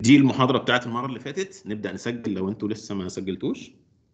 دي المحاضره بتاعت المره اللي فاتت نبدا نسجل لو انتوا لسه ما سجلتوش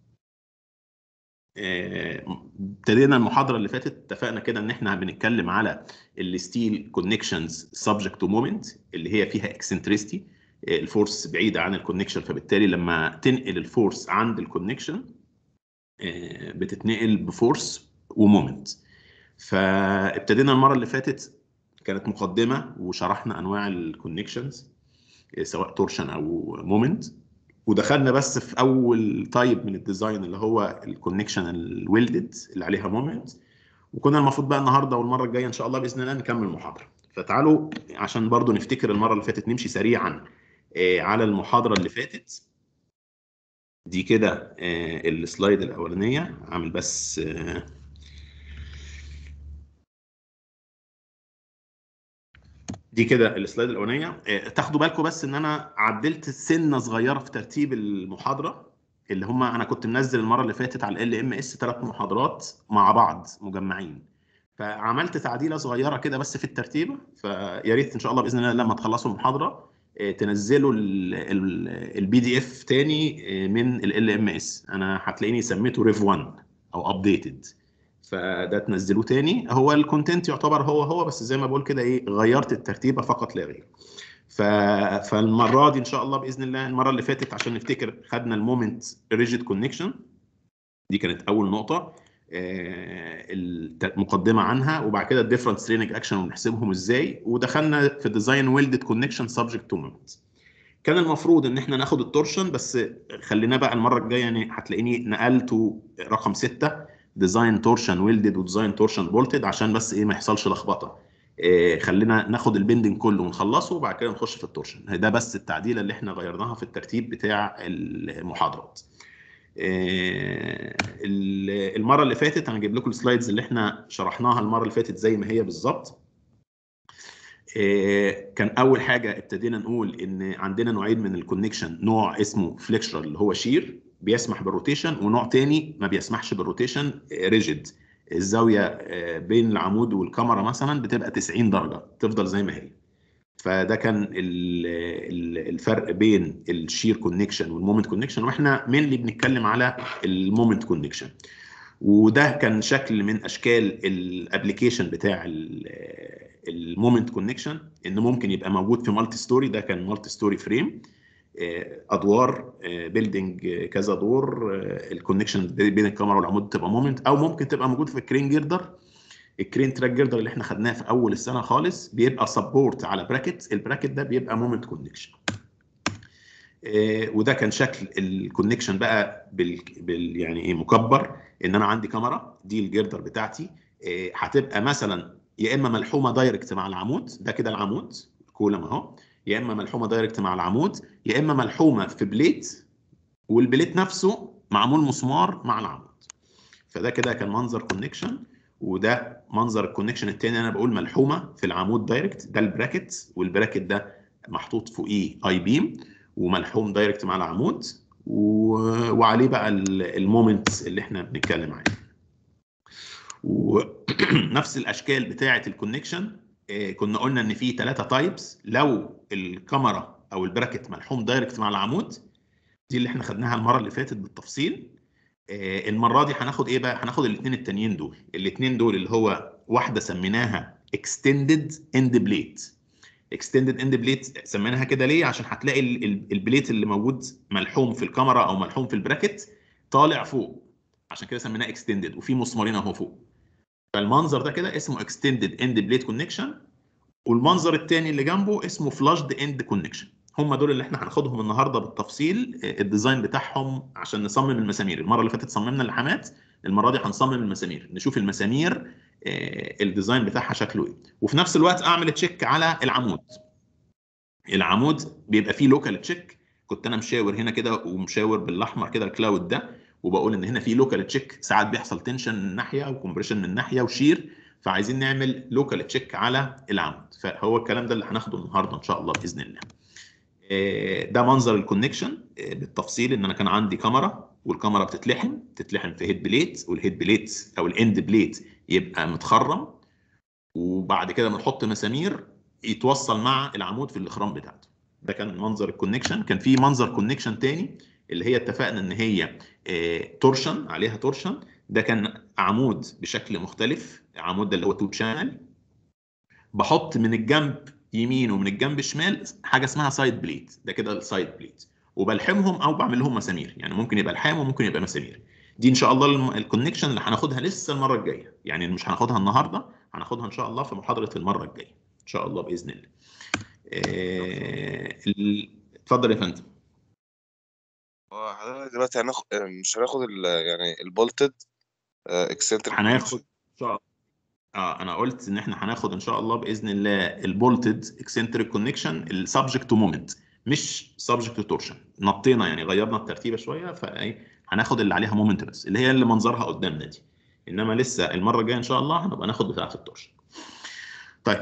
آه، ابتدينا المحاضره اللي فاتت اتفقنا كده ان احنا بنتكلم على الستيل كونكشنز سبجكت تو مومنت اللي هي فيها اكسنتريستي الفورس بعيده عن الكونكشن فبالتالي لما تنقل الفورس عند الكونكشن بتتنقل بفورس ومومنت فابتدينا المره اللي فاتت كانت مقدمه وشرحنا انواع الكونكشنز سواء تورشن او مومنت ودخلنا بس في اول تايب من الديزاين اللي هو الكونكشن الويلدد اللي عليها مومنت وكنا المفروض بقى النهارده والمره الجايه ان شاء الله باذن الله نكمل المحاضره فتعالوا عشان برضو نفتكر المره اللي فاتت نمشي سريعا على المحاضره اللي فاتت دي كده السلايد الاولانيه عامل بس دي كده السلايد الاولانيه تاخدوا بالكم بس ان انا عدلت سنه صغيره في ترتيب المحاضره اللي هم انا كنت منزل المره اللي فاتت على ال ام اس ثلاث محاضرات مع بعض مجمعين فعملت تعديله صغيره كده بس في الترتيب فيا ريت ان شاء الله باذن الله لما تخلصوا المحاضره تنزلوا البي دي اف تاني من ال ام اس انا هتلاقيني سميته ريف 1 او ابديتد فده تنزلوه تاني هو الكونتنت يعتبر هو هو بس زي ما بقول كده ايه غيرت الترتيبه فقط لا غير ف... فالمره دي ان شاء الله باذن الله المره اللي فاتت عشان نفتكر خدنا المومنت ريجيد كونكشن دي كانت اول نقطه آه المقدمه عنها وبعد كده الديفرنت سترينج اكشن ونحسبهم ازاي ودخلنا في ديزاين ويلدد كونكشن سبجكت تو مومنت كان المفروض ان احنا ناخد التورشن بس خليناه بقى المره الجايه يعني هتلاقيني نقلته رقم 6 ديزاين تورشن ويلدد وديزاين تورشن بولتد عشان بس ايه ما يحصلش لخبطه إيه خلينا ناخد البندنج كله ونخلصه وبعد كده نخش في التورشن ده بس التعديله اللي احنا غيرناها في الترتيب بتاع المحاضرات إيه المره اللي فاتت انا جايب لكم السلايدز اللي احنا شرحناها المره اللي فاتت زي ما هي بالظبط إيه كان اول حاجه ابتدينا نقول ان عندنا نوعين من الكونكشن نوع اسمه فليكشرال اللي هو شير بيسمح بالروتيشن ونوع تاني ما بيسمحش بالروتيشن ريجيد الزاويه بين العمود والكاميرا مثلا بتبقى 90 درجه تفضل زي ما هي فده كان الفرق بين الشير كونكشن والمومنت كونكشن واحنا مينلي بنتكلم على المومنت كونكشن وده كان شكل من اشكال الابلكيشن بتاع المومنت كونكشن ان ممكن يبقى موجود في مالتي ستوري ده كان مالتي ستوري فريم ادوار بيلدينج كذا دور الكونكشن بين الكاميرا والعمود تبقى مومنت او ممكن تبقى موجود في الكرين جيردر الكرين تراك جيردر اللي احنا خدناه في اول السنه خالص بيبقى سبورت على براكت البراكت ده بيبقى مومنت كونكشن وده كان شكل الكونكشن بقى بال, بال يعني ايه مكبر ان انا عندي كاميرا دي الجيردر بتاعتي هتبقى مثلا يا اما ملحومه دايركت مع العمود ده كده العمود كولم اهو يا اما ملحومه دايركت مع العمود يا اما ملحومه في بليت والبليت نفسه معمول مسمار مع العمود فده كده كان منظر كونكشن وده منظر الكونكشن الثاني انا بقول ملحومه في العمود دايركت ده البراكت والبراكت ده محطوط فوقيه اي بيم وملحوم دايركت مع العمود و... وعليه بقى المومنت اللي احنا بنتكلم عليه ونفس الاشكال بتاعه الكونكشن كنا قلنا ان في ثلاثه تايبس لو الكاميرا او البراكت ملحوم دايركت مع العمود دي اللي احنا خدناها المره اللي فاتت بالتفصيل المره دي هناخد ايه بقى هناخد الاثنين التانيين دول الاثنين دول اللي هو واحده سميناها اكستندد اند بليت اكستندد اند بليت سميناها كده ليه عشان هتلاقي البليت اللي موجود ملحوم في الكاميرا او ملحوم في البراكت طالع فوق عشان كده سميناه اكستندد وفي مسمارين اهو فوق فالمنظر ده كده اسمه اكستندد اند بليت كونكشن والمنظر الثاني اللي جنبه اسمه فلاشد اند كونكشن هم دول اللي احنا هناخدهم النهارده بالتفصيل الديزاين بتاعهم عشان نصمم المسامير المره اللي فاتت صممنا اللحامات المره دي هنصمم المسامير نشوف المسامير الديزاين بتاعها شكله ايه وفي نفس الوقت اعمل تشيك على العمود العمود بيبقى فيه لوكال تشيك كنت انا مشاور هنا كده ومشاور بالاحمر كده الكلاود ده وبقول ان هنا في لوكال تشيك ساعات بيحصل تنشن من ناحيه وكمبريشن من ناحيه وشير فعايزين نعمل لوكال تشيك على العمود فهو الكلام ده اللي هناخده النهارده ان شاء الله باذن الله ده منظر الكونكشن بالتفصيل ان انا كان عندي كاميرا والكاميرا بتتلحم تتلحم في هيد بليت والهيد بليت او الاند بليت يبقى متخرم وبعد كده بنحط مسامير يتوصل مع العمود في الاخرام بتاعته ده كان منظر الكونكشن كان في منظر كونكشن تاني اللي هي اتفقنا ان هي تورشن عليها تورشن ده كان عمود بشكل مختلف العمود ده اللي هو تو شانل بحط من الجنب يمين ومن الجنب شمال حاجه اسمها سايد بليت ده كده السايد بليت وبلحمهم او بعمل لهم مسامير يعني ممكن يبقى لحام وممكن يبقى مسامير دي ان شاء الله الكونكشن اللي هناخدها لسه المره الجايه يعني مش هناخدها النهارده هناخدها ان شاء الله في محاضره المره الجايه ان شاء الله باذن الله اتفضل يا فندم هو حضرتك دلوقتي هناخد مش هناخد ال يعني البولتد اكسنتريك هناخد ان شاء الله اه انا قلت ان احنا هناخد ان شاء الله باذن الله البولتد اكسنتريك كونكشن السبجكت تو مومنت مش سبجكت تو تورشن نطينا يعني غيرنا الترتيبه شويه فايه هناخد اللي عليها مومنت بس اللي هي اللي منظرها قدامنا دي انما لسه المره الجايه ان شاء الله هنبقى ناخد بتاعه التورشن طيب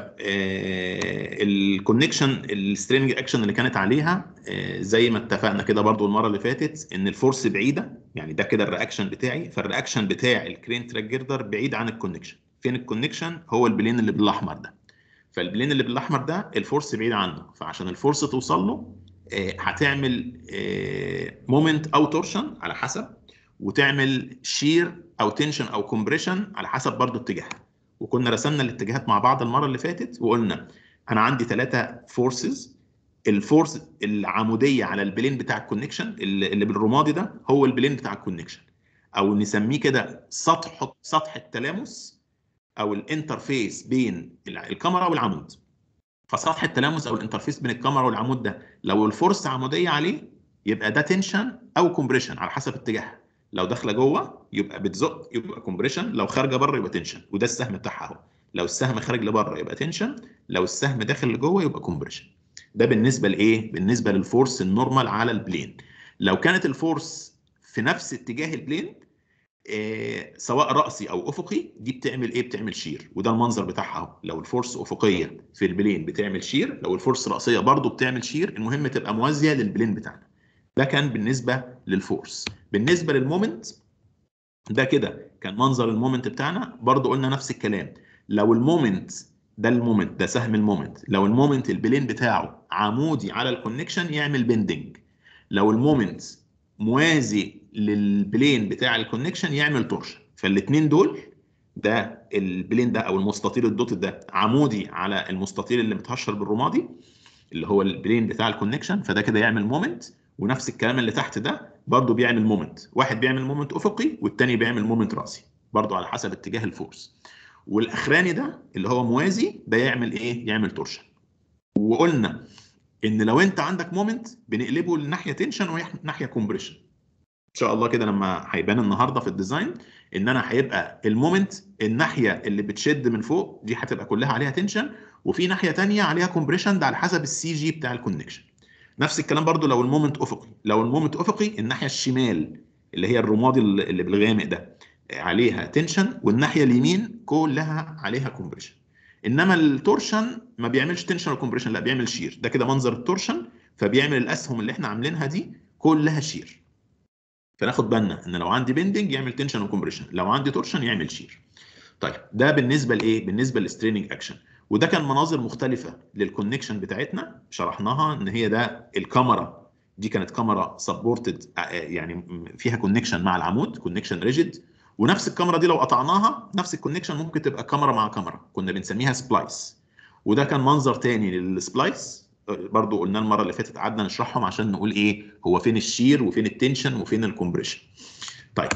آه الكونكشن السترينج اكشن اللي كانت عليها آه زي ما اتفقنا كده برضو المره اللي فاتت ان الفورس بعيده يعني ده كده الرياكشن بتاعي فالرياكشن بتاع الكرين تراك جيردر بعيد عن الكونكشن فين الكونكشن هو البلين اللي بالاحمر ده فالبلين اللي بالاحمر ده الفورس بعيد عنه فعشان الفورس توصل له آه هتعمل مومنت او تورشن على حسب وتعمل شير او تنشن او كومبريشن على حسب برضو اتجاهها وكنا رسمنا الاتجاهات مع بعض المره اللي فاتت وقلنا انا عندي ثلاثه فورسز الفورس العموديه على البلين بتاع الكونكشن اللي بالرمادي ده هو البلين بتاع الكونكشن او نسميه كده سطح سطح التلامس او الانترفيس بين الكاميرا والعمود فسطح التلامس او الانترفيس بين الكاميرا والعمود ده لو الفورس عموديه عليه يبقى ده تنشن او كومبريشن على حسب اتجاهها لو داخله جوه يبقى بتزق يبقى كومبريشن لو خارجه بره يبقى تنشن وده السهم بتاعها اهو لو السهم خارج لبره يبقى تنشن لو السهم داخل لجوه يبقى كومبريشن ده بالنسبه لايه بالنسبه للفورس النورمال على البلين لو كانت الفورس في نفس اتجاه البلين إيه سواء راسي او افقي دي بتعمل ايه بتعمل شير وده المنظر بتاعها اهو لو الفورس افقيه في البلين بتعمل شير لو الفورس راسيه برضو بتعمل شير المهم تبقى موازيه للبلين بتاعنا ده كان بالنسبه للفورس بالنسبه للمومنت ده كده كان منظر المومنت بتاعنا برضو قلنا نفس الكلام لو المومنت ده المومنت ده سهم المومنت لو المومنت البلين بتاعه عمودي على الكونكشن يعمل بندنج لو المومنت موازي للبلين بتاع الكونكشن يعمل تورشن فالاثنين دول ده البلين ده او المستطيل الدوت ده عمودي على المستطيل اللي متهشر بالرمادي اللي هو البلين بتاع الكونكشن فده كده يعمل مومنت ونفس الكلام اللي تحت ده برضه بيعمل مومنت واحد بيعمل مومنت افقي والتاني بيعمل مومنت راسي برضه على حسب اتجاه الفورس والاخراني ده اللي هو موازي ده يعمل ايه يعمل تورشن وقلنا ان لو انت عندك مومنت بنقلبه لناحيه تنشن وناحيه كومبريشن ان شاء الله كده لما هيبان النهارده في الديزاين ان انا هيبقى المومنت الناحيه اللي بتشد من فوق دي هتبقى كلها عليها تنشن وفي ناحيه ثانيه عليها كومبريشن ده على حسب السي جي بتاع الكونكشن نفس الكلام برضو لو المومنت افقي لو المومنت افقي الناحيه الشمال اللي هي الرمادي اللي بالغامق ده عليها تنشن والناحيه اليمين كلها عليها كومبريشن انما التورشن ما بيعملش تنشن وكومبريشن لا بيعمل شير ده كده منظر التورشن فبيعمل الاسهم اللي احنا عاملينها دي كلها شير فناخد بالنا ان لو عندي بندنج يعمل تنشن وكومبريشن لو عندي تورشن يعمل شير طيب ده بالنسبه لايه بالنسبه للستريننج اكشن وده كان مناظر مختلفه للكونكشن بتاعتنا شرحناها ان هي ده الكاميرا دي كانت كاميرا سبورتد يعني فيها كونكشن مع العمود كونكشن ريجيد ونفس الكاميرا دي لو قطعناها نفس الكونكشن ممكن تبقى كاميرا مع كاميرا كنا بنسميها سبلايس وده كان منظر تاني للسبلايس برضو قلنا المره اللي فاتت قعدنا نشرحهم عشان نقول ايه هو فين الشير وفين التنشن وفين الكومبريشن طيب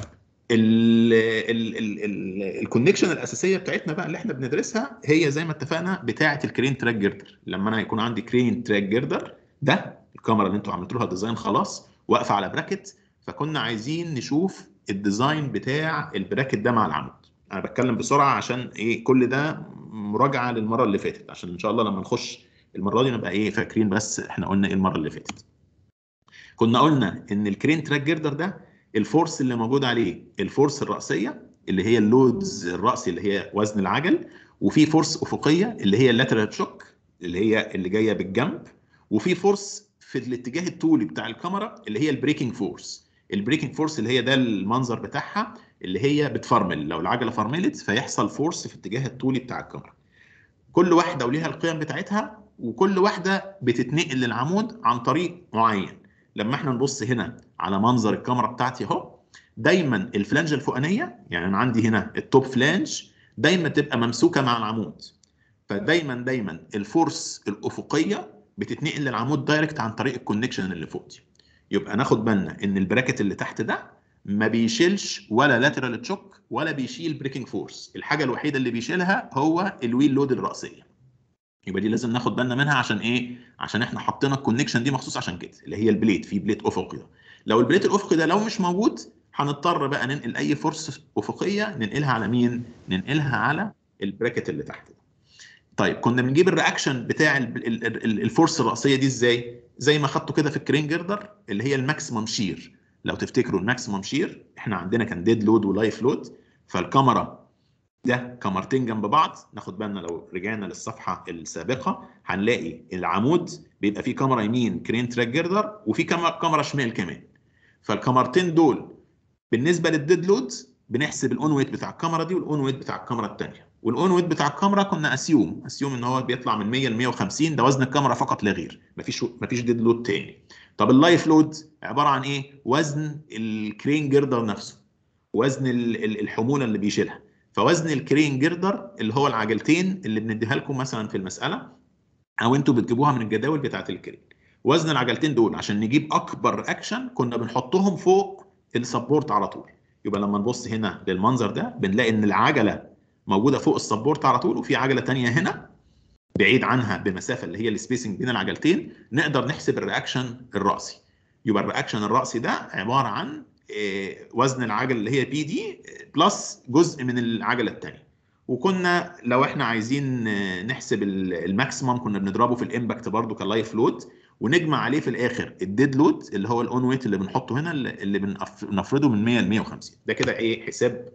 الكونكشن الاساسيه بتاعتنا بقى اللي احنا بندرسها هي زي ما اتفقنا بتاعه الكرين تراك جيردر لما انا يكون عندي كرين تراك جيردر ده الكاميرا اللي انتوا عملتوا لها ديزاين خلاص واقفه على براكت فكنا عايزين نشوف الديزاين بتاع البراكت ده مع العمود انا بتكلم بسرعه عشان ايه كل ده مراجعه للمره اللي فاتت عشان ان شاء الله لما نخش المره دي نبقى ايه فاكرين بس احنا قلنا ايه المره اللي فاتت كنا قلنا ان الكرين تراك جيردر ده الفورس اللي موجود عليه الفورس الراسيه اللي هي اللودز الراسي اللي هي وزن العجل وفي فورس افقيه اللي هي اللاترال شوك اللي هي اللي جايه بالجنب وفي فورس في الاتجاه الطولي بتاع الكاميرا اللي هي البريكنج فورس البريكنج فورس اللي هي ده المنظر بتاعها اللي هي بتفرمل لو العجله فرملت فيحصل فورس في الاتجاه الطولي بتاع الكاميرا كل واحده وليها القيم بتاعتها وكل واحده بتتنقل للعمود عن طريق معين لما احنا نبص هنا على منظر الكاميرا بتاعتي اهو دايما الفلانجه الفوقانيه يعني انا عندي هنا التوب فلانج دايما تبقى ممسوكه مع العمود فدايما دايما الفورس الافقيه بتتنقل للعمود دايركت عن طريق الكونكشن اللي فوق دي يبقى ناخد بالنا ان البراكت اللي تحت ده ما بيشيلش ولا لاترال تشوك ولا بيشيل بريكنج فورس الحاجه الوحيده اللي بيشيلها هو الويل لود الراسيه يبقى دي لازم ناخد بالنا منها عشان ايه عشان احنا حطينا الكونكشن دي مخصوص عشان كده اللي هي البليت في بليت افقي ده لو البليت الافقي ده لو مش موجود هنضطر بقى ننقل اي فورس افقيه ننقلها على مين ننقلها على البراكت اللي تحت ده طيب كنا بنجيب الرياكشن بتاع ال- ال- ال- الفورس الراسيه دي ازاي زي ما خدته كده في الكرين جردر اللي هي الماكسيمم شير لو تفتكروا الماكسيمم شير احنا عندنا كان ديد لود ولايف لود فالكاميرا ده كاميرتين جنب بعض ناخد بالنا لو رجعنا للصفحه السابقه هنلاقي العمود بيبقى فيه كاميرا يمين كرين تراك جردر وفي كاميرا كاميرا شمال كمان فالكاميرتين دول بالنسبه للديد لود بنحسب الاون ويت بتاع الكاميرا دي والاون ويت بتاع الكاميرا الثانيه والاون ويت بتاع الكاميرا كنا اسيوم اسيوم ان هو بيطلع من 100 ل 150 ده وزن الكاميرا فقط لا غير مفيش مفيش ديد لود تاني طب اللايف لود عباره عن ايه وزن الكرين جردر نفسه وزن ال- ال- الحموله اللي بيشيلها فوزن الكرين جردر اللي هو العجلتين اللي بنديها لكم مثلا في المساله او انتوا بتجيبوها من الجداول بتاعه الكرين وزن العجلتين دول عشان نجيب اكبر اكشن كنا بنحطهم فوق السبورت على طول يبقى لما نبص هنا للمنظر ده بنلاقي ان العجله موجوده فوق السبورت على طول وفي عجله تانية هنا بعيد عنها بمسافه اللي هي السبيسنج بين العجلتين نقدر نحسب الرياكشن الراسي يبقى الرياكشن الراسي ده عباره عن آه، وزن العجله اللي هي بي دي بلس جزء من العجله الثانيه وكنا لو احنا عايزين آه، نحسب ال- الماكسيمم كنا بنضربه في الامباكت برضو كلايف لود ونجمع عليه في الاخر الديد لود اللي هو الاون ويت اللي بنحطه هنا اللي اللي بنف- بنفرضه من 100 ل 150 ده كده ايه حساب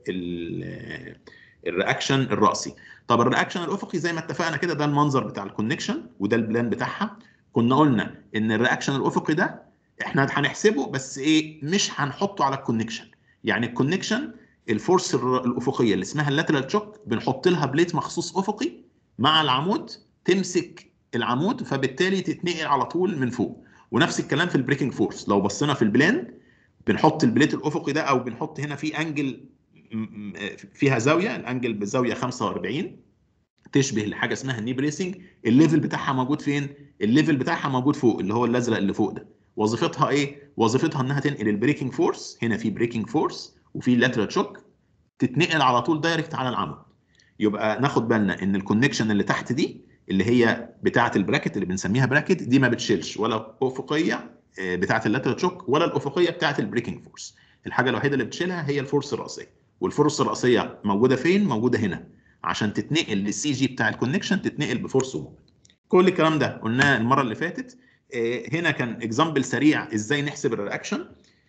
ال- الرياكشن الراسي طب الرياكشن الافقي زي ما اتفقنا كده ده المنظر بتاع الكونكشن وده البلان بتاعها كنا قلنا ان الرياكشن الافقي ده احنا هنحسبه بس ايه مش هنحطه على الكونكشن يعني الكونكشن الفورس الر- الافقيه اللي اسمها اللاترال تشوك بنحط لها بليت مخصوص افقي مع العمود تمسك العمود فبالتالي تتنقل على طول من فوق ونفس الكلام في البريكنج فورس لو بصينا في البلان بنحط البليت الافقي ده او بنحط هنا في انجل م- م- فيها زاويه الانجل بزاويه 45 تشبه لحاجه اسمها الني بريسنج الليفل بتاعها موجود فين الليفل بتاعها موجود فوق اللي هو الازرق اللي فوق ده وظيفتها ايه وظيفتها انها تنقل البريكنج فورس هنا في بريكنج فورس وفي لاترال شوك تتنقل على طول دايركت على العمود يبقى ناخد بالنا ان الكونكشن اللي تحت دي اللي هي بتاعه البراكت اللي بنسميها براكت دي ما بتشيلش ولا افقيه آه، بتاعه اللاترال شوك ولا الافقيه بتاعه البريكنج فورس الحاجه الوحيده اللي بتشيلها هي الفورس الراسيه والفورس الراسيه موجوده فين موجوده هنا عشان تتنقل للسي جي بتاع الكونكشن تتنقل بفورس ومومنت كل الكلام ده قلناه المره اللي فاتت آه، هنا كان اكزامبل سريع ازاي نحسب الرياكشن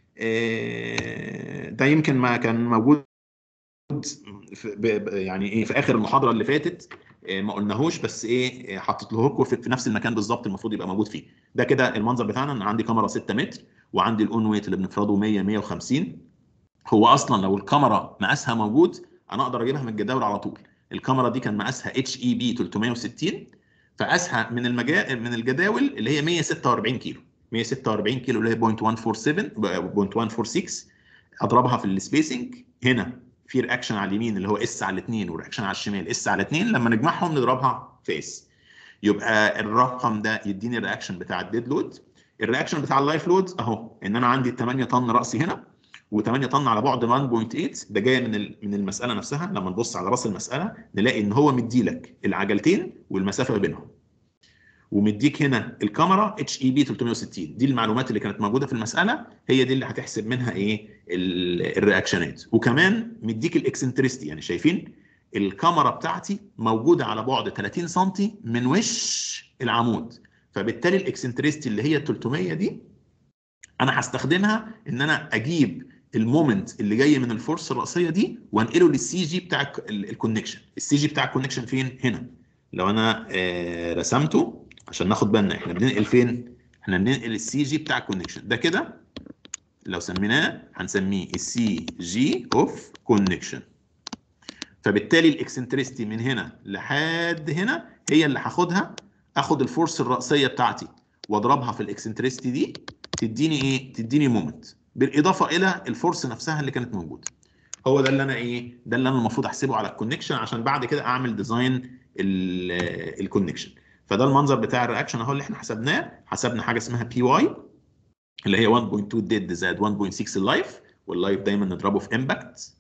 آه، ده يمكن ما كان موجود في ب- ب- يعني ايه في اخر المحاضره اللي فاتت آه، ما قلناهوش بس ايه آه، حطيت له لكم في في نفس المكان بالظبط المفروض يبقى موجود فيه ده كده المنظر بتاعنا انا عندي كاميرا 6 متر وعندي الاون ويت اللي بنفرضه 100 150 هو اصلا لو الكاميرا مقاسها موجود انا اقدر اجيبها من الجداول على طول الكاميرا دي كان مقاسها اتش اي بي 360 فقاسها من المجا... من الجداول اللي هي 146 كيلو 146 كيلو اللي هي 0.147 0.146 اضربها في السبيسنج هنا في رياكشن على اليمين اللي هو اس على 2 ورياكشن على الشمال اس على 2 لما نجمعهم نضربها في اس يبقى الرقم ده يديني الرياكشن بتاع الديد لود الرياكشن بتاع اللايف لود اهو ان انا عندي 8 طن راسي هنا و8 طن على بعد 1.8 ده جاي من ال- من المساله نفسها لما نبص على راس المساله نلاقي ان هو مديلك العجلتين والمسافه ما بينهم ومديك هنا الكاميرا اتش اي بي 360 دي المعلومات اللي كانت موجوده في المساله هي دي اللي هتحسب منها ايه ال- الرياكشنات وكمان مديك الاكسنتريستي يعني شايفين الكاميرا بتاعتي موجوده على بعد 30 سم من وش العمود فبالتالي الاكسنتريستي اللي هي 300 دي انا هستخدمها ان انا اجيب المومنت اللي جاي من الفورس الراسيه دي وانقله للسي جي بتاع الك- ال- الكونكشن السي جي بتاع الكونكشن فين هنا لو انا آه، رسمته عشان ناخد بالنا احنا بننقل فين احنا بننقل السي جي بتاع الكونكشن ده كده لو سميناه هنسميه السي جي اوف كونكشن فبالتالي الاكسنتريستي من هنا لحد هنا هي اللي هاخدها اخد الفورس الراسيه بتاعتي واضربها في الاكسنتريستي دي تديني ايه تديني مومنت بالاضافه الى الفورس نفسها اللي كانت موجوده هو ده اللي انا ايه ده اللي انا المفروض احسبه على الكونكشن عشان بعد كده اعمل ديزاين الكونكشن فده المنظر بتاع الرياكشن اهو اللي احنا حسبناه حسبنا حاجه اسمها بي واي اللي هي 1.2 ديد زائد 1.6 اللايف واللايف دايما نضربه في امباكت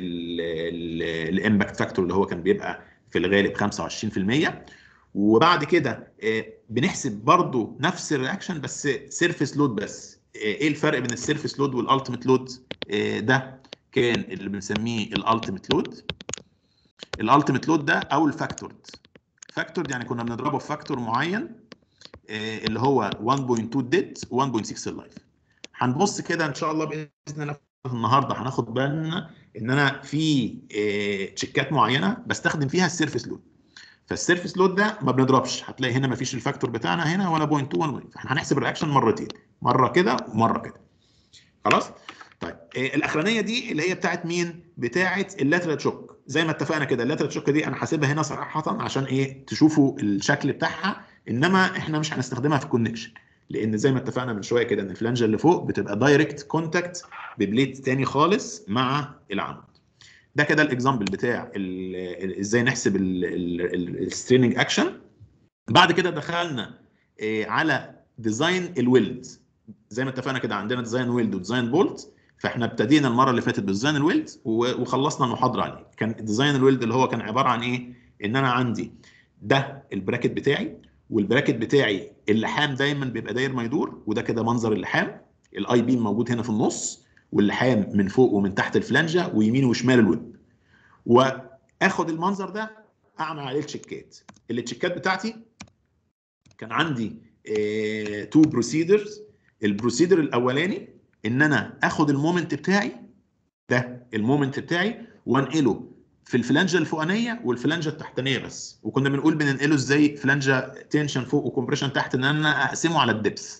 الامباكت فاكتور اللي هو كان بيبقى في الغالب 25% وبعد كده آه، بنحسب برضو نفس الرياكشن بس سيرفيس لود بس آه، ايه الفرق بين السيرفيس لود والالتيميت لود ده كان اللي بنسميه الالتيميت لود الالتيميت لود ده او الفاكتورد فاكتورد يعني كنا بنضربه في فاكتور معين آه، اللي هو 1.2 ديد 1.6 اللايف هنبص كده ان شاء الله باذن الله النهارده هناخد بالنا ان انا في آه، تشيكات معينه بستخدم فيها السيرفيس لود فالسيرفيس لود ده ما بنضربش هتلاقي هنا ما فيش الفاكتور بتاعنا هنا ولا بوينت 2 ولا فاحنا هنحسب الرياكشن مرتين مره كده ومره كده خلاص طيب آه، الاخرانيه دي اللي هي بتاعت مين بتاعت اللاترال شوك زي ما اتفقنا كده اللاترال شوك دي انا حاسبها هنا صراحه عشان ايه تشوفوا الشكل بتاعها انما احنا مش هنستخدمها في الكونكشن لان زي ما اتفقنا من شويه كده ان الفلانجه اللي فوق بتبقى دايركت كونتاكت ببليت تاني خالص مع العمود ده كده الاكزامبل بتاع ال- ال- ازاي نحسب الستريننج اكشن بعد كده دخلنا آه، على ديزاين الويلد زي ما اتفقنا كده عندنا ديزاين ويلد وديزاين بولت فاحنا ابتدينا المره اللي فاتت بديزاين الويلد و- وخلصنا المحاضره عليه كان ديزاين الويلد اللي هو كان عباره عن ايه ان انا عندي ده البراكت بتاعي والبراكت بتاعي اللحام دايما بيبقى داير ما يدور وده كده منظر اللحام الاي بيم موجود هنا في النص واللحام من فوق ومن تحت الفلانجه ويمين وشمال الويب واخد المنظر ده اعمل عليه التشيكات التشيكات بتاعتي كان عندي تو بروسيدرز البروسيدر الاولاني ان انا اخد المومنت بتاعي ده المومنت بتاعي وانقله في الفلانجه الفوقانيه والفلانجه التحتانيه بس وكنا بنقول بننقله ازاي فلانجه تنشن فوق وكمبريشن تحت ان انا اقسمه على الدبس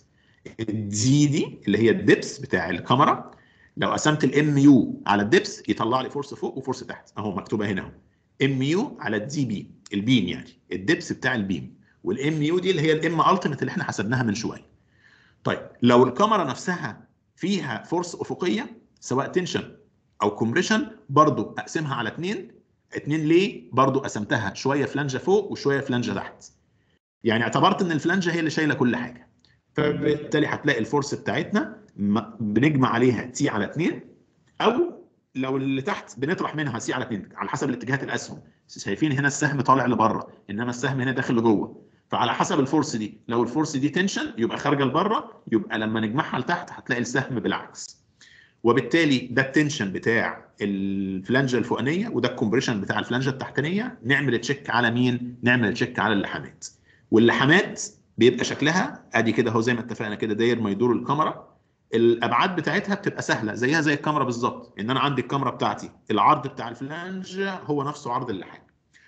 الدي دي اللي هي الدبس بتاع الكاميرا لو قسمت الام يو على الدبس يطلع لي فورس فوق وفورس تحت اهو مكتوبه هنا اهو ام يو على الدي بي البيم يعني الدبس بتاع البيم والام يو دي اللي هي الام التيمت اللي احنا حسبناها من شويه طيب لو الكاميرا نفسها فيها فورس افقيه سواء تنشن او كومبريشن برضو اقسمها على اثنين اتنين ليه برضو قسمتها شويه فلانجه فوق وشويه فلانجه تحت يعني اعتبرت ان الفلانجه هي اللي شايله كل حاجه فبالتالي هتلاقي الفورس بتاعتنا م- بنجمع عليها تي على 2 او لو اللي تحت بنطرح منها سي على 2 على حسب الاتجاهات الاسهم شايفين هنا السهم طالع لبره انما السهم هنا داخل لجوه فعلى حسب الفورس دي لو الفورس دي تنشن يبقى خارجه لبره يبقى لما نجمعها لتحت هتلاقي السهم بالعكس وبالتالي ده التنشن بتاع الفلانجه الفوقانيه وده الكومبريشن بتاع الفلانجه التحتانيه نعمل تشيك على مين نعمل تشيك على اللحامات واللحامات بيبقى شكلها ادي كده اهو زي ما اتفقنا كده داير ما يدور الكاميرا الابعاد بتاعتها بتبقى سهله زيها زي الكاميرا بالظبط ان انا عندي الكاميرا بتاعتي العرض بتاع الفلانج هو نفسه عرض اللحام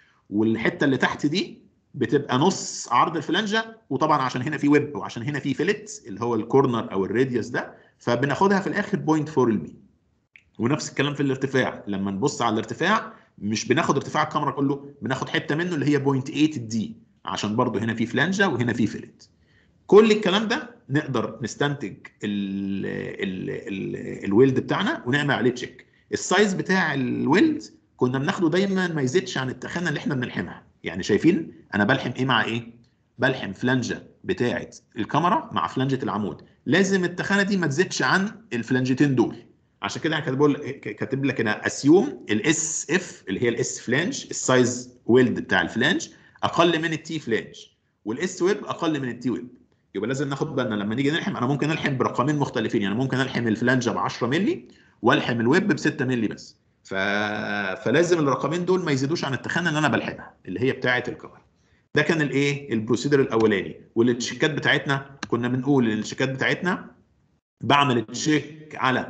والحته اللي تحت دي بتبقى نص عرض الفلانجه وطبعا عشان هنا في ويب وعشان هنا في فيلت اللي هو الكورنر او الراديوس ده فبناخدها في الاخر بوينت 4 البي ونفس الكلام في الارتفاع لما نبص على الارتفاع مش بناخد ارتفاع الكاميرا كله بناخد حته منه اللي هي بوينت 8 الدي عشان برضو هنا في فلانجه وهنا في فيلت كل الكلام ده نقدر نستنتج ال ال ال الويلد بتاعنا ونعمل عليه تشيك السايز بتاع الويلد كنا بناخده دايما ما يزيدش عن التخانه اللي احنا بنلحمها يعني شايفين انا بلحم ايه مع ايه بلحم فلانجه بتاعه الكاميرا مع فلانجه العمود لازم التخانه دي ما تزيدش عن الفلانجتين دول عشان كده انا كاتب كاتب لك هنا اسيوم الاس اف اللي هي الاس فلانج السايز ويلد بتاع الفلانج اقل من التي فلانج والاس ويب اقل من التي ويب يبقى لازم ناخد بالنا لما نيجي نلحم انا ممكن الحم برقمين مختلفين يعني ممكن الحم الفلانجه ب 10 مللي والحم الويب ب 6 مللي بس ف... فلازم الرقمين دول ما يزيدوش عن التخانه اللي انا بلحمها اللي هي بتاعه الكاميرا ده كان الايه البروسيدر الاولاني والتشيكات بتاعتنا كنا بنقول التشيكات بتاعتنا بعمل تشيك على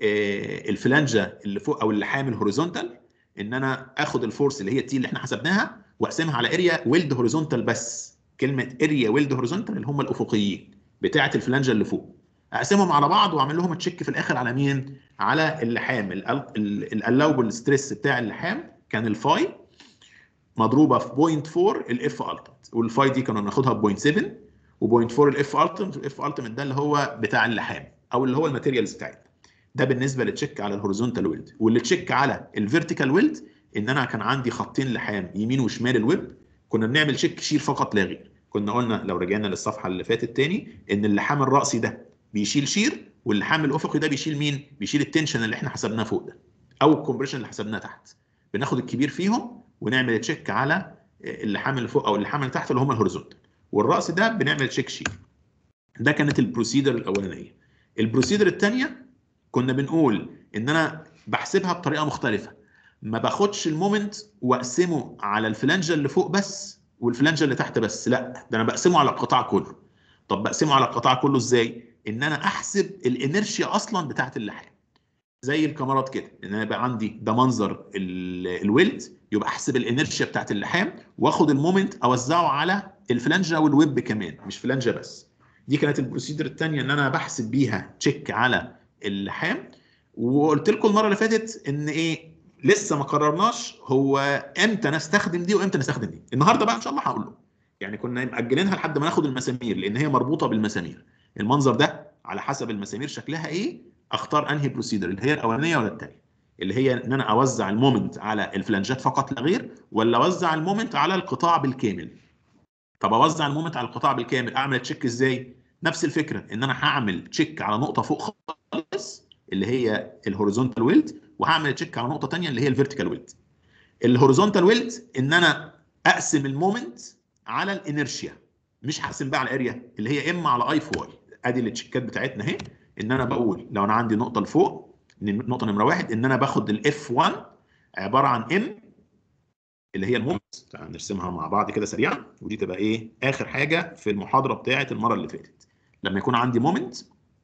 آه، الفلانجه اللي فوق او اللحام الهوريزونتال ان انا اخد الفورس اللي هي التي اللي احنا حسبناها واقسمها على اريا ويلد هوريزونتال بس كلمه اريا ويلد هوريزونتال اللي هم الافقيين بتاعه الفلانجه اللي فوق اقسمهم على بعض واعمل لهم تشيك في الاخر على مين على اللحام الالاوبل ستريس بتاع اللحام كان الفاي مضروبه في 0.4 الاف التمت والفاي دي كنا بناخدها ب 0.7 و0.4 الاف التمت الاف التمت ده اللي هو بتاع اللحام او اللي هو الماتيريالز بتاعتنا ده بالنسبه للتشيك على الهوريزونتال ويلد واللي تشيك على الفيرتيكال ويلد ان انا كان عندي خطين لحام يمين وشمال الويب كنا بنعمل تشيك شير فقط لا غير كنا قلنا لو رجعنا للصفحه اللي فاتت تاني ان اللحام الراسي ده بيشيل شير واللحام الافقي ده بيشيل مين بيشيل التنشن اللي احنا حسبناه فوق ده او الكومبريشن اللي حسبناه تحت بناخد الكبير فيهم ونعمل تشيك على اللحام اللي فوق او اللحام اللي تحت اللي هم الهوريزونتال والراس ده بنعمل تشيك شير ده كانت البروسيدر الاولانيه البروسيدر الثانيه كنا بنقول ان انا بحسبها بطريقه مختلفه ما باخدش المومنت واقسمه على الفلانجه اللي فوق بس والفلانجه اللي تحت بس لا ده انا بقسمه على القطاع كله طب بقسمه على القطاع كله ازاي ان انا احسب الانرشيا اصلا بتاعت اللحام زي الكاميرات كده ان انا يبقى عندي ده منظر الويلد يبقى احسب الانرشيا بتاعت اللحام واخد المومنت اوزعه على الفلانجه والويب كمان مش فلانجه بس دي كانت البروسيدر الثانيه ان انا بحسب بيها تشيك على اللحام وقلت لكم المره اللي فاتت ان ايه لسه ما قررناش هو امتى نستخدم دي وامتى نستخدم دي النهارده بقى ان شاء الله هقول له يعني كنا مأجلينها لحد ما ناخد المسامير لان هي مربوطه بالمسامير المنظر ده على حسب المسامير شكلها ايه اختار انهي بروسيدر اللي هي الاولانيه ولا الثانيه اللي هي ان انا اوزع المومنت على الفلانجات فقط لا غير ولا اوزع المومنت على القطاع بالكامل طب اوزع المومنت على القطاع بالكامل اعمل تشيك ازاي نفس الفكره ان انا هعمل تشيك على نقطه فوق خالص اللي هي الهوريزونتال ويلد وهعمل تشيك على نقطه ثانيه اللي هي الفيرتيكال ويلد الهوريزونتال ويلد ان انا اقسم المومنت على الانرشيا مش هقسم بقى على الاريا اللي هي ام على اي في واي ادي التشيكات بتاعتنا اهي ان انا بقول لو انا عندي نقطه لفوق نقطه نمره واحد ان انا باخد الاف 1 عباره عن ام اللي هي المومنت تعال نرسمها مع بعض كده سريعا ودي تبقى ايه اخر حاجه في المحاضره بتاعه المره اللي فاتت لما يكون عندي مومنت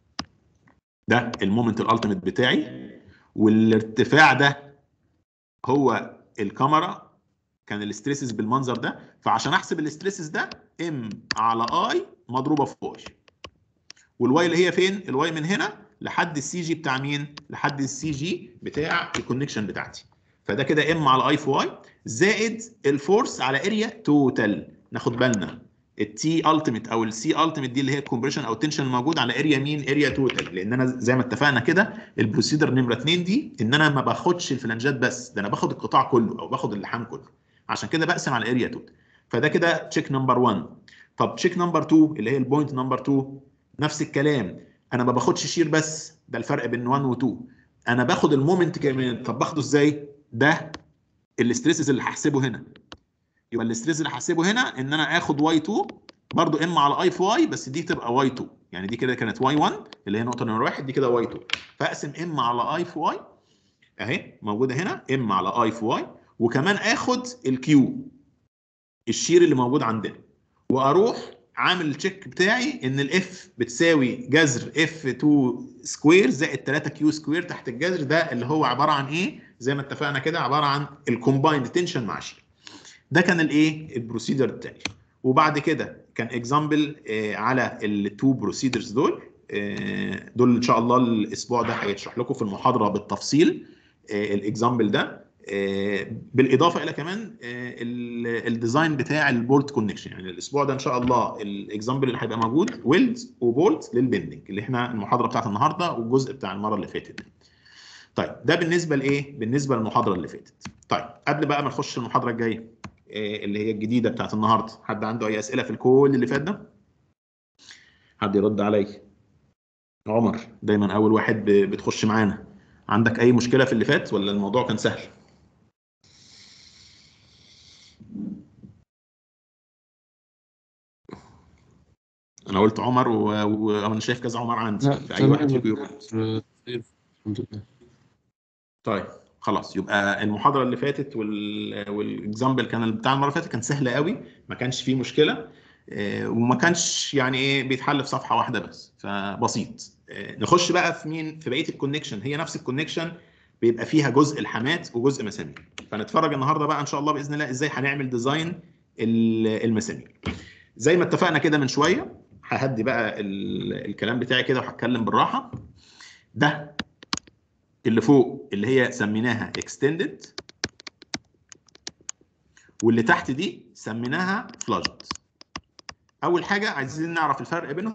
ده المومنت الالتيميت بتاعي والارتفاع ده هو الكاميرا كان الاستريسز بالمنظر ده فعشان احسب الاستريسز ده ام على اي مضروبه في واي والواي اللي هي فين الواي من هنا لحد السي جي بتاع مين لحد السي جي بتاع الكونكشن بتاعتي فده كده ام على اي في واي زائد الفورس على اريا توتال ناخد بالنا التي التيميت او السي التيميت دي اللي هي الكومبريشن او التنشن الموجود على اريا مين اريا توتال لان انا زي ما اتفقنا كده البروسيدر نمره 2 دي ان انا ما باخدش الفلانجات بس ده انا باخد القطاع كله او باخد اللحام كله عشان كده بقسم على اريا توتال فده كده تشيك نمبر 1 طب تشيك نمبر 2 اللي هي البوينت نمبر 2 نفس الكلام انا ما باخدش شير بس ده الفرق بين 1 و 2 انا باخد المومنت كمان طب باخده ازاي ده الاستريسز اللي هحسبه هنا يبقى الاستريس اللي هحسبه هنا ان انا اخد واي 2 برضو ام على اي في واي بس دي تبقى واي 2 يعني دي كده كانت واي 1 اللي هي نقطه نمره 1 دي كده واي 2 فاقسم ام على اي في واي اهي موجوده هنا ام على اي في واي وكمان اخد الكيو الشير اللي موجود عندنا واروح عامل التشيك بتاعي ان الاف بتساوي جذر اف 2 سكوير زائد 3 كيو سكوير تحت الجذر ده اللي هو عباره عن ايه زي ما اتفقنا كده عباره عن الكومبايند تنشن مع شير ده كان الايه البروسيدر التاني وبعد كده كان اكزامبل على التو بروسيدرز دول آه دول ان شاء الله الاسبوع ده هيشرح لكم في المحاضره بالتفصيل آه الاكزامبل ده آه بالاضافه الى كمان الديزاين بتاع البولت كونكشن يعني الاسبوع ده ان شاء الله الاكزامبل اللي هيبقى موجود ويلد وبولت للبندنج اللي احنا المحاضره بتاعت النهارده والجزء بتاع المره اللي فاتت دي. طيب ده بالنسبه لايه؟ بالنسبه للمحاضره اللي فاتت. طيب قبل بقى ما نخش المحاضره الجايه اللي هي الجديده بتاعت النهارده حد عنده اي اسئله في الكل اللي فات ده حد يرد عليا عمر دايما اول واحد بتخش معانا عندك اي مشكله في اللي فات ولا الموضوع كان سهل انا قلت عمر وانا شايف كذا عمر عندي في اي واحد فيكم يرد الحمد لله طيب خلاص يبقى المحاضره اللي فاتت وال والاكزامبل كان بتاع المره اللي فاتت كان سهل قوي ما كانش فيه مشكله وما كانش يعني ايه بيتحل في صفحه واحده بس فبسيط نخش بقى في مين في بقيه الكونكشن هي نفس الكونكشن بيبقى فيها جزء الحامات وجزء مسامير فنتفرج النهارده بقى ان شاء الله باذن الله ازاي هنعمل ديزاين المسامير زي ما اتفقنا كده من شويه ههدي بقى الكلام بتاعي كده وهتكلم بالراحه ده اللي فوق اللي هي سميناها extended واللي تحت دي سميناها فلاجد اول حاجه عايزين نعرف الفرق بينهم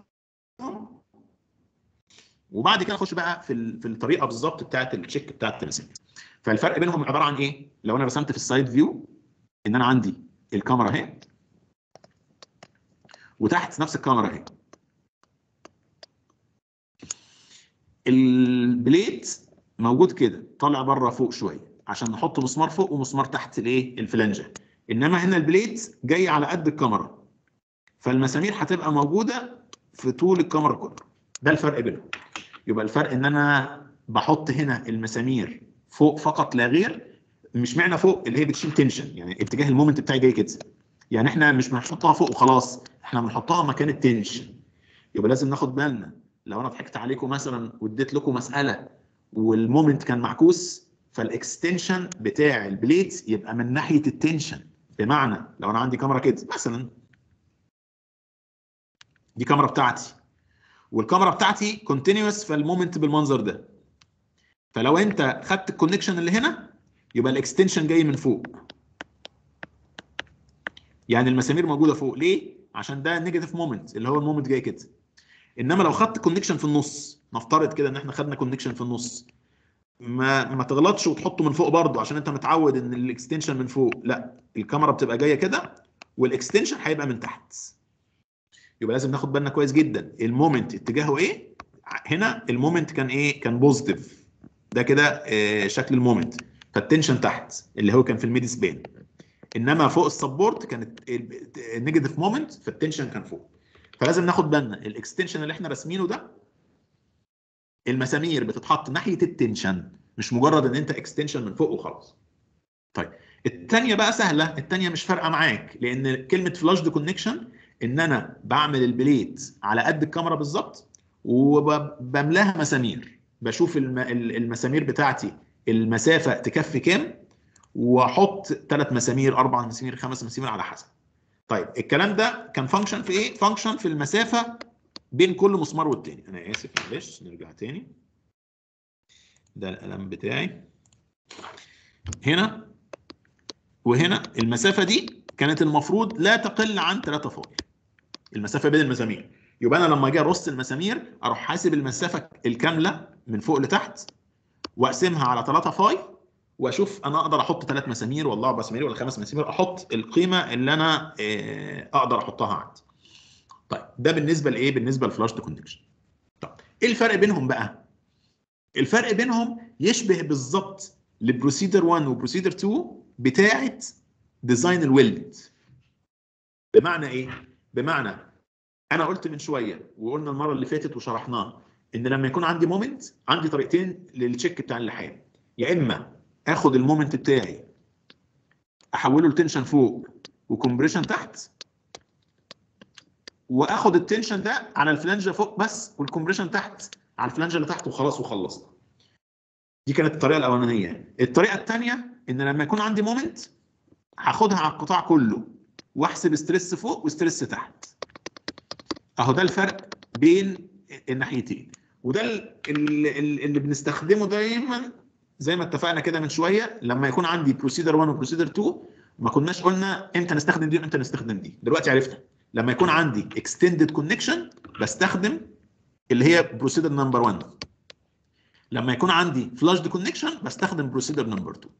وبعد كده نخش بقى في ال- في الطريقه بالظبط بتاعت التشيك بتاعت المسافه فالفرق بينهم عباره عن ايه لو انا رسمت في السايد فيو ان انا عندي الكاميرا اهي وتحت نفس الكاميرا اهي البليت موجود كده طالع بره فوق شويه عشان نحط مسمار فوق ومسمار تحت الايه الفلانجه انما هنا البليت جاي على قد الكاميرا فالمسامير هتبقى موجوده في طول الكاميرا كله ده الفرق بينهم يبقى الفرق ان انا بحط هنا المسامير فوق فقط لا غير مش معنى فوق اللي هي بتشيل تنشن يعني اتجاه المومنت بتاعي جاي كده يعني احنا مش بنحطها فوق وخلاص احنا بنحطها مكان التنشن يبقى لازم ناخد بالنا لو انا ضحكت عليكم مثلا واديت لكم مساله والمومنت كان معكوس فالاكستنشن بتاع البليت يبقى من ناحيه التنشن بمعنى لو انا عندي كاميرا كده مثلا دي كاميرا بتاعتي والكاميرا بتاعتي كونتينوس فالمومنت بالمنظر ده فلو انت خدت الكونكشن اللي هنا يبقى الاكستنشن جاي من فوق يعني المسامير موجوده فوق ليه عشان ده نيجاتيف مومنت اللي هو المومنت جاي كده انما لو خدت كونكشن في النص نفترض كده ان احنا خدنا كونكشن في النص ما ما تغلطش وتحطه من فوق برضه عشان انت متعود ان الاكستنشن من فوق لا الكاميرا بتبقى جايه كده والاكستنشن هيبقى من تحت يبقى لازم ناخد بالنا كويس جدا المومنت اتجاهه ايه هنا المومنت كان ايه كان بوزيتيف ده كده آه، شكل المومنت فالتنشن تحت اللي هو كان في الميد سبان انما فوق السبورت كانت النيجاتيف مومنت فالتنشن كان فوق فلازم ناخد بالنا الاكستنشن اللي احنا راسمينه ده المسامير بتتحط ناحيه التنشن مش مجرد ان انت اكستنشن من فوق وخلاص طيب الثانيه بقى سهله الثانيه مش فارقه معاك لان كلمه فلاش كونكشن ان انا بعمل البليت على قد الكاميرا بالظبط وبملاها مسامير بشوف الم- ال- المسامير بتاعتي المسافه تكفي كام واحط ثلاث مسامير اربع مسامير خمس مسامير على حسب طيب الكلام ده كان فانكشن في ايه فانكشن في المسافه بين كل مسمار والتاني انا اسف معلش نرجع تاني ده القلم بتاعي هنا وهنا المسافه دي كانت المفروض لا تقل عن 3 فاي المسافه بين المسامير يبقى انا لما اجي ارص المسامير اروح حاسب المسافه الكامله من فوق لتحت واقسمها على 3 فاي واشوف انا اقدر احط ثلاث مسامير ولا اربع مسامير ولا خمس مسامير احط القيمه اللي انا آه، اقدر احطها عندي. طيب ده بالنسبه لايه؟ بالنسبه للفلاش كونكشن. طب ايه الفرق بينهم بقى؟ الفرق بينهم يشبه بالظبط لبروسيدر 1 وبروسيدر 2 بتاعه ديزاين الويلد. بمعنى ايه؟ بمعنى انا قلت من شويه وقلنا المره اللي فاتت وشرحناها ان لما يكون عندي مومنت عندي طريقتين للتشيك بتاع اللحام يا اما اخد المومنت بتاعي احوله لتنشن فوق وكمبريشن تحت واخد التنشن ده على الفلانجه فوق بس والكمبريشن تحت على الفلانجه اللي تحت وخلاص وخلصنا دي كانت الطريقه الاولانيه الطريقه الثانيه ان لما يكون عندي مومنت هاخدها على القطاع كله واحسب ستريس فوق وستريس تحت اهو ده الفرق بين الناحيتين وده ال- ال- ال- اللي بنستخدمه دايما زي ما اتفقنا كده من شويه لما يكون عندي بروسيدر 1 وبروسيدر 2 ما كناش قلنا امتى نستخدم دي وامتى نستخدم دي دلوقتي عرفنا لما يكون عندي اكستندد كونكشن بستخدم اللي هي بروسيدر نمبر 1 لما يكون عندي فلاش كونكشن بستخدم بروسيدر نمبر 2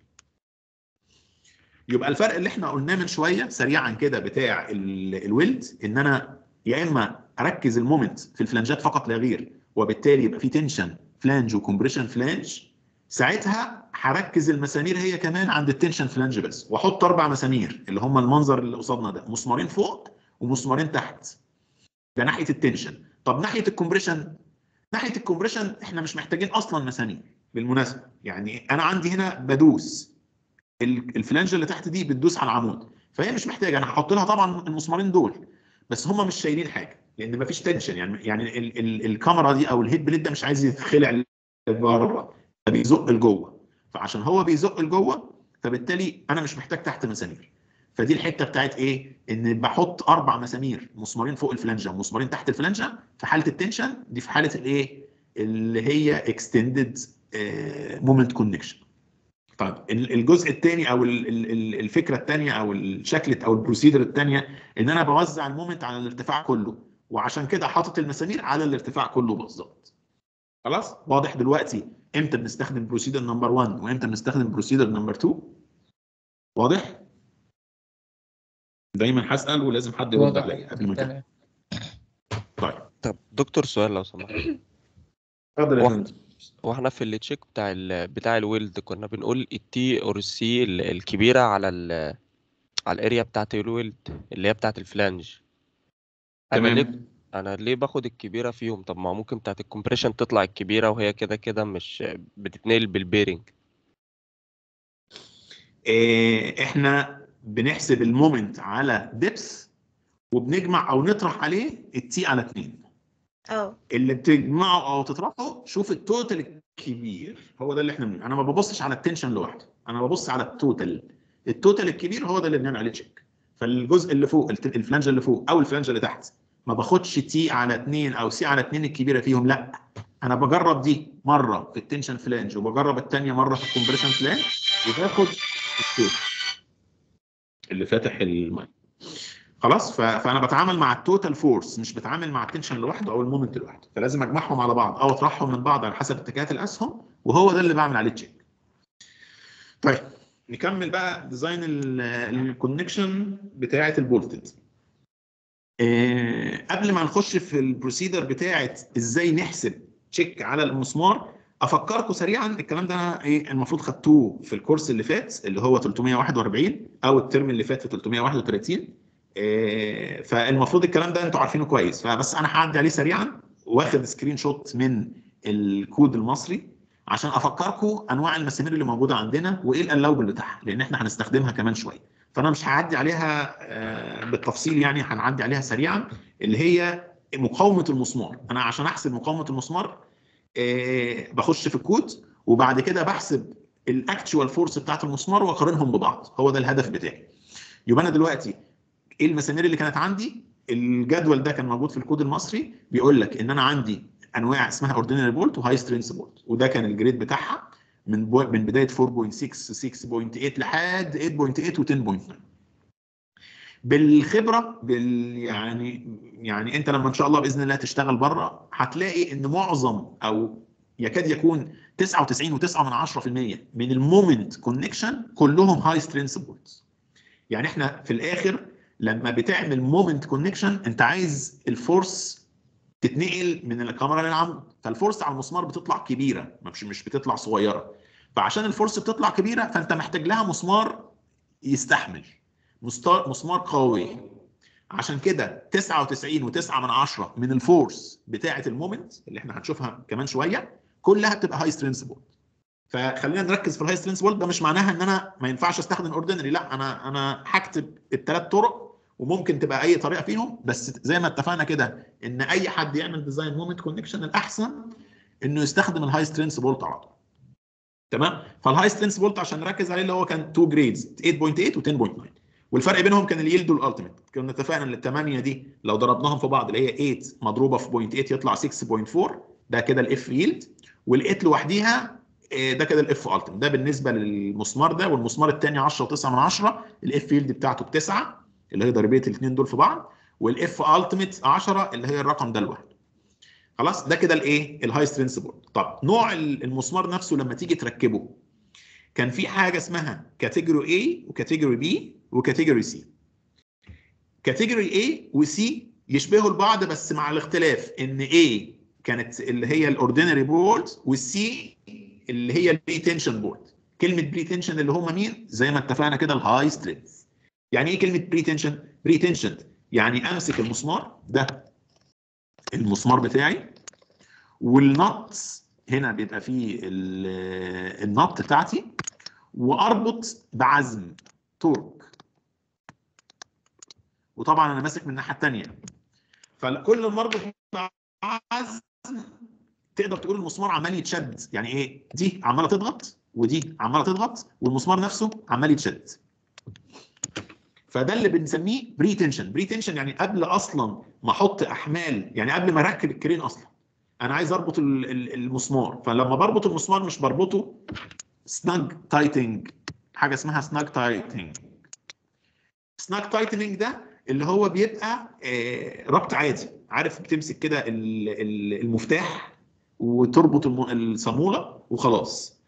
يبقى الفرق اللي احنا قلناه من شويه سريعا كده بتاع ال- الويلد ان انا يا اما اركز المومنت في الفلانجات فقط لا غير وبالتالي يبقى في تنشن فلانج وكمبريشن فلانج ساعتها هركز المسامير هي كمان عند التنشن فلانج بس واحط اربع مسامير اللي هم المنظر اللي قصادنا ده مسمارين فوق ومسمارين تحت ده ناحيه التنشن طب ناحيه الكمبريشن ناحيه الكمبريشن احنا مش محتاجين اصلا مسامير بالمناسبه يعني انا عندي هنا بدوس ال- الفلانجه اللي تحت دي بتدوس على العمود فهي مش محتاجه انا هحط لها طبعا المسمارين دول بس هم مش شايلين حاجه لان مفيش تنشن يعني يعني ال ال الكاميرا دي او الهيد بليد ده مش عايز يتخلع لبره ده بيزق لجوه فعشان هو بيزق لجوه فبالتالي انا مش محتاج تحت مسامير فدي الحته بتاعت ايه ان بحط اربع مسامير مسمارين فوق الفلانجه ومسمارين تحت الفلانجه في حاله التنشن دي في حاله الايه اللي هي اكستندد مومنت كونكشن طيب ال- الجزء الثاني او ال- ال- ال- الفكره الثانيه او الشكل او البروسيدر الثانيه ان انا بوزع المومنت على الارتفاع كله وعشان كده حاطط المسامير على الارتفاع كله بالظبط خلاص واضح دلوقتي امتى بنستخدم بروسيدر نمبر 1 وامتى بنستخدم بروسيدر نمبر 2 واضح دايما هسال ولازم حد يرد واضح عليا قبل ما أكمل. تمام طيب طب دكتور سؤال لو سمحت اتفضل يا واحد. فندم واحنا في التشيك بتاع ال بتاع الويلد كنا بنقول التي اور السي الكبيرة على ال على الاريا بتاعت الويلد اللي هي بتاعت الفلانج انا ليه تمام انا ليه باخد الكبيرة فيهم طب ما ممكن بتاعت الكومبريشن تطلع الكبيرة وهي كده كده مش بتتنقل بالبيرنج إيه احنا بنحسب المومنت على ديبس وبنجمع او نطرح عليه التي على 2 اه اللي بتجمعه او تطرحه شوف التوتال الكبير هو ده اللي احنا بنعمله انا ما ببصش على التنشن لوحده انا ببص على التوتال التوتال الكبير هو ده اللي بنعمل عليه تشيك فالجزء اللي فوق الت- الفلانجه اللي فوق او الفلانجه اللي تحت ما باخدش تي على 2 او سي على 2 الكبيره فيهم لا انا بجرب دي مره في التنشن فلانج وبجرب الثانيه مره في الكومبريشن فلانج وباخد التوتال اللي فاتح المايك خلاص ف- فانا بتعامل مع التوتال فورس مش بتعامل مع التنشن لوحده او المومنت لوحده فلازم اجمعهم على بعض او اطرحهم من بعض على حسب اتجاهات الاسهم وهو ده اللي بعمل عليه تشيك طيب نكمل بقى ديزاين الكونكشن بتاعه البولتد آه، قبل ما نخش في البروسيدر بتاعه ازاي نحسب تشيك على المسمار افكركم سريعا الكلام ده أنا ايه المفروض خدتوه في الكورس اللي فات اللي هو 341 او الترم اللي فات في 331 آه، فالمفروض الكلام ده انتوا عارفينه كويس فبس انا هعدي عليه سريعا واخد سكرين شوت من الكود المصري عشان افكركم انواع المسامير اللي موجوده عندنا وايه الالاوبل بتاعها لان احنا هنستخدمها كمان شويه فانا مش هعدي عليها آه، بالتفصيل يعني هنعدي عليها سريعا اللي هي مقاومه المسمار انا عشان احسب مقاومه المسمار آه، بخش في الكود وبعد كده بحسب الاكتشوال فورس بتاعت المسمار واقارنهم ببعض هو ده الهدف بتاعي يبقى انا دلوقتي ايه المسامير اللي كانت عندي الجدول ده كان موجود في الكود المصري بيقول لك ان انا عندي انواع اسمها اوردينري بولت وهاي سترينث بولت وده كان الجريد بتاعها من بو... من بدايه 4.6 6.8 لحد 8.8 و10.9 بالخبره بال يعني يعني انت لما ان شاء الله باذن الله تشتغل بره هتلاقي ان معظم او يكاد يكون 99.9% من المومنت كونكشن كلهم هاي سترينث بولتس يعني احنا في الاخر لما بتعمل مومنت كونكشن انت عايز الفورس تتنقل من الكاميرا للعمود فالفورس على المسمار بتطلع كبيره مش مش بتطلع صغيره فعشان الفورس بتطلع كبيره فانت محتاج لها مسمار يستحمل مستار- مسمار قوي عشان كده 99.9 من عشرة من الفورس بتاعه المومنت اللي احنا هنشوفها كمان شويه كلها بتبقى هاي سترينث بولت فخلينا نركز في الهاي سترينث بولت ده مش معناها ان انا ما ينفعش استخدم اوردينري لا انا انا هكتب الثلاث طرق وممكن تبقى اي طريقه فيهم بس زي ما اتفقنا كده ان اي حد يعمل ديزاين مومنت كونكشن الاحسن انه يستخدم الهاي سترينث بولت على طول تمام فالهاي سترينث بولت عشان نركز عليه اللي هو كان 2 جريدز 8.8 و10.9 والفرق بينهم كان اليلد والالتيميت كنا اتفقنا ان الثمانيه دي لو ضربناهم في بعض اللي هي 8 مضروبه في 0.8 يطلع 6.4 ده كده الاف يلد والايت لوحديها آه، ده كده الاف التيميت ده بالنسبه للمسمار ده والمسمار الثاني 10 و9 من 10 الاف يلد بتاعته بتسعه اللي هي ضريبيه الاثنين دول في بعض والاف التيميت 10 اللي هي الرقم ده لوحده خلاص ده كده الايه الهاي سترينث بورد طب نوع ال- المسمار نفسه لما تيجي تركبه كان في حاجه اسمها كاتيجوري A وكاتيجوري B وكاتيجوري C كاتيجوري A وC يشبهوا البعض بس مع الاختلاف ان A كانت اللي هي الاوردينري بورد والسي اللي هي البري تنشن بورد كلمه بري تنشن اللي هم مين زي ما اتفقنا كده الهاي سترينث يعني ايه كلمه بري تنشن بري تنشن يعني امسك المسمار ده المسمار بتاعي والنط هنا بيبقى فيه ال- النط بتاعتي واربط بعزم تورك وطبعا انا ماسك من الناحيه الثانيه فكل ما اربط بعزم تقدر تقول المسمار عمال يتشد يعني ايه دي عماله تضغط ودي عماله تضغط والمسمار نفسه عمال يتشد فده اللي بنسميه بري تنشن بري تنشن يعني قبل اصلا ما احط احمال يعني قبل ما اركب الكرين اصلا انا عايز اربط ال- ال- المسمار فلما بربط المسمار مش بربطه سناج تايتنج حاجه اسمها سناج تايتنج سناج تايتنج ده اللي هو بيبقى آه، ربط عادي عارف بتمسك كده ال- ال- المفتاح وتربط الم- الصاموله وخلاص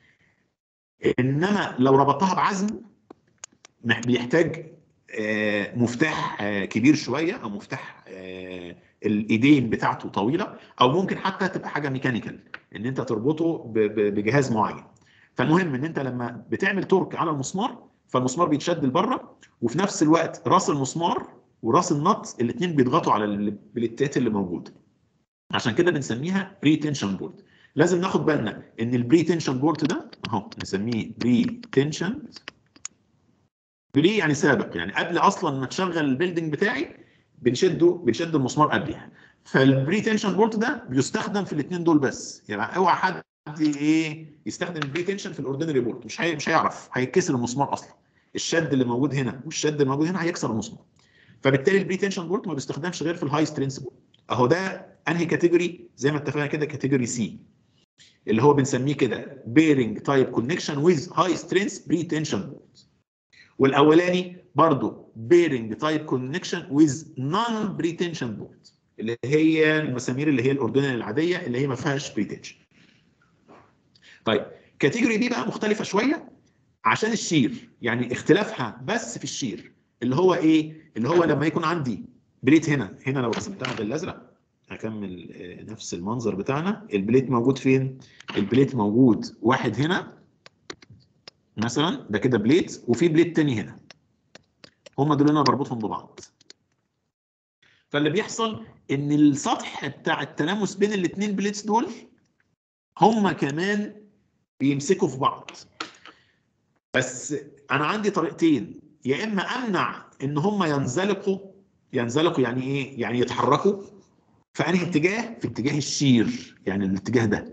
انما لو ربطتها بعزم مح- بيحتاج آه، مفتاح آه، كبير شويه او مفتاح آه، الايدين بتاعته طويله او ممكن حتى تبقى حاجه ميكانيكال ان انت تربطه ب- ب- بجهاز معين فالمهم ان انت لما بتعمل تورك على المسمار فالمسمار بيتشد لبره وفي نفس الوقت راس المسمار وراس النط الاثنين بيضغطوا على البليتات اللي موجوده عشان كده بنسميها بري تنشن بورد لازم ناخد بالنا ان البري تنشن بورد ده اهو نسميه بري تنشن بري يعني سابق يعني قبل اصلا ما تشغل البيلدنج بتاعي بنشده بنشد المسمار قبلها فالبري تنشن بورد ده بيستخدم في الاثنين دول بس يعني اوعى حد ايه يستخدم البري تنشن في الاوردينري بورد مش هي مش هيعرف هيتكسر المسمار اصلا الشد اللي موجود هنا والشد اللي موجود هنا هيكسر المسمار فبالتالي البري تنشن بورد ما بيستخدمش غير في الهاي سترينث بورد اهو ده انهي كاتيجوري زي ما اتفقنا كده كاتيجوري سي اللي هو بنسميه كده بيرنج تايب كونكشن ويز هاي سترينث بري تنشن بورد والاولاني برضه بيرنج تايب كونكشن ويز نون بري تنشن بورد اللي هي المسامير اللي هي الاوردينال العاديه اللي هي ما فيهاش بري تنشن طيب كاتيجوري بي بقى مختلفه شويه عشان الشير يعني اختلافها بس في الشير اللي هو ايه اللي هو لما يكون عندي بليت هنا هنا لو رسمتها بالازرق هكمل آه، نفس المنظر بتاعنا البليت موجود فين البليت موجود واحد هنا مثلا ده كده بليت وفي بليت تاني هنا هما دول انا بربطهم ببعض فاللي بيحصل ان السطح بتاع التلامس بين الاثنين بليتس دول هما كمان بيمسكوا في بعض بس انا عندي طريقتين يا اما امنع ان هم ينزلقوا ينزلقوا يعني ايه يعني يتحركوا في انهي اتجاه في اتجاه الشير يعني الاتجاه ده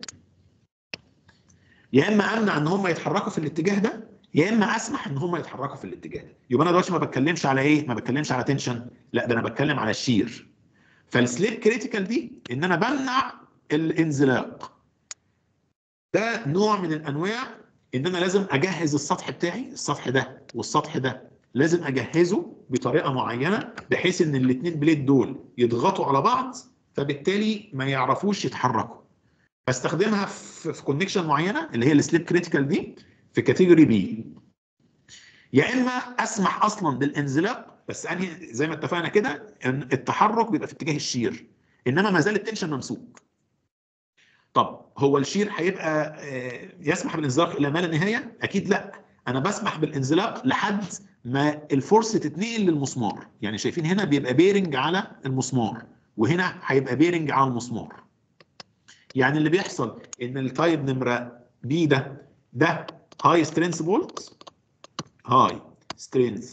يا اما امنع ان هم يتحركوا في الاتجاه ده يا اما اسمح ان هم يتحركوا في الاتجاه ده يبقى انا دلوقتي ما بتكلمش على ايه ما بتكلمش على تنشن لا ده انا بتكلم على الشير فالسليب كريتيكال دي ان انا بمنع الانزلاق ده نوع من الانواع ان انا لازم اجهز السطح بتاعي السطح ده والسطح ده لازم اجهزه بطريقه معينه بحيث ان الاثنين بليد دول يضغطوا على بعض فبالتالي ما يعرفوش يتحركوا بستخدمها في في كونكشن معينه اللي هي السليب كريتيكال دي في كاتيجوري بي يا اما اسمح اصلا بالانزلاق بس انهي زي ما اتفقنا كده ان التحرك بيبقى في اتجاه الشير انما ما زال التنشن ممسوك طب هو الشير هيبقى آه، يسمح بالانزلاق الى ما لا نهايه اكيد لا انا بسمح بالانزلاق لحد ما الفورس تتنقل للمسمار يعني شايفين هنا بيبقى بيرنج على المسمار وهنا هيبقى بيرنج على المسمار يعني اللي بيحصل ان التايب نمره بي ده ده هاي سترينث بولت هاي سترينث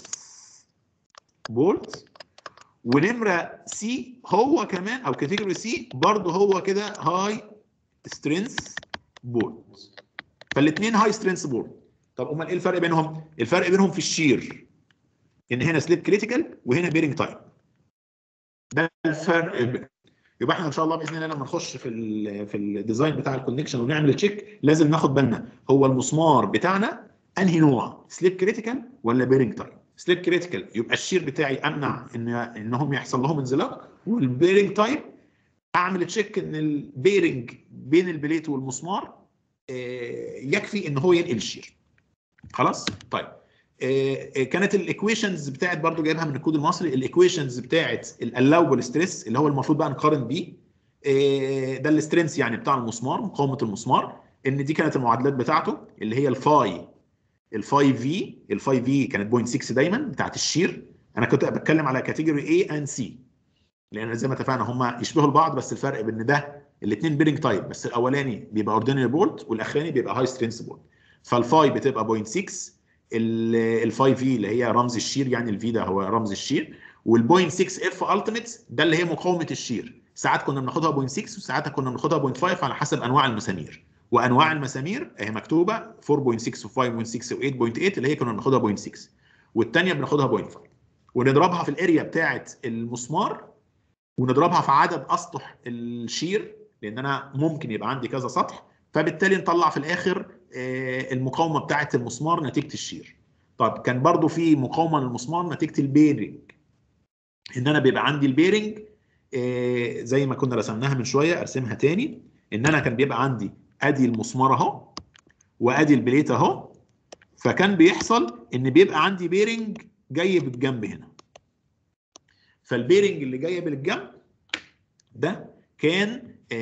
بولت ونمره سي هو كمان او كاتيجوري سي برضه هو كده هاي سترينث بولت فالاثنين هاي سترينث بولت طب امال ايه الفرق بينهم؟ الفرق بينهم في الشير ان هنا سليب كريتيكال وهنا بيرنج تايب ده الفرق ب- يبقى احنا ان شاء الله باذن الله لما نخش في ال في الديزاين بتاع الكونكشن ونعمل تشيك لازم ناخد بالنا هو المسمار بتاعنا انهي نوع سليب كريتيكال ولا بيرنج تايب سليب كريتيكال يبقى الشير بتاعي امنع ان انهم يحصل لهم انزلاق والبيرنج تايب اعمل تشيك ان البيرنج بين البليت والمسمار آه، يكفي ان هو ينقل الشير خلاص طيب آه، آه، كانت الايكويشنز بتاعت برضو جايبها من الكود المصري الايكويشنز بتاعت الالاوبل ستريس اللي هو المفروض بقى نقارن بيه آه، ده السترينث يعني بتاع المسمار مقاومه المسمار ان دي كانت المعادلات بتاعته اللي هي الفاي الفاي في الفاي في كانت 0.6 دايما بتاعت الشير انا كنت بتكلم على كاتيجوري A اند سي لان زي ما اتفقنا هم يشبهوا البعض بس الفرق بين ده الاثنين بيرنج تايب بس الاولاني بيبقى اوردينري بولت والاخراني بيبقى هاي سترينث بولت فالفاي بتبقى 0.6 الفاي في اللي هي رمز الشير يعني الفي ده هو رمز الشير وال 0.6 اف التيميت ده اللي هي مقاومه الشير ساعات كنا بناخدها 0.6 وساعات كنا بناخدها 0.5 على حسب انواع المسامير وانواع المسامير اهي مكتوبه 4.6 و5.6 و8.8 اللي هي كنا بناخدها 0.6 والثانيه بناخدها 0.5 ونضربها في الاريا بتاعه المسمار ونضربها في عدد اسطح الشير لان انا ممكن يبقى عندي كذا سطح فبالتالي نطلع في الاخر آه، المقاومه بتاعه المسمار نتيجه الشير طب كان برضو في مقاومه للمسمار نتيجه البيرنج ان انا بيبقى عندي البيرنج آه، زي ما كنا رسمناها من شويه ارسمها تاني ان انا كان بيبقى عندي ادي المسمار اهو وادي البليت اهو فكان بيحصل ان بيبقى عندي بيرنج جاي بالجنب هنا فالبيرنج اللي جاي بالجنب ده كان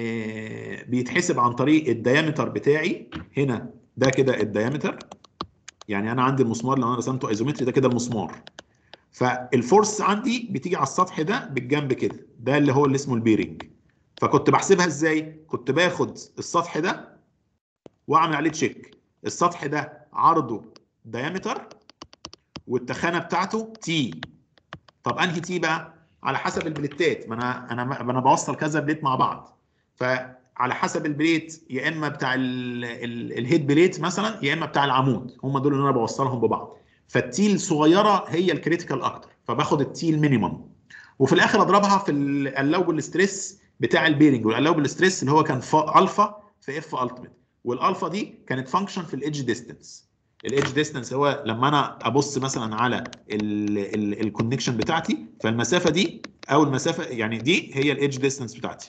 آه، بيتحسب عن طريق الديامتر بتاعي هنا ده كده الديامتر يعني انا عندي المسمار لو انا رسمته ايزومتري ده كده المسمار فالفورس عندي بتيجي على السطح ده بالجنب كده ده اللي هو اللي اسمه البيرنج فكنت بحسبها ازاي كنت باخد السطح ده واعمل عليه تشيك السطح ده عرضه ديامتر والتخانه بتاعته تي طب انهي تي بقى على حسب البليتات ما انا انا انا بوصل كذا بليت مع بعض فعلى حسب البليت يا اما بتاع ال- ال- الهيد بليت مثلا يا اما بتاع العمود هم دول اللي انا بوصلهم ببعض فالتي الصغيره هي الكريتيكال اكتر فباخد التي المينيمم وفي الاخر اضربها في الالاوبل ستريس بتاع البيرنج والالاوبل ستريس اللي هو كان ف- الفا في اف التيميت والالفا دي كانت فانكشن في الايدج ديستنس الايدج ديستنس هو لما انا ابص مثلا على الكونكشن بتاعتي فالمسافه دي او المسافه يعني دي هي الايدج ديستنس بتاعتي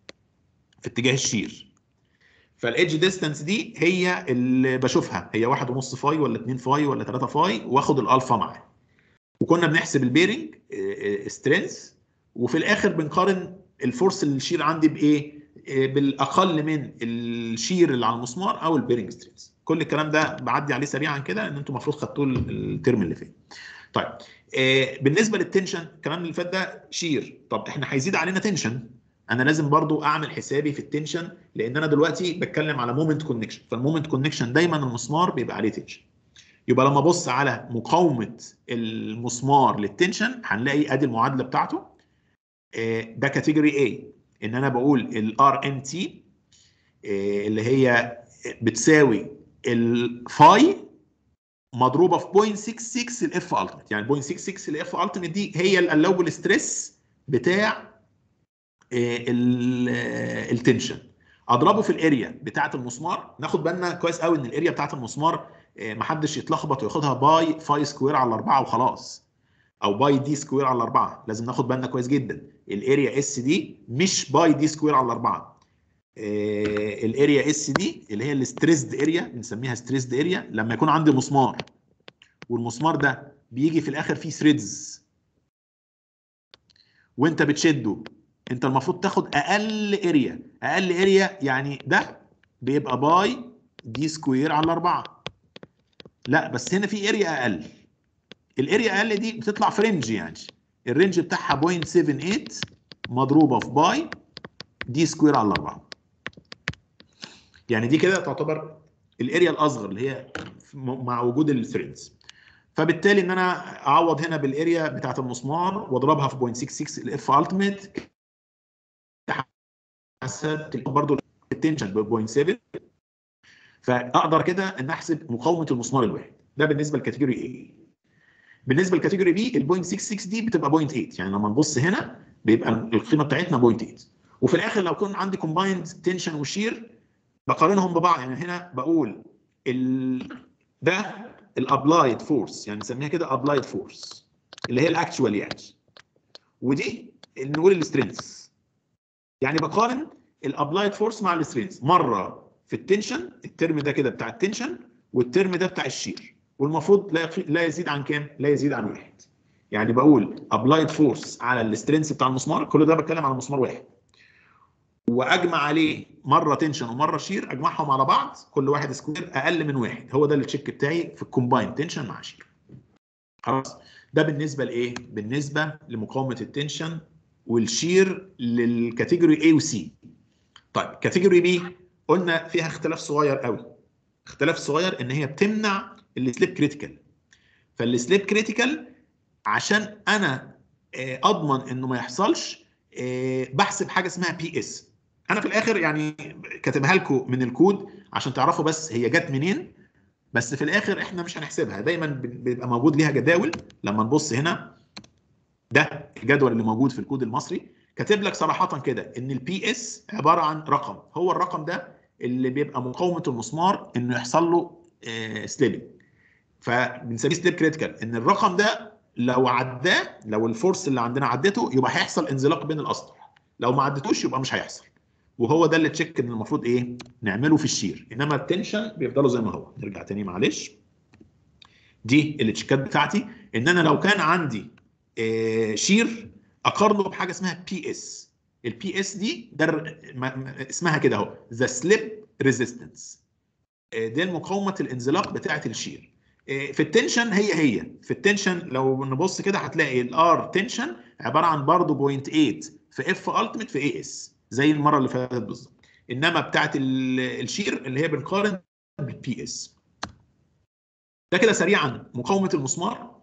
في اتجاه الشير فالايدج ديستنس دي هي اللي بشوفها هي واحد ونص فاي ولا 2 فاي ولا 3 فاي واخد الالفا معاه وكنا بنحسب البيرنج سترينث وفي الاخر بنقارن الفورس اللي الشير عندي بايه آه، بالاقل من الشير اللي على المسمار او البيرنج سترينث كل الكلام ده بعدي عليه سريعا كده ان انتم المفروض خدتوه الترم اللي فات طيب آه، بالنسبه للتنشن الكلام اللي فات ده شير طب احنا هيزيد علينا تنشن انا لازم برضو اعمل حسابي في التنشن لان انا دلوقتي بتكلم على مومنت كونكشن فالمومنت كونكشن دايما المسمار بيبقى عليه تنشن يبقى لما ابص على مقاومه المسمار للتنشن هنلاقي ادي المعادله بتاعته آه، ده كاتيجوري A ان انا بقول الار ان تي اللي هي بتساوي الفاي مضروبه في 0.66 الاف التيميت يعني 0.66 الاف التيميت دي هي الالاوبل ستريس بتاع التنشن اضربه في الاريا بتاعه المسمار ناخد بالنا كويس قوي ان الاريا بتاعه المسمار آه، محدش يتلخبط وياخدها باي فاي سكوير على 4 وخلاص او باي دي سكوير على 4 لازم ناخد بالنا كويس جدا الاريا اس دي مش باي دي سكوير على 4 الاريا اس دي اللي هي الستريسد اريا بنسميها ستريسد اريا لما يكون عندي مسمار والمسمار ده بيجي في الاخر فيه ثريدز وانت بتشده انت المفروض تاخد اقل اريا اقل اريا يعني ده بيبقى باي دي سكوير على 4 لا بس هنا في اريا اقل الاريا اقل دي بتطلع في رينج يعني الرينج بتاعها 0.78 مضروبه في باي دي سكوير على 4 يعني دي كده تعتبر الاريا الاصغر اللي هي م- مع وجود الثريدز فبالتالي ان انا اعوض هنا بالاريا بتاعت المسمار واضربها في 0.66 الاف التيميت حسبت برضه التنشن ب 0.7 فاقدر كده ان احسب مقاومه المسمار الواحد ده بالنسبه لكاتيجوري A بالنسبه لكاتيجوري بي ال 0.66 دي بتبقى 0.8 يعني لما نبص هنا بيبقى القيمه بتاعتنا 0.8 وفي الاخر لو كان عندي كومبايند تنشن وشير بقارنهم ببعض يعني هنا بقول ال... ده الابلايد فورس يعني نسميها كده ابلايد فورس اللي هي الاكشوال يعني ودي نقول السترينث يعني بقارن الابلايد فورس مع السترينث مره في التنشن الترم ده كده بتاع التنشن والترم ده بتاع الشير والمفروض لا يقي- لا يزيد عن كام؟ لا يزيد عن واحد. يعني بقول ابلايد فورس على السترينث بتاع المسمار كل ده بتكلم على مسمار واحد. واجمع عليه مره تنشن ومره شير اجمعهم على بعض كل واحد سكوير اقل من واحد هو ده التشيك بتاعي في الكومباين تنشن مع شير. خلاص ده بالنسبه لايه؟ بالنسبه لمقاومه التنشن والشير للكاتيجوري A و C. طيب كاتيجوري B قلنا فيها اختلاف صغير قوي. اختلاف صغير ان هي بتمنع السليب كريتيكال. فالسليب كريتيكال عشان انا آه، اضمن انه ما يحصلش آه، بحسب حاجه اسمها بي اس. انا في الاخر يعني كاتبها لكم من الكود عشان تعرفوا بس هي جت منين بس في الاخر احنا مش هنحسبها دايما بيبقى موجود ليها جداول لما نبص هنا ده الجدول اللي موجود في الكود المصري كاتب لك صراحه كده ان البي اس عباره عن رقم هو الرقم ده اللي بيبقى مقاومه المسمار انه يحصل له سليبنج فبنسميه سليب كريتيكال ان الرقم ده لو عداه لو الفورس اللي عندنا عدته يبقى هيحصل انزلاق بين الاسطح لو ما عدتوش يبقى مش هيحصل وهو ده اللي تشيك ان المفروض ايه نعمله في الشير انما التنشن بيفضلوا زي ما هو نرجع تاني معلش دي التشيكات بتاعتي ان انا لو كان عندي آه شير اقارنه بحاجه اسمها بي اس البي اس دي ده الر- ما- ما- اسمها كده اهو ذا سليب ريزيستنس دي المقاومه الانزلاق بتاعه الشير آه، في التنشن هي هي في التنشن لو نبص كده هتلاقي الار تنشن عباره عن برضه 0.8 في اف التيميت في اي اس زي المره اللي فاتت بالظبط انما بتاعه ال- الشير اللي هي بنقارن بالبي اس ده كده سريعا مقاومه المسمار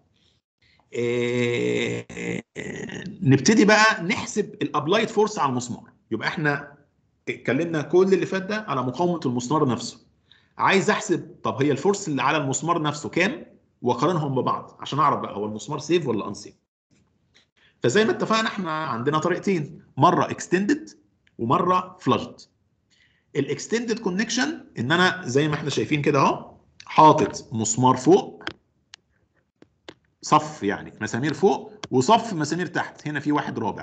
آه، آه، نبتدي بقى نحسب الابلايد فورس على المسمار يبقى احنا اتكلمنا كل اللي فات ده على مقاومه المسمار نفسه عايز احسب طب هي الفورس اللي على المسمار نفسه كام واقارنهم ببعض عشان اعرف بقى هو المسمار سيف ولا انسيف فزي ما اتفقنا احنا عندنا طريقتين مره اكستندد ومره فلاجد الاكستندد كونكشن ان انا زي ما احنا شايفين كده اهو حاطط مسمار فوق صف يعني مسامير فوق وصف مسامير تحت هنا في واحد رابع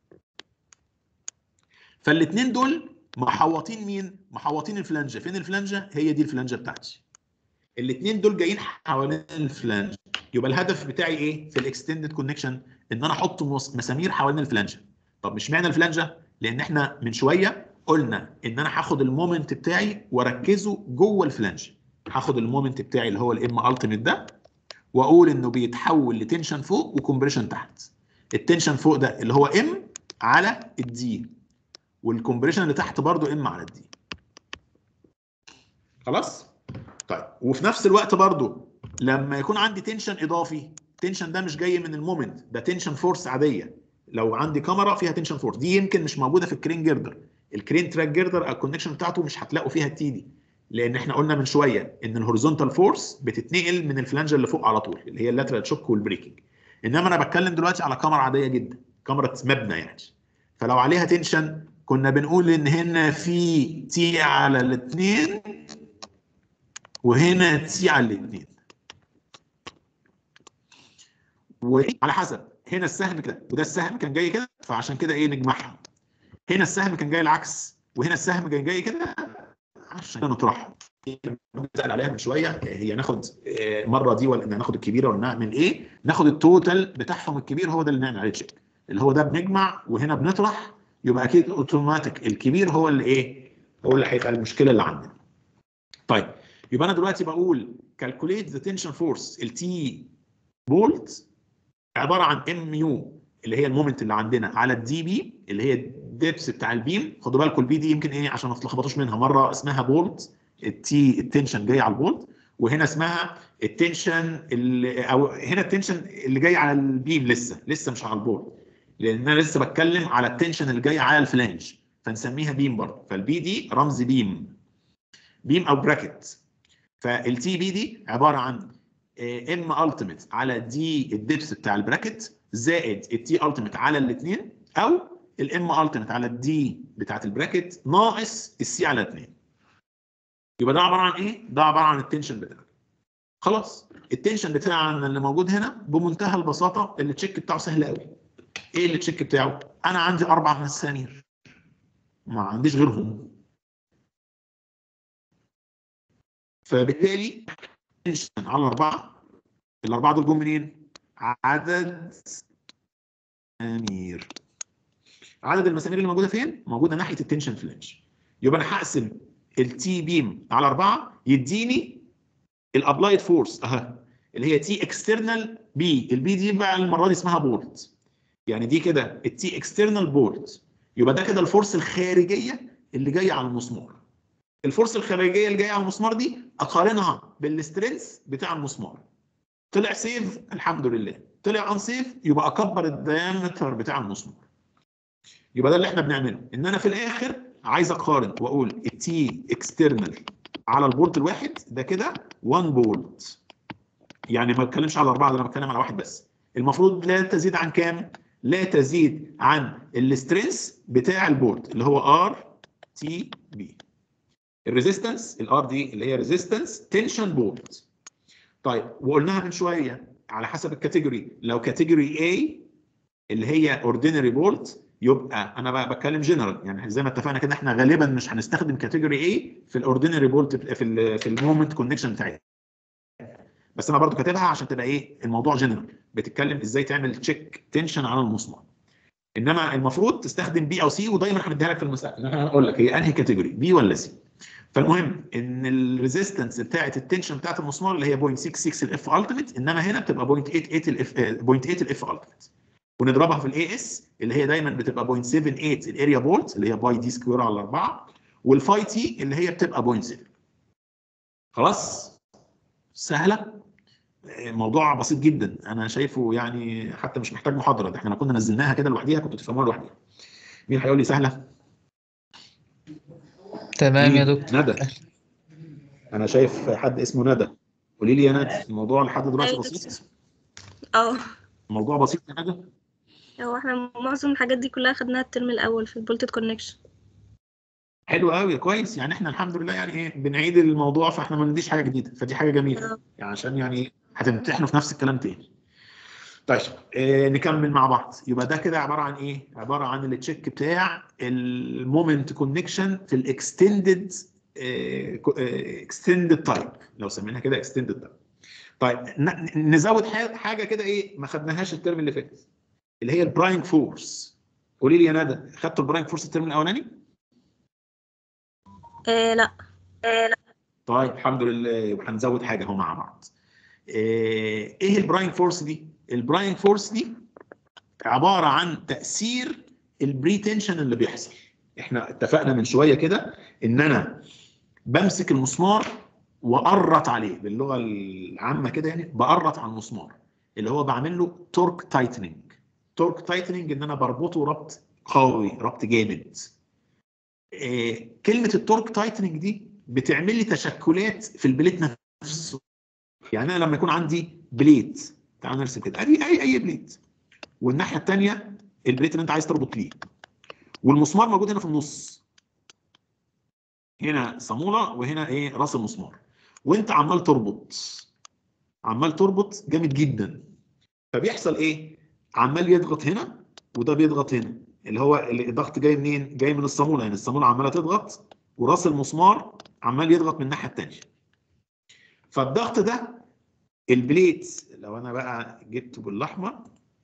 فالاثنين دول محوطين مين محوطين الفلانجه فين الفلانجه هي دي الفلانجه بتاعتي الاثنين دول جايين حوالين الفلانجه يبقى الهدف بتاعي ايه في الاكستندد كونكشن ان انا احط مس- مسامير حوالين الفلانجه طب مش معنى الفلانجه لان احنا من شويه قلنا ان انا هاخد المومنت بتاعي واركزه جوه الفلانجه هاخد المومنت بتاعي اللي هو الام التيميت ده واقول انه بيتحول لتنشن فوق وكمبريشن تحت التنشن فوق ده اللي هو ام على الدي والكمبريشن اللي تحت برضو ام على الدي خلاص طيب وفي نفس الوقت برضو لما يكون عندي تنشن اضافي التنشن ده مش جاي من المومنت ده تنشن فورس عاديه لو عندي كاميرا فيها تنشن فورس دي يمكن مش موجوده في الكرين جيردر الكرين تراك جيردر الكونكشن بتاعته مش هتلاقوا فيها التي دي لان احنا قلنا من شويه ان الهوريزونتال فورس بتتنقل من الفلانجه اللي فوق على طول اللي هي اللاترال شوك والبريكنج انما انا بتكلم دلوقتي على كاميرا عاديه جدا كاميرا مبنى يعني فلو عليها تنشن كنا بنقول ان هنا في تي على الاثنين وهنا تي على الاثنين وعلى حسب هنا السهم كده وده السهم كان جاي كده فعشان كده ايه نجمعهم هنا السهم كان جاي العكس وهنا السهم كان جاي كده عشان كده نطرحهم بنسال عليها من شويه هي ناخد آه، مره دي ولا ناخد الكبيره ولا نعمل ايه ناخد التوتال بتاعهم الكبير هو ده اللي نعمل عليه تشيك اللي هو ده بنجمع وهنا بنطرح يبقى اكيد اوتوماتيك الكبير هو اللي ايه هو اللي هيبقى المشكله اللي عندنا طيب يبقى انا دلوقتي بقول calculate the tension force التي بولت عباره عن ام يو اللي هي المومنت اللي عندنا على الدي بي اللي هي الدبس بتاع البيم خدوا بالكم البي دي يمكن ايه عشان ما تتلخبطوش منها مره اسمها بولت التي التنشن جاي على البولت وهنا اسمها التنشن اللي او هنا التنشن اللي جاي على البيم لسه لسه مش على البولت لان انا لسه بتكلم على التنشن اللي جاي على الفلانج فنسميها بيم برضه فالبي دي رمز بيم بيم او براكت فالتي بي دي عباره عن ام التيميت على دي الدبس بتاع البراكت زائد التي التيميت على الاثنين او الام التيميت على الدي بتاعت البراكت ناقص السي على 2 يبقى ده عباره عن ايه؟ ده عباره عن التنشن بتاعك خلاص التنشن بتاعنا اللي موجود هنا بمنتهى البساطه اللي التشيك بتاعه سهل قوي ايه اللي التشيك بتاعه؟ انا عندي اربع مسامير ما عنديش غيرهم فبالتالي تنشن على اربعه الاربعه دول جم منين؟ عدد مسامير عدد المسامير اللي موجوده فين؟ موجوده ناحيه التنشن فلانج يبقى انا هقسم التي بيم على اربعه يديني الابلايد فورس اها اللي هي تي اكسترنال بي البي دي بقى المره دي اسمها بولت يعني دي كده التي اكسترنال بولت يبقى ده كده الفورس الخارجيه اللي جايه على المسمار الفورس الخارجيه اللي جايه على المسمار دي اقارنها بالسترينث بتاع المسمار طلع سيف الحمد لله طلع ان سيف يبقى اكبر الدايمتر بتاع المسمار يبقى ده اللي احنا بنعمله ان انا في الاخر عايز اقارن واقول التي اكسترنال على البولت الواحد ده كده 1 بولت يعني ما بتكلمش على اربعه ده انا بتكلم على واحد بس المفروض لا تزيد عن كام؟ لا تزيد عن السترينث بتاع البولت اللي هو ار تي بي الريزيستنس الار دي اللي هي ريزيستنس تنشن بولت طيب وقلناها من شويه على حسب الكاتيجوري لو كاتيجوري A اللي هي اوردينري بولت يبقى انا بقى بتكلم جنرال يعني زي ما اتفقنا كده احنا غالبا مش هنستخدم كاتيجوري A في الاوردينري بولت في ال في المومنت كونكشن بتاعتها بس انا برضو كاتبها عشان تبقى ايه الموضوع جنرال بتتكلم ازاي تعمل تشيك تنشن على المسمار انما المفروض تستخدم بي او سي ودايما هنديها لك في المسائل انا هقول لك هي انهي كاتيجوري بي ولا سي فالمهم ان الريزيستنس بتاعه التنشن بتاعه المسمار اللي هي 0.66 الاف التيميت انما هنا بتبقى 0.88 الاف 0.8 الاف التيميت ونضربها في الاي اس اللي هي دايما بتبقى 0.78 الاريا بولت اللي هي باي دي سكوير على 4 والفاي تي اللي هي بتبقى 0.7 خلاص سهله موضوع بسيط جدا انا شايفه يعني حتى مش محتاج محاضره ده احنا لو كنا نزلناها كده لوحديها كنتوا تفهموها لوحديها مين هيقول لي سهله تمام يا مين؟ دكتور ندى انا شايف حد اسمه ندى قولي لي يا ندى الموضوع لحد دلوقتي أيوة. بسيط اه الموضوع بسيط يا ندى هو احنا معظم الحاجات دي كلها خدناها الترم الاول في البولتد كونكشن حلو قوي كويس يعني احنا الحمد لله يعني ايه بنعيد الموضوع فاحنا ما نديش حاجه جديده فدي حاجه جميله آه. يعني عشان يعني هتمتحنوا في نفس الكلام تاني طيب آه نكمل مع بعض يبقى ده كده عباره عن ايه عباره عن التشيك بتاع المومنت كونكشن في الاكستندد اكستندد تايب لو سميناها كده اكستندد تايب طيب ن- نزود ح- حاجه كده ايه ما خدناهاش الترم اللي فات اللي هي البراينج فورس قولي لي يا ندى خدتوا البراينج فورس الترم الاولاني آه لا طيب الحمد لله يبقى هنزود حاجه اهو مع بعض. ايه إيه البراينج فورس دي؟ البراينج فورس دي عباره عن تاثير البريتنشن اللي بيحصل. احنا اتفقنا من شويه كده ان انا بمسك المسمار وقرط عليه باللغه العامه كده يعني بقرط على المسمار اللي هو بعمل له تورك تايتنينج. تورك تايتنينج ان انا بربطه ربط قوي ربط جامد. إيه كلمه التورك تايتنينج دي بتعمل لي تشكلات في البليت نفسه يعني انا لما يكون عندي بليت تعال نرسم كده ادي اي اي بليت والناحيه الثانيه البليت اللي انت عايز تربط ليه والمسمار موجود هنا في النص هنا صاموله وهنا ايه راس المسمار وانت عمال تربط عمال تربط جامد جدا فبيحصل ايه عمال يضغط هنا وده بيضغط هنا اللي هو اللي الضغط جاي منين جاي من الصاموله يعني الصاموله عماله تضغط وراس المسمار عمال يضغط من الناحيه الثانيه فالضغط ده البليت لو انا بقى جبته بالاحمر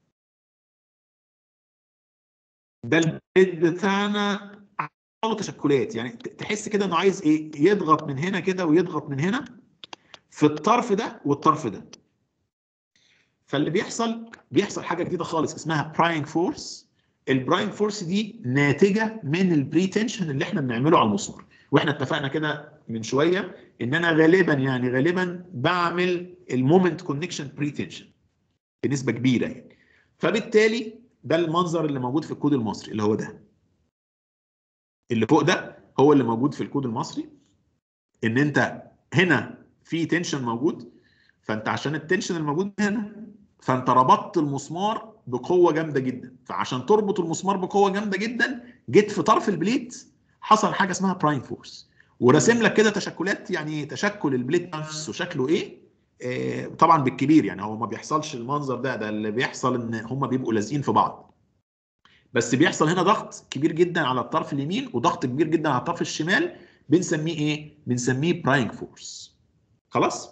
ده البليت بتاعنا له تشكلات يعني ت- تحس كده انه عايز ايه يضغط من هنا كده ويضغط من هنا في الطرف ده والطرف ده فاللي بيحصل بيحصل حاجه جديده خالص اسمها براينج فورس البراينج فورس دي ناتجه من البريتنشن اللي احنا بنعمله على المسمار واحنا اتفقنا كده من شويه ان انا غالبا يعني غالبا بعمل المومنت كونكشن بريتنشن بنسبه كبيره يعني فبالتالي ده المنظر اللي موجود في الكود المصري اللي هو ده اللي فوق ده هو اللي موجود في الكود المصري ان انت هنا في تنشن موجود فانت عشان التنشن الموجود هنا فانت ربطت المسمار بقوه جامده جدا فعشان تربط المسمار بقوه جامده جدا جيت في طرف البليت حصل حاجه اسمها برايم فورس وراسم لك كده تشكلات يعني تشكل البليت نفسه شكله ايه آه طبعا بالكبير يعني هو ما بيحصلش المنظر ده ده اللي بيحصل ان هم بيبقوا لازقين في بعض بس بيحصل هنا ضغط كبير جدا على الطرف اليمين وضغط كبير جدا على الطرف الشمال بنسميه ايه بنسميه براينج فورس خلاص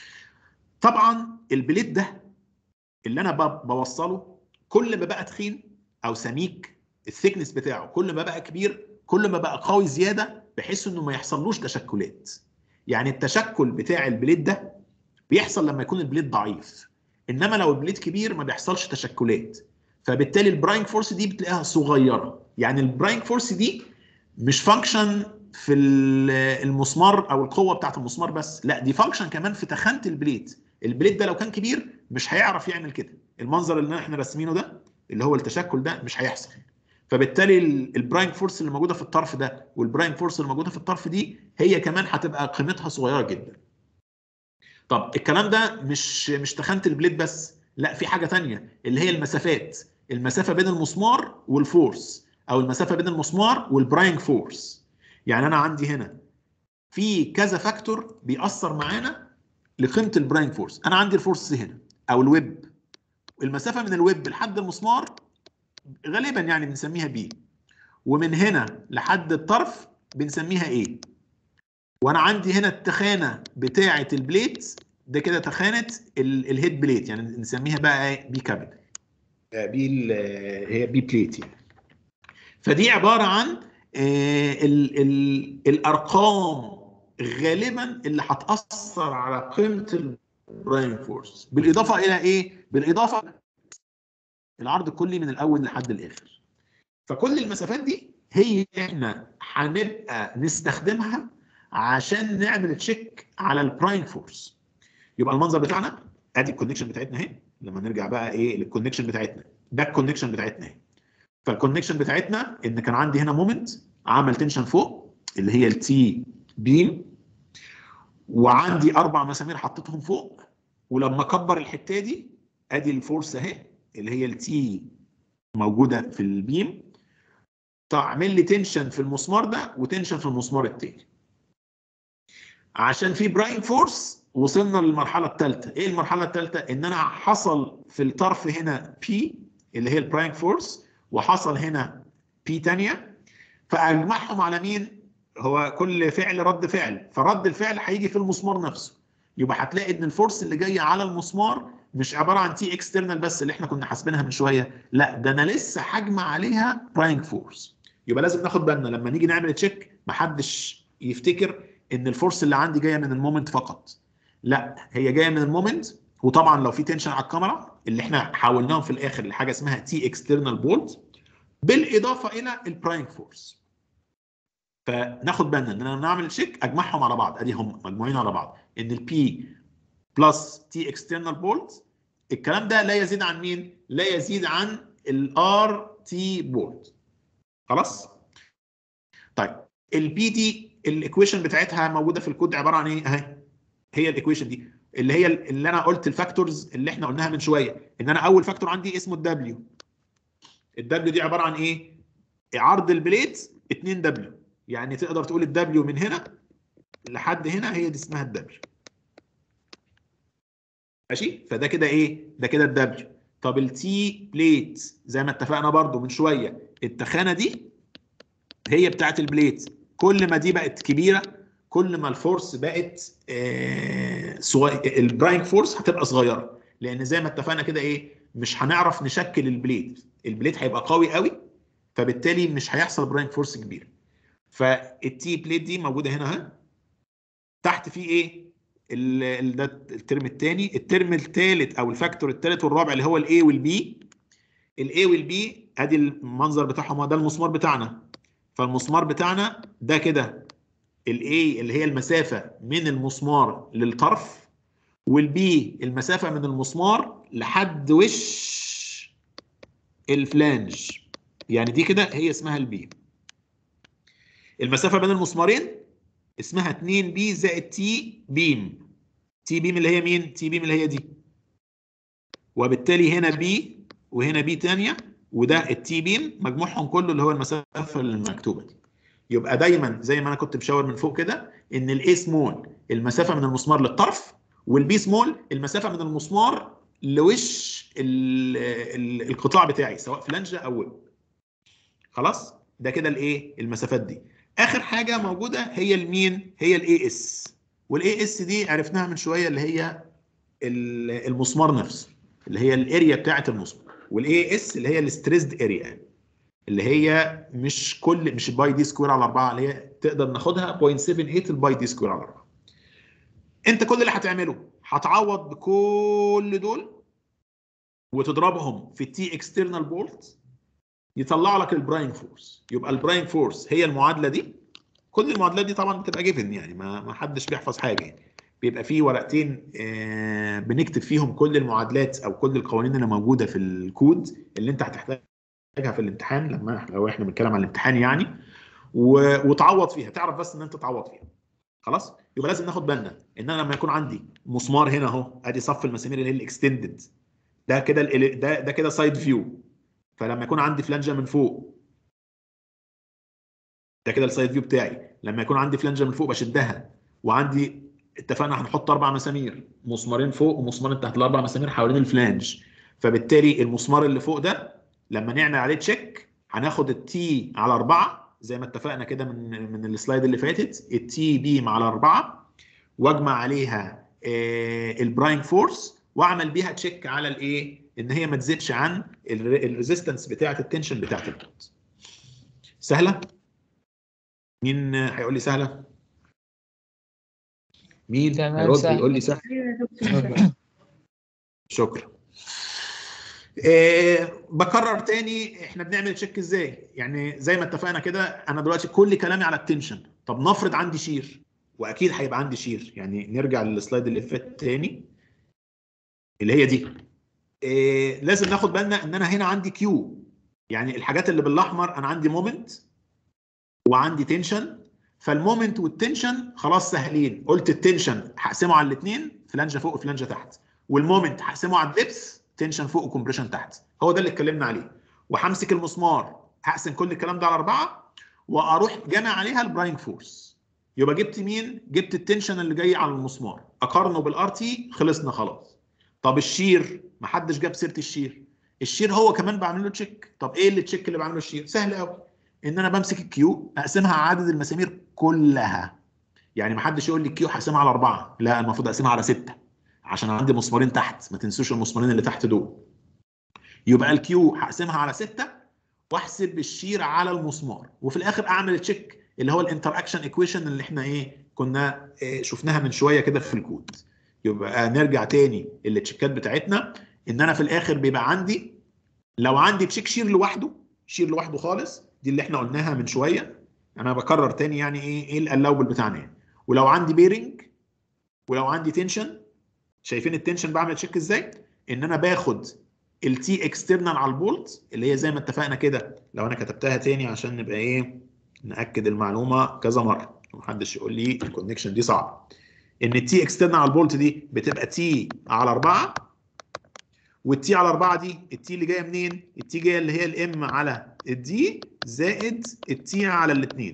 طبعا البليت ده اللي انا ب- بوصله كل ما بقى تخين او سميك الثيكنس بتاعه كل ما بقى كبير كل ما بقى قوي زياده بحيث انه ما يحصلوش تشكلات يعني التشكل بتاع البليت ده بيحصل لما يكون البليت ضعيف انما لو البليت كبير ما بيحصلش تشكلات فبالتالي البراينج فورس دي بتلاقيها صغيره يعني البراينج فورس دي مش فانكشن في ال- المسمار او القوه بتاعت المسمار بس لا دي فانكشن كمان في تخانه البليت البليت ده لو كان كبير مش هيعرف يعمل كده المنظر اللي احنا راسمينه ده اللي هو التشكل ده مش هيحصل فبالتالي البراينج فورس اللي موجوده في الطرف ده والبراينج فورس اللي موجوده في الطرف دي هي كمان هتبقى قيمتها صغيره جدا طب الكلام ده مش مش تخانه البليت بس لا في حاجه تانية اللي هي المسافات المسافه بين المسمار والفورس او المسافه بين المسمار والبراينج فورس يعني انا عندي هنا في كذا فاكتور بيأثر معانا لقيمه البراينج فورس انا عندي الفورس هنا او الويب المسافه من الويب لحد المسمار غالبا يعني بنسميها بي ومن هنا لحد الطرف بنسميها ايه وانا عندي هنا التخانه بتاعه البليت ده كده تخانه ال- الهيد بليت يعني نسميها بقى ايه بي كابيتال بي ال- هي بي بليت يعني فدي عباره عن آه، ال ال الارقام غالبا اللي هتاثر على قيمه البرايم فورس بالاضافه الى ايه بالاضافه العرض الكلي من الاول لحد الاخر فكل المسافات دي هي احنا هنبقى نستخدمها عشان نعمل تشيك على البرايم فورس يبقى المنظر بتاعنا ادي الكونكشن بتاعتنا اهي لما نرجع بقى ايه للكونكشن بتاعتنا ده الكونكشن بتاعتنا اهي فالكونكشن بتاعتنا ان كان عندي هنا مومنت عمل تنشن فوق اللي هي التي بيم وعندي اربع مسامير حطيتهم فوق ولما اكبر الحته دي ادي الفورس اهي اللي هي التي موجوده في البيم تعمل لي تنشن في المسمار ده وتنشن في المسمار التاني عشان في براين فورس وصلنا للمرحله الثالثه ايه المرحله الثالثه ان انا حصل في الطرف هنا بي اللي هي البراين فورس وحصل هنا بي تانية فاجمعهم على مين هو كل فعل رد فعل فرد الفعل هيجي في المسمار نفسه يبقى هتلاقي ان الفورس اللي جايه على المسمار مش عباره عن تي اكسترنال بس اللي احنا كنا حاسبينها من شويه لا ده انا لسه هجمع عليها براينج فورس يبقى لازم ناخد بالنا لما نيجي نعمل تشيك محدش يفتكر ان الفورس اللي عندي جايه من المومنت فقط لا هي جايه من المومنت وطبعا لو في تنشن على الكاميرا اللي احنا حولناهم في الاخر لحاجه اسمها تي اكسترنال بولت بالاضافه الى البراينج فورس فناخد بالنا ان انا نعمل تشيك اجمعهم على بعض ادي هم مجموعين على بعض ان البي بلس تي اكسترنال بولت الكلام ده لا يزيد عن مين؟ لا يزيد عن الار تي بولت خلاص؟ طيب البي دي الايكويشن بتاعتها موجوده في الكود عباره عن ايه؟ اهي هي الايكويشن دي اللي هي اللي انا قلت الفاكتورز اللي احنا قلناها من شويه ان انا اول فاكتور عندي اسمه الدبليو الدبليو دي عباره عن ايه؟ عرض البليت 2 دبليو يعني تقدر تقول الدبليو من هنا لحد هنا هي دي اسمها الدبليو ماشي فده كده ايه ده كده الدبليو طب التي بليت زي ما اتفقنا برضو من شويه التخانه دي هي بتاعت البليت كل ما دي بقت كبيره كل ما الفورس بقت آه صغير البراينج فورس هتبقى صغيره لان زي ما اتفقنا كده ايه مش هنعرف نشكل البليت البليت هيبقى قوي قوي فبالتالي مش هيحصل براينج فورس كبير فالتي بليت دي موجوده هنا اهي تحت في ايه ال- ال- ده الترم الثاني الترم الثالث او الفاكتور الثالث والرابع اللي هو الاي والبي الاي والبي ادي المنظر بتاعهم هو ده المسمار بتاعنا فالمسمار بتاعنا ده كده الاي اللي هي المسافه من المسمار للطرف والبي المسافه من المسمار لحد وش الفلانج يعني دي كده هي اسمها البي المسافه بين المسمارين اسمها 2 بي زائد تي بيم تي بيم اللي هي مين تي بيم اللي هي دي وبالتالي هنا بي وهنا بي تانية وده التي بيم مجموعهم كله اللي هو المسافه المكتوبه دي يبقى دايما زي ما انا كنت مشاور من فوق كده ان الاي سمول المسافه من المسمار للطرف والبي سمول المسافه من المسمار لوش ال ال القطاع بتاعي سواء فلانجه او ويب خلاص ده كده الايه المسافات دي اخر حاجه موجوده هي المين هي الاي اس والاي اس دي عرفناها من شويه اللي هي ال- المسمار نفسه اللي هي الاريا بتاعه المسمار والاي اس اللي هي الستريسد اريا اللي هي مش كل مش الباي دي سكوير على 4 اللي هي تقدر ناخدها 0.78 الباي دي سكوير على 4 انت كل اللي هتعمله هتعوض بكل دول وتضربهم في التي اكسترنال بولت يطلع لك البراين فورس يبقى البراين فورس هي المعادله دي كل المعادلات دي طبعا بتبقى جيفن يعني ما ما حدش بيحفظ حاجه يعني بيبقى فيه ورقتين آه بنكتب فيهم كل المعادلات او كل القوانين اللي موجوده في الكود اللي انت هتحتاجها في الامتحان لما لو احنا بنتكلم عن الامتحان يعني و- وتعوض فيها تعرف بس ان انت تعوض فيها خلاص يبقى لازم ناخد بالنا ان انا لما يكون عندي مسمار هنا اهو ادي صف المسامير اللي هي الاكستندد ده كده ال- ده ده كده سايد فيو فلما يكون عندي فلانجه من فوق ده كده السايد فيو بتاعي لما يكون عندي فلانجه من فوق بشدها وعندي اتفقنا هنحط اربع مسامير مسمارين فوق ومسمارين تحت الاربع مسامير حوالين الفلانج فبالتالي المسمار اللي فوق ده لما نعمل عليه تشيك هناخد التي على اربعه زي ما اتفقنا كده من من السلايد اللي فاتت التي بيم على اربعه واجمع عليها آه، البرايم فورس واعمل بيها تشيك على الايه ان هي ما تزيدش عن الريزيستنس بتاعه التنشن بتاعه البوت سهله مين هيقول لي سهله مين تمام، هيرد سهل. يقول لي سهل شكرا إيه بكرر تاني احنا بنعمل تشيك ازاي يعني زي ما اتفقنا كده انا دلوقتي كل كلامي على التنشن طب نفرض عندي شير واكيد هيبقى عندي شير يعني نرجع للسلايد اللي فات تاني اللي هي دي إيه لازم ناخد بالنا ان انا هنا عندي كيو يعني الحاجات اللي بالاحمر انا عندي مومنت وعندي تنشن فالمومنت والتنشن خلاص سهلين قلت التنشن هقسمه على الاثنين فلانجه فوق وفلانجه تحت والمومنت هقسمه على الدبس تنشن فوق وكمبريشن تحت هو ده اللي اتكلمنا عليه وهمسك المسمار هقسم كل الكلام ده على اربعه واروح جامع عليها البراينج فورس يبقى جبت مين؟ جبت التنشن اللي جاي على المسمار اقارنه بالار تي خلصنا خلاص طب الشير محدش جاب سيره الشير الشير هو كمان بعمل له تشيك طب ايه اللي تشيك اللي بعمله الشير سهل قوي ان انا بمسك الكيو اقسمها على عدد المسامير كلها يعني محدش يقول لي الكيو هقسمها على اربعه لا المفروض اقسمها على سته عشان عندي مسمارين تحت ما تنسوش المسمارين اللي تحت دول يبقى الكيو هقسمها على سته واحسب الشير على المسمار وفي الاخر اعمل تشيك اللي هو الانتر اكشن ايكويشن اللي احنا ايه كنا إيه شفناها من شويه كده في الكود يبقى نرجع تاني التشيكات بتاعتنا ان انا في الاخر بيبقى عندي لو عندي تشيك شير لوحده شير لوحده خالص دي اللي احنا قلناها من شويه انا بكرر تاني يعني ايه ايه الالاوبل بتاعنا إيه. ولو عندي بيرنج ولو عندي تنشن شايفين التنشن بعمل تشيك ازاي ان انا باخد التي اكسترنال على البولت اللي هي زي ما اتفقنا كده لو انا كتبتها تاني عشان نبقى ايه ناكد المعلومه كذا مره محدش يقول لي الكونكشن دي صعبه ان التي اكسترنال على البولت دي بتبقى تي على 4 والتي على 4 دي التي اللي جايه منين التي جايه اللي هي الام على الدي زائد التي على الاثنين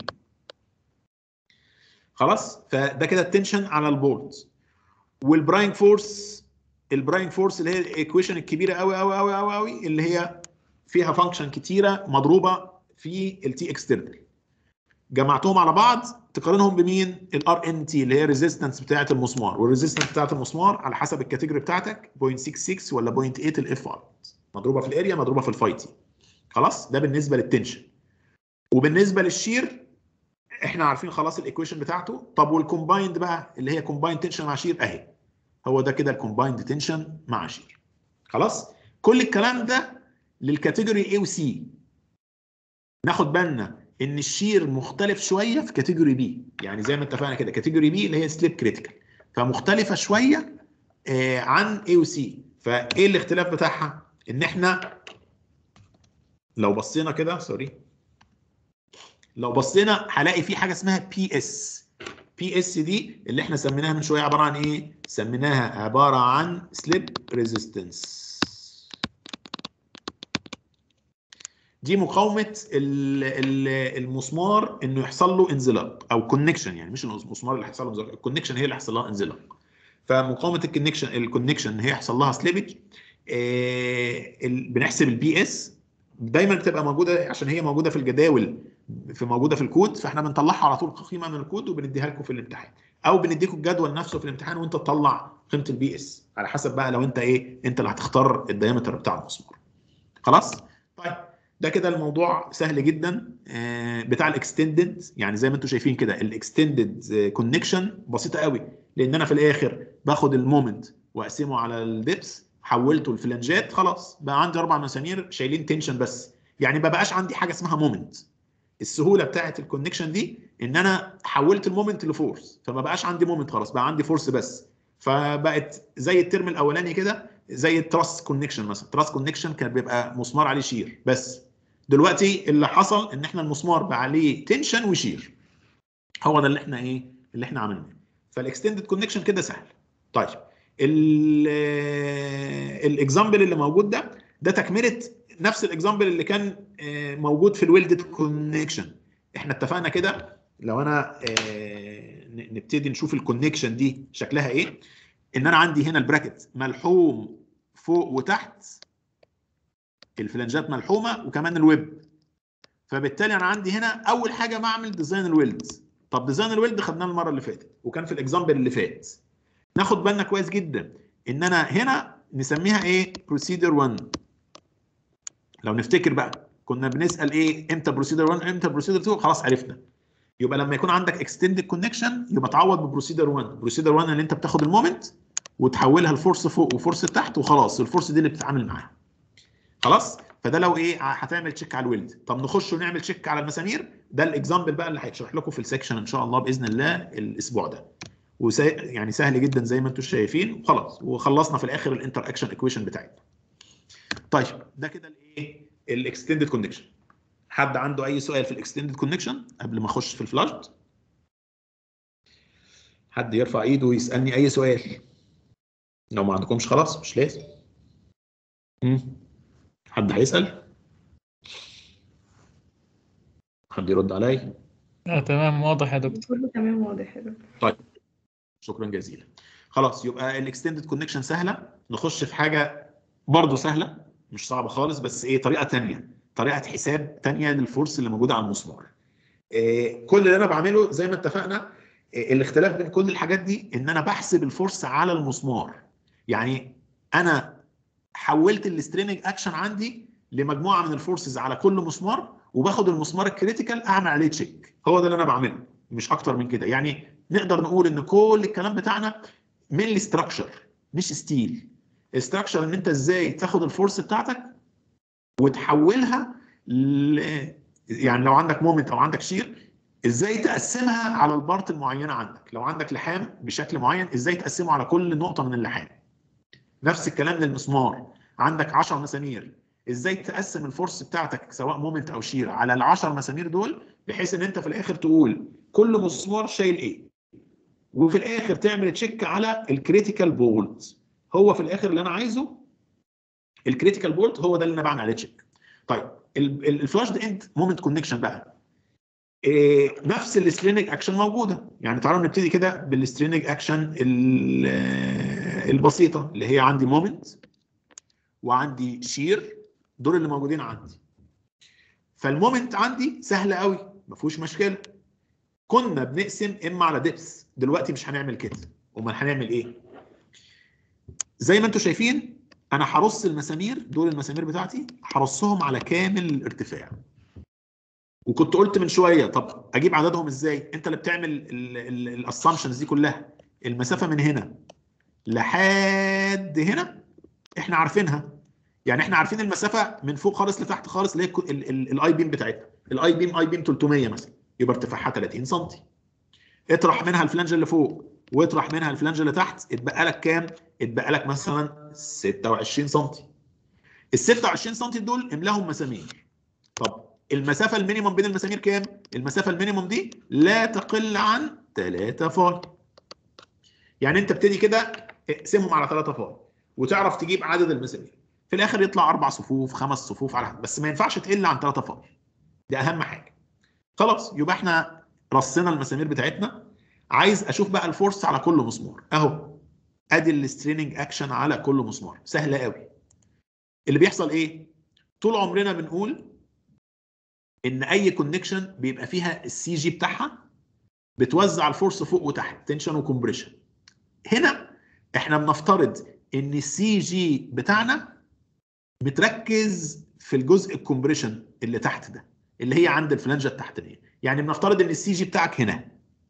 خلاص فده كده التنشن على البولت والبراينج فورس البراينج فورس اللي هي الايكويشن الكبيره قوي قوي قوي قوي قوي اللي هي فيها فانكشن كتيره مضروبه في التي اكسترنال جمعتهم على بعض تقارنهم بمين الار ان تي اللي هي ريزيستنس بتاعه المسمار والريزيستنس بتاعه المسمار على حسب الكاتيجوري بتاعتك 0.66 ولا 0.8 الاف ار مضروبه في الاريا مضروبه في الفاي تي خلاص ده بالنسبه للتنشن وبالنسبه للشير احنا عارفين خلاص الايكويشن بتاعته طب والكومبايند بقى اللي هي كومبايند تنشن مع شير اهي هو ده كده الكومبايند تنشن مع شير خلاص كل الكلام ده للكاتيجوري A وسي ناخد بالنا ان الشير مختلف شويه في كاتيجوري بي يعني زي ما اتفقنا كده كاتيجوري بي اللي هي سليب كريتيكال فمختلفه شويه آه عن A وسي فايه الاختلاف بتاعها ان احنا لو بصينا كده سوري لو بصينا هلاقي في حاجه اسمها بي اس بي اس دي اللي احنا سميناها من شويه عباره عن ايه سميناها عباره عن سليب ريزيستنس دي مقاومه ال- ال- المسمار انه يحصل له انزلاق او كونكشن يعني مش المسمار اللي هيحصل له انزلاق الكونكشن هي اللي هيحصل لها انزلاق فمقاومه الكونكشن الكونكشن هي يحصل لها سليبج آه ال- بنحسب البي اس دايما بتبقى موجوده عشان هي موجوده في الجداول في موجوده في الكود فاحنا بنطلعها على طول قيمه من الكود وبنديها لكم في الامتحان او بنديكم الجدول نفسه في الامتحان وانت تطلع قيمه البي اس على حسب بقى لو انت ايه انت اللي هتختار الدايمتر بتاع المسمار خلاص طيب ده كده الموضوع سهل جدا آه، بتاع الاكستندد يعني زي ما انتم شايفين كده الاكستندد كونكشن بسيطه قوي لان انا في الاخر باخد المومنت واقسمه على الدبس حولته لفلانجات خلاص بقى عندي اربع مسامير شايلين تنشن بس يعني ما بقاش عندي حاجه اسمها مومنت السهوله بتاعه الكونكشن دي ان انا حولت المومنت لفورس فما بقاش عندي مومنت خلاص بقى عندي فورس بس فبقت زي الترم الاولاني كده زي التراس كونكشن مثلا التراس كونكشن كان بيبقى مسمار عليه شير بس دلوقتي اللي حصل ان احنا المسمار بقى عليه تنشن وشير هو ده اللي احنا ايه اللي احنا عملناه فالاكستندد كونكشن كده سهل طيب الاكزامبل اللي موجود ده ده تكمله نفس الاكزامبل اللي كان آه، موجود في الويلدد كونكشن احنا اتفقنا كده لو انا آه، ن- نبتدي نشوف الكونكشن دي شكلها ايه ان انا عندي هنا البراكت ملحوم فوق وتحت الفلنجات ملحومه وكمان الويب فبالتالي انا عندي هنا اول حاجه بعمل ديزاين الويلد طب ديزاين الويلد خدناه المره اللي فاتت وكان في الاكزامبل اللي فات ناخد بالنا كويس جدا ان انا هنا نسميها ايه بروسيدر 1 لو نفتكر بقى كنا بنسال ايه امتى بروسيدر 1 امتى بروسيدر 2 خلاص عرفنا يبقى لما يكون عندك اكستندد كونكشن يبقى تعوض ببروسيدر 1 بروسيدر 1 اللي انت بتاخد المومنت وتحولها لفورس فوق وفورس تحت وخلاص الفورس دي اللي بتتعامل معاها خلاص فده لو ايه هتعمل تشيك على الويلد طب نخش ونعمل تشيك على المسامير ده الاكزامبل بقى اللي هيتشرح لكم في السكشن ان شاء الله باذن الله الاسبوع ده وسي... يعني سهل جدا زي ما انتم شايفين وخلاص وخلصنا في الاخر الانتر اكشن ايكويشن بتاعتنا طيب ده كده الايه الاكستندد كونكشن حد عنده اي سؤال في الاكستندد كونكشن قبل ما اخش في الفلاش حد يرفع ايده ويسالني اي سؤال لو ما عندكمش خلاص مش لازم مم. حد هيسال حد يرد عليا اه تمام واضح يا دكتور كله تمام واضح يا دكتور. شكرا جزيلا خلاص يبقى الاكستندد كونكشن سهله نخش في حاجه برضه سهله مش صعبه خالص بس ايه طريقه تانية طريقه حساب تانية للفورس اللي موجوده على المسمار إيه كل اللي انا بعمله زي ما اتفقنا إيه الاختلاف بين كل الحاجات دي ان انا بحسب الفورس على المسمار يعني انا حولت الستريننج اكشن عندي لمجموعه من الفورسز على كل مسمار وباخد المسمار الكريتيكال اعمل عليه تشيك هو ده اللي انا بعمله مش اكتر من كده يعني نقدر نقول ان كل الكلام بتاعنا مينلي ستراكشر مش ستيل الستراكشر ان انت ازاي تاخد الفورس بتاعتك وتحولها ل... يعني لو عندك مومنت او عندك شير ازاي تقسمها على البارت المعينه عندك لو عندك لحام بشكل معين ازاي تقسمه على كل نقطه من اللحام نفس الكلام للمسمار عندك 10 مسامير ازاي تقسم الفورس بتاعتك سواء مومنت او شير على ال 10 مسامير دول بحيث ان انت في الاخر تقول كل مسمار شايل ايه وفي الاخر تعمل تشيك على الكريتيكال بولت هو في الاخر اللي انا عايزه الكريتيكال بولت هو ده اللي انا بعمل عليه تشيك طيب الفلاش اند مومنت كونكشن بقى إيه نفس السترينج اكشن موجوده يعني تعالوا نبتدي كده بالسترينج اكشن البسيطه اللي هي عندي مومنت وعندي شير دول اللي موجودين عندي فالمومنت عندي سهل قوي ما فيهوش مشكله كنا بنقسم ام على دبس دلوقتي مش هنعمل كده امال هنعمل ايه زي ما انتم شايفين انا هرص المسامير دول المسامير بتاعتي هرصهم على كامل الارتفاع وكنت قلت من شويه طب اجيب عددهم ازاي انت اللي بتعمل الاسامبشنز دي كلها المسافه من هنا لحد هنا احنا عارفينها يعني احنا عارفين المسافه من فوق خالص لتحت خالص اللي هي الاي بيم بتاعتها الاي بيم اي بيم 300 مثلا يبقى ارتفاعها 30 سم اطرح منها الفلانج اللي فوق واطرح منها الفلانج اللي تحت اتبقى لك كام اتبقى لك مثلا 26 سم ال 26 سم دول املاهم مسامير طب المسافه المينيمم بين المسامير كام المسافه المينيمم دي لا تقل عن 3 فاي يعني انت ابتدي كده اقسمهم على 3 فاي وتعرف تجيب عدد المسامير في الاخر يطلع اربع صفوف خمس صفوف على بس ما ينفعش تقل عن 3 فاي دي اهم حاجه خلاص يبقى احنا رصينا المسامير بتاعتنا عايز اشوف بقى الفورس على كل مسمار اهو ادي الستريننج اكشن على كل مسمار سهله قوي اللي بيحصل ايه طول عمرنا بنقول ان اي كونكشن بيبقى فيها السي جي بتاعها بتوزع الفورس فوق وتحت تنشن وكمبريشن هنا احنا بنفترض ان السي جي بتاعنا متركز في الجزء الكمبريشن اللي تحت ده اللي هي عند الفلانجه التحتانيه يعني بنفترض ان السي جي بتاعك هنا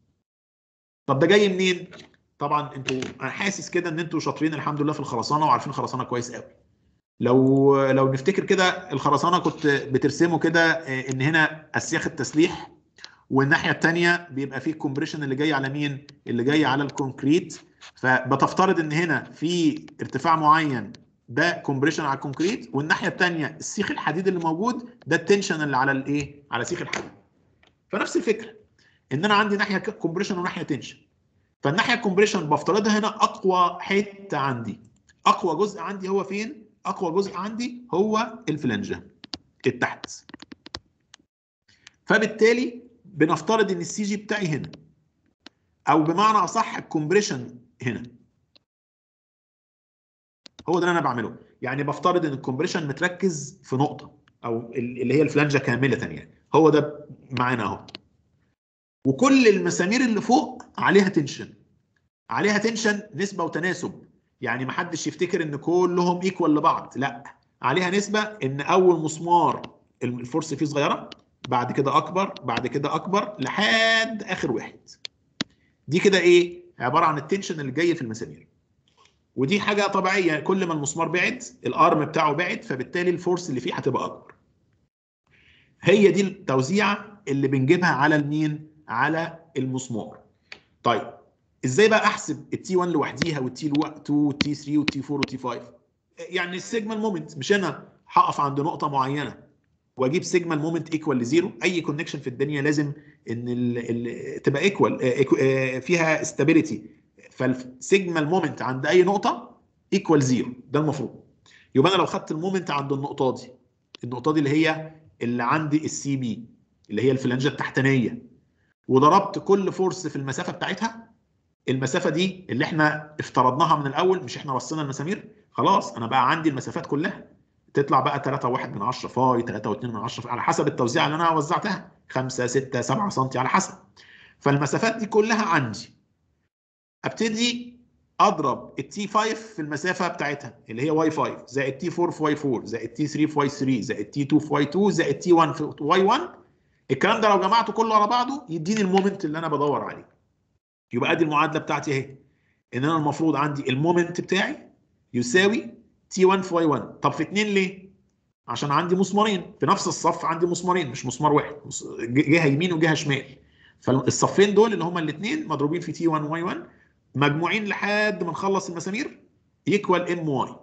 طب ده جاي منين طبعا انتوا انا حاسس كده ان انتوا شاطرين الحمد لله في الخرسانه وعارفين الخرسانه كويس قوي لو لو نفتكر كده الخرسانه كنت بترسمه كده ان هنا اسياخ التسليح والناحيه الثانيه بيبقى فيه الكومبريشن اللي جاي على مين اللي جاي على الكونكريت فبتفترض ان هنا في ارتفاع معين ده كومبريشن على الكونكريت والناحيه الثانيه السيخ الحديد اللي موجود ده التنشن اللي على الايه على سيخ الحديد فنفس الفكره ان انا عندي ناحيه كومبريشن وناحيه تنشن فالناحيه الكومبريشن بفترضها هنا اقوى حته عندي اقوى جزء عندي هو فين اقوى جزء عندي هو الفلنجه التحت فبالتالي بنفترض ان السي جي بتاعي هنا او بمعنى اصح الكومبريشن هنا هو ده اللي انا بعمله يعني بفترض ان الكومبريشن متركز في نقطه او ال- اللي هي الفلانجه كامله يعني هو ده معانا اهو وكل المسامير اللي فوق عليها تنشن عليها تنشن نسبه وتناسب يعني ما حدش يفتكر ان كلهم ايكوال لبعض لا عليها نسبه ان اول مسمار الفورس فيه صغيره بعد كده اكبر بعد كده اكبر لحد اخر واحد دي كده ايه عباره عن التنشن اللي جاي في المسامير ودي حاجه طبيعيه كل ما المسمار بعد الارم بتاعه بعد فبالتالي الفورس اللي فيه هتبقى اكبر هي دي التوزيعه اللي بنجيبها على المين على المسمار طيب ازاي بقى احسب التي 1 لوحديها والتي 2 والتي 3 والتي 4 والتي 5 يعني السيجما المومنت مش انا هقف عند نقطه معينه واجيب سيجما المومنت ايكوال لزيرو اي كونكشن في الدنيا لازم ان ال ال تبقى ايكوال فيها استابيليتي فالسيجما المومنت عند اي نقطه ايكوال زيرو ده المفروض يبقى انا لو خدت المومنت عند النقطه دي النقطه دي اللي هي اللي عندي السي بي اللي هي الفلانجه التحتانيه وضربت كل فورس في المسافه بتاعتها المسافه دي اللي احنا افترضناها من الاول مش احنا رصينا المسامير خلاص انا بقى عندي المسافات كلها تطلع بقى 3 1 من 10 فاي 3 2 من 10 على حسب التوزيع اللي انا وزعتها 5 6 7 سم على حسب فالمسافات دي كلها عندي ابتدي اضرب التي 5 في المسافه بتاعتها اللي هي واي 5 زائد تي 4 في واي 4 زائد تي 3 في واي 3 زائد تي 2 في واي 2 زائد تي 1 في واي 1 الكلام ده لو جمعته كله على بعضه يديني المومنت اللي انا بدور عليه يبقى ادي المعادله بتاعتي اهي ان انا المفروض عندي المومنت بتاعي يساوي تي 1 في واي 1 طب في 2 ليه؟ عشان عندي مسمارين في نفس الصف عندي مسمارين مش مسمار واحد مس- جهه يمين وجهه شمال فالصفين دول اللي هما الاثنين مضروبين في تي 1 واي 1 مجموعين لحد ما نخلص المسامير يكوال ام واي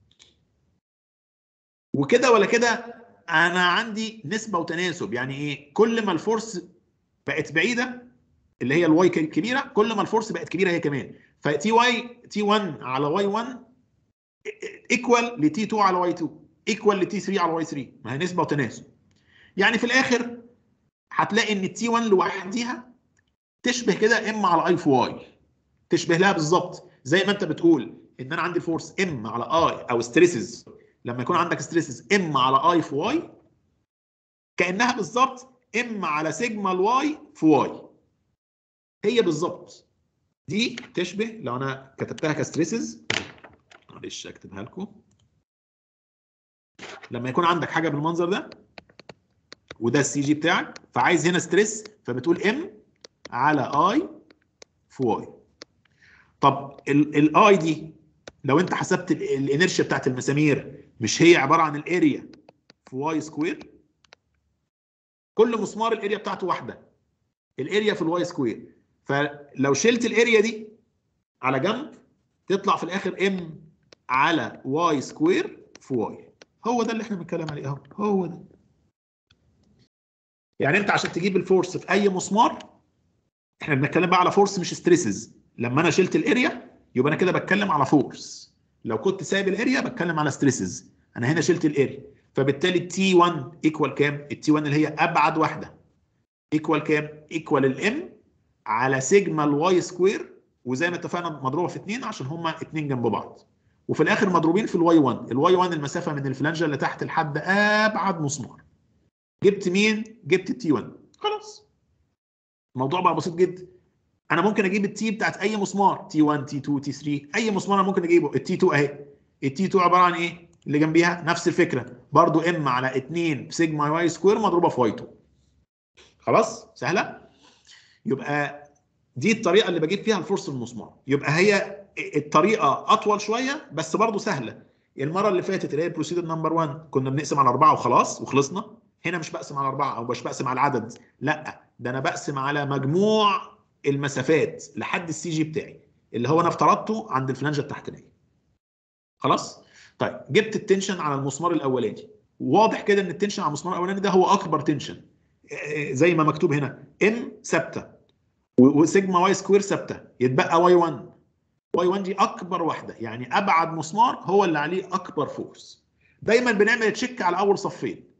وكده ولا كده انا عندي نسبه وتناسب يعني ايه كل ما الفورس بقت بعيده اللي هي الواي كبيره كل ما الفورس بقت كبيره هي كمان فتي واي تي 1 على واي 1 ايكوال لتي 2 على واي 2 ايكوال لتي 3 على واي 3 ما هي نسبه وتناسب يعني في الاخر هتلاقي ان التي 1 لوحديها تشبه كده ام على اي في واي تشبه لها بالظبط زي ما انت بتقول ان انا عندي فورس ام على اي او ستريسز لما يكون عندك ستريسز ام على اي في واي كانها بالظبط ام على سيجما الواي في واي هي بالظبط دي تشبه لو انا كتبتها كستريسز معلش اكتبها لكم لما يكون عندك حاجه بالمنظر ده وده السي جي بتاعك فعايز هنا ستريس فبتقول ام على اي في واي طب الاي دي لو انت حسبت ال- الانرشيا بتاعت المسامير مش هي عباره عن الاريا في واي سكوير كل مسمار الاريا بتاعته واحده الاريا في الواي سكوير فلو شلت الاريا دي على جنب تطلع في الاخر ام على واي سكوير في واي هو ده اللي احنا بنتكلم عليه اهو هو ده يعني انت عشان تجيب الفورس في اي مسمار احنا بنتكلم بقى على فورس مش ستريسز لما انا شلت الاريا يبقى انا كده بتكلم على فورس لو كنت سايب الاريا بتكلم على ستريسز انا هنا شلت الاريا فبالتالي التي 1 ايكوال كام التي 1 اللي هي ابعد واحده ايكوال كام ايكوال الام على سيجما الواي سكوير وزي ما اتفقنا مضروبه في 2 عشان هما اتنين جنب بعض وفي الاخر مضروبين في الواي 1 الواي 1 المسافه من الفلانجه اللي تحت لحد ابعد مسمار جبت مين جبت التي 1 خلاص الموضوع بقى بسيط جدا انا ممكن اجيب التي بتاعت اي مسمار تي 1 تي 2 تي 3 اي مسمار انا ممكن اجيبه التي 2 اهي التي 2 عباره عن ايه اللي جنبيها نفس الفكره برضو ام على 2 في سيجما واي سكوير مضروبه في واي 2 خلاص سهله يبقى دي الطريقه اللي بجيب فيها الفورس المسمار يبقى هي الطريقه اطول شويه بس برضو سهله المره اللي فاتت اللي هي بروسيدر نمبر 1 كنا بنقسم على اربعه وخلاص وخلصنا هنا مش بقسم على اربعه او مش بقسم على العدد لا ده انا بقسم على مجموع المسافات لحد السي جي بتاعي اللي هو انا افترضته عند الفلانجه التحتانيه خلاص طيب جبت التنشن على المسمار الاولاني واضح كده ان التنشن على المسمار الاولاني ده هو اكبر تنشن آه، زي ما مكتوب هنا ام ثابته و- وسيجما واي سكوير ثابته يتبقى واي 1 واي 1 دي اكبر واحده يعني ابعد مسمار هو اللي عليه اكبر فورس دايما بنعمل تشيك على اول صفين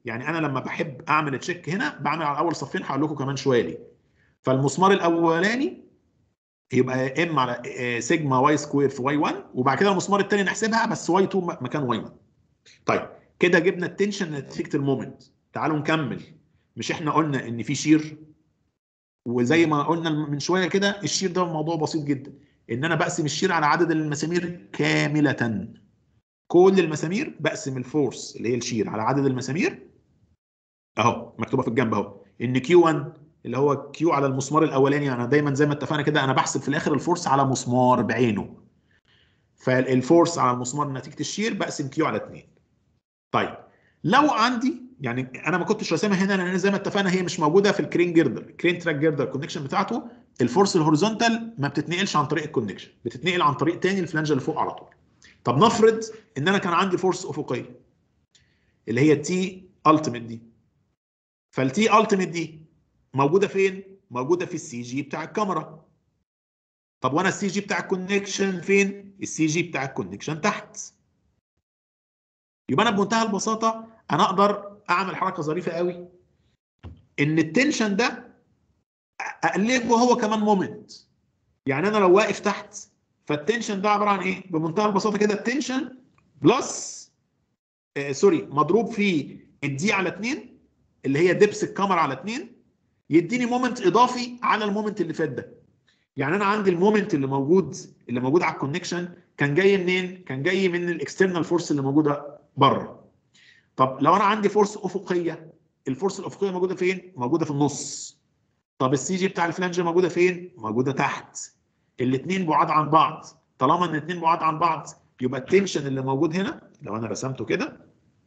يعني انا لما بحب اعمل تشيك هنا بعمل على اول صفين هقول لكم كمان شويه ليه فالمسمار الاولاني يبقى ام على آه، سيجما واي سكوير في واي 1 وبعد كده المسمار الثاني نحسبها بس واي 2 مكان واي 1 طيب كده جبنا التنشن نتيجه المومنت تعالوا نكمل مش احنا قلنا ان في شير وزي ما قلنا من شويه كده الشير ده موضوع بسيط جدا ان انا بقسم الشير على عدد المسامير كامله كل المسامير بقسم الفورس اللي هي الشير على عدد المسامير اهو مكتوبه في الجنب اهو ان كيو 1 اللي هو كيو على المسمار الاولاني انا دايما زي ما اتفقنا كده انا بحسب في الاخر الفورس على مسمار بعينه فالفورس على المسمار نتيجه الشير بقسم كيو على 2 طيب لو عندي يعني انا ما كنتش راسمها هنا لان زي ما اتفقنا هي مش موجوده في الكرين جيردر الكرين تراك جيردر الكونكشن بتاعته الفورس الهوريزونتال ما بتتنقلش عن طريق الكونكشن بتتنقل عن طريق تاني الفلانجه اللي فوق على طول طب نفرض ان انا كان عندي فورس افقيه اللي هي التي التيميت دي فالتي التيميت دي موجوده فين موجوده في السي جي بتاع الكاميرا طب وانا السي جي بتاع الكونكشن فين السي جي بتاع الكونكشن تحت يبقى انا بمنتهى البساطه انا اقدر اعمل حركه ظريفه قوي ان التنشن ده اقلبه هو كمان مومنت يعني انا لو واقف تحت فالتنشن ده عباره عن ايه بمنتهى البساطه كده التنشن بلس آه سوري مضروب في الدي على 2 اللي هي دبس الكاميرا على 2 يديني مومنت اضافي على المومنت اللي فات ده يعني انا عندي المومنت اللي موجود اللي موجود على الكونكشن كان جاي منين كان جاي من الاكسترنال فورس اللي موجوده بره طب لو انا عندي فورس افقيه الفورس الافقيه موجوده فين موجوده في النص طب السي جي بتاع الفلانجه موجوده فين موجوده تحت الاثنين بعاد عن بعض طالما ان الاثنين بعاد عن بعض يبقى التنشن اللي موجود هنا لو انا رسمته كده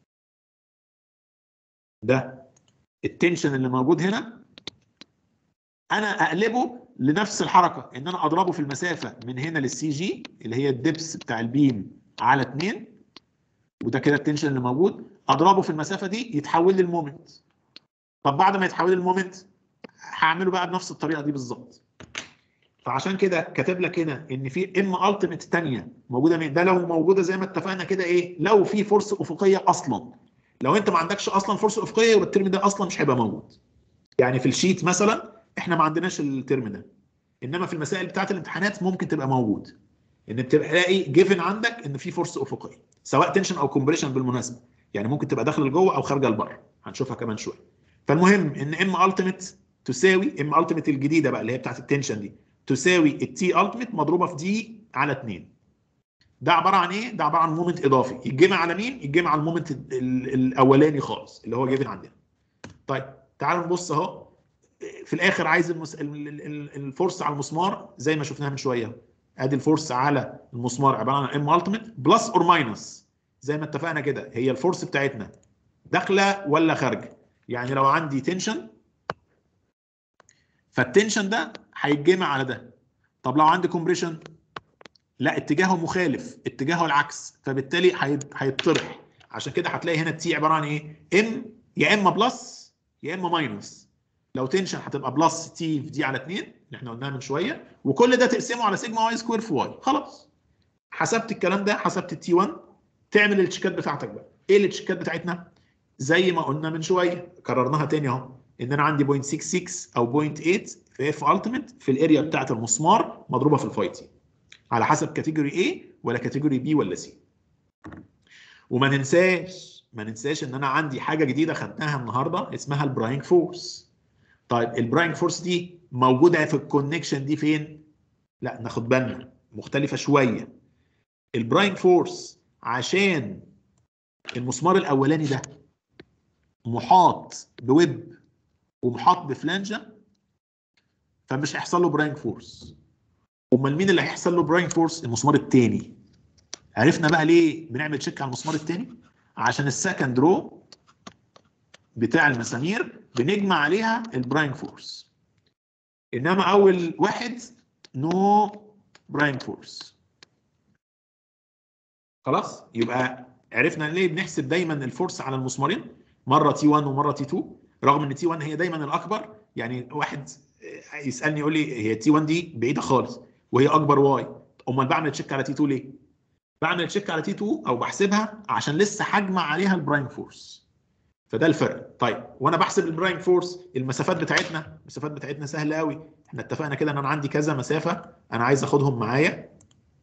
ده التنشن اللي موجود هنا انا اقلبه لنفس الحركه ان انا اضربه في المسافه من هنا للسي جي اللي هي الدبس بتاع البيم على 2 وده كده التنشن اللي موجود اضربه في المسافه دي يتحول لي المومنت طب بعد ما يتحول لي المومنت هعمله بقى بنفس الطريقه دي بالظبط فعشان كده كاتب لك هنا ان في ام التيميت ثانيه موجوده من ده لو موجوده زي ما اتفقنا كده ايه لو في فرصه افقيه اصلا لو انت ما عندكش اصلا فرصه افقيه يبقى الترم ده اصلا مش هيبقى موجود يعني في الشيت مثلا احنا ما عندناش الترم ده انما في المسائل بتاعه الامتحانات ممكن تبقى موجود ان تلاقي جيفن عندك ان في فرصه افقيه سواء تنشن او كومبريشن بالمناسبه يعني ممكن تبقى داخله لجوه او خارجه لبره هنشوفها كمان شويه فالمهم ان ام التيميت تساوي ام التيميت الجديده بقى اللي هي بتاعه التنشن دي تساوي التي التيميت مضروبه في دي على 2 ده عباره عن ايه ده عباره عن مومنت اضافي يتجمع على مين يتجمع على المومنت ال- الاولاني خالص اللي هو جيفن عندنا طيب تعالوا نبص اهو في الاخر عايز المس... ال- ال- ال- الفورس على المسمار زي ما شفناها من شويه ادي الفورس على المسمار عباره عن ام التيميت بلس اور ماينس زي ما اتفقنا كده هي الفورس بتاعتنا داخله ولا خارجه يعني لو عندي تنشن فالتنشن ده هيتجمع على ده طب لو عندي كومبريشن لا اتجاهه مخالف اتجاهه العكس فبالتالي هيت- هيتطرح عشان كده هتلاقي هنا التي عباره عن ايه ام يا اما بلس يا اما ماينس لو تنشن هتبقى بلس تي في دي على 2 اللي احنا قلناها من شويه وكل ده تقسمه على سيجما واي سكوير في واي خلاص حسبت الكلام ده حسبت التي 1 تعمل التشيكات بتاعتك بقى ايه التشيكات بتاعتنا زي ما قلنا من شويه كررناها تاني اهو ان انا عندي 0.66 او 0.8 في اف التيميت في الاريا بتاعه المسمار مضروبه في الفاي تي على حسب كاتيجوري A ولا كاتيجوري B ولا C وما ننساش ما ننساش ان انا عندي حاجه جديده خدناها النهارده اسمها البراينج فورس طيب البراينج فورس دي موجوده في الكونكشن دي فين لا ناخد بالنا مختلفه شويه البراينج فورس عشان المسمار الاولاني ده محاط بويب ومحاط بفلانجه فمش هيحصل له براينج فورس امال مين اللي هيحصل له براين فورس المسمار الثاني عرفنا بقى ليه بنعمل تشيك على المسمار الثاني عشان السكند رو بتاع المسامير بنجمع عليها البراين فورس انما اول واحد نو براين فورس خلاص يبقى عرفنا ليه بنحسب دايما الفورس على المسمارين مره تي 1 ومره تي 2 رغم ان تي 1 هي دايما الاكبر يعني واحد يسالني يقول لي هي تي 1 دي بعيده خالص وهي اكبر واي امال بعمل تشيك على تي 2 ليه؟ بعمل تشيك على تي 2 او بحسبها عشان لسه هجمع عليها البرايم فورس فده الفرق طيب وانا بحسب البرايم فورس المسافات بتاعتنا المسافات بتاعتنا سهله قوي احنا اتفقنا كده ان انا عندي كذا مسافه انا عايز اخدهم معايا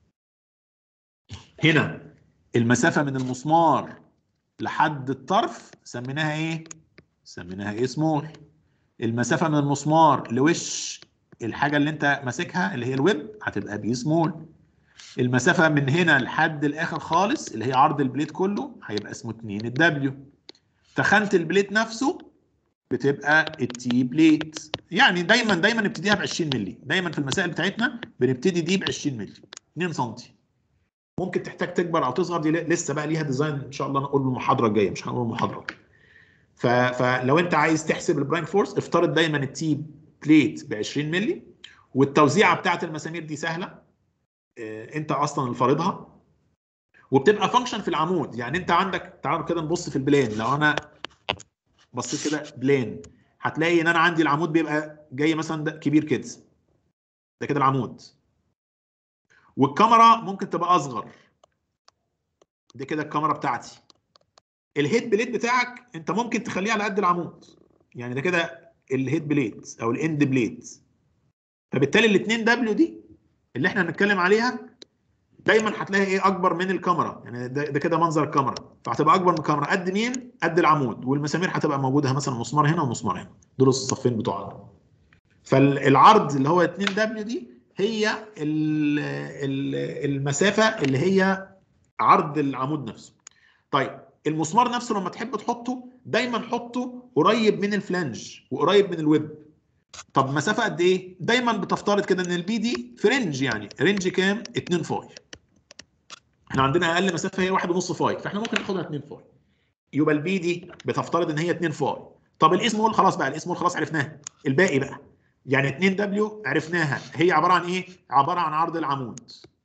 هنا المسافه من المسمار لحد الطرف سميناها ايه سميناها ايه سمول المسافه من المسمار لوش الحاجه اللي انت ماسكها اللي هي الويب هتبقى بي سمول المسافه من هنا لحد الاخر خالص اللي هي عرض البليت كله هيبقى اسمه 2 الدبليو تخانه البليت نفسه بتبقى التي بليت يعني دايما دايما نبتديها ب 20 مللي دايما في المسائل بتاعتنا بنبتدي دي ب 20 مللي 2 سم ممكن تحتاج تكبر او تصغر دي لسه بقى ليها ديزاين ان شاء الله نقول المحاضره الجايه مش هنقول المحاضره ف... فلو انت عايز تحسب البرايم فورس افترض دايما التي بليت ب 20 مللي والتوزيعه بتاعت المسامير دي سهله اه انت اصلا اللي فارضها وبتبقى فانكشن في العمود يعني انت عندك تعالوا كده نبص في البلان لو انا بصيت كده بلان هتلاقي ان انا عندي العمود بيبقى جاي مثلا ده كبير كده ده كده العمود والكاميرا ممكن تبقى اصغر دي كده الكاميرا بتاعتي الهيد بليت بتاعك انت ممكن تخليه على قد العمود يعني ده كده الهيد بليت او الاند بليت فبالتالي الاثنين دبليو دي اللي احنا هنتكلم عليها دايما هتلاقي ايه اكبر من الكاميرا يعني ده, ده كده منظر الكاميرا فهتبقى اكبر من الكاميرا قد مين قد العمود والمسامير هتبقى موجوده مثلا مسمار هنا ومسمار هنا دول الصفين بتوعنا فالعرض اللي هو 2 دبليو دي هي ال ال المسافه اللي هي عرض العمود نفسه طيب المسمار نفسه لما تحب تحطه دايما حطه قريب من الفلانج وقريب من الويب طب مسافه قد ايه دايما بتفترض كده ان البي دي في رينج يعني رينج كام 2 فاي احنا عندنا اقل مسافه هي 1.5 فاي فاحنا ممكن ناخدها 2 فاي يبقى البي دي بتفترض ان هي 2 فاي طب الاس مول خلاص بقى الاس مول خلاص عرفناها الباقي بقى يعني 2 دبليو عرفناها هي عباره عن ايه عباره عن عرض العمود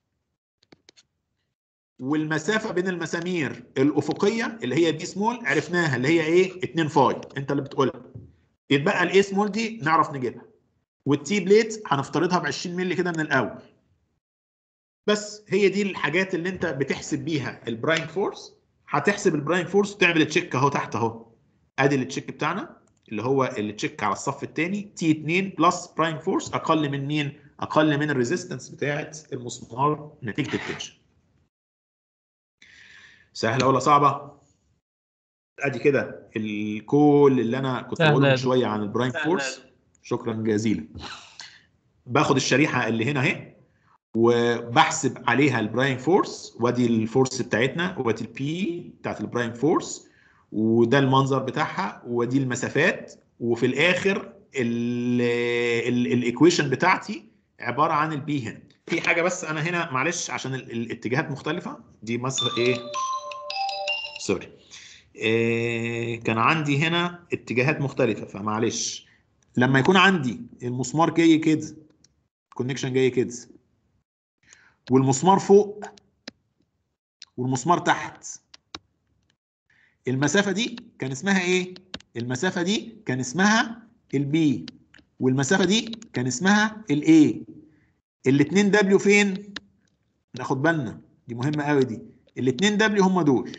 والمسافه بين المسامير الافقيه اللي هي دي سمول عرفناها اللي هي ايه 2 فاي انت اللي بتقولها يتبقى الاي سمول دي نعرف نجيبها والتي بليت هنفترضها ب 20 مللي كده من الاول بس هي دي الحاجات اللي انت بتحسب بيها البرايم فورس هتحسب البرايم فورس وتعمل تشيك اهو تحت اهو ادي التشيك بتاعنا اللي هو التشيك على الصف الثاني تي 2 بلس برايم فورس اقل من مين؟ اقل من الريزيستنس بتاعه المسمار نتيجه التنشن. سهله ولا صعبه؟ ادي كده كل اللي انا كنت سهلة بقوله يا من دكتور. شويه عن البرايم فورس شكرا جزيلا. باخد الشريحه اللي هنا اهي وبحسب عليها البرايم فورس وادي الفورس بتاعتنا وادي البي بتاعت البرايم فورس وده المنظر بتاعها ودي المسافات وفي الاخر الايكويشن بتاعتي عباره عن البي هنا في حاجه بس انا هنا معلش عشان ال- الاتجاهات مختلفه دي مثلا ايه سوري إيه كان عندي هنا اتجاهات مختلفه فمعلش لما يكون عندي المسمار جاي كده كونكشن جاي كده والمسمار فوق والمسمار تحت المسافة دي كان اسمها ايه؟ المسافة دي كان اسمها البي والمسافة دي كان اسمها الاي الاتنين دبليو فين؟ ناخد بالنا دي مهمة قوي دي الاتنين دبليو هم دول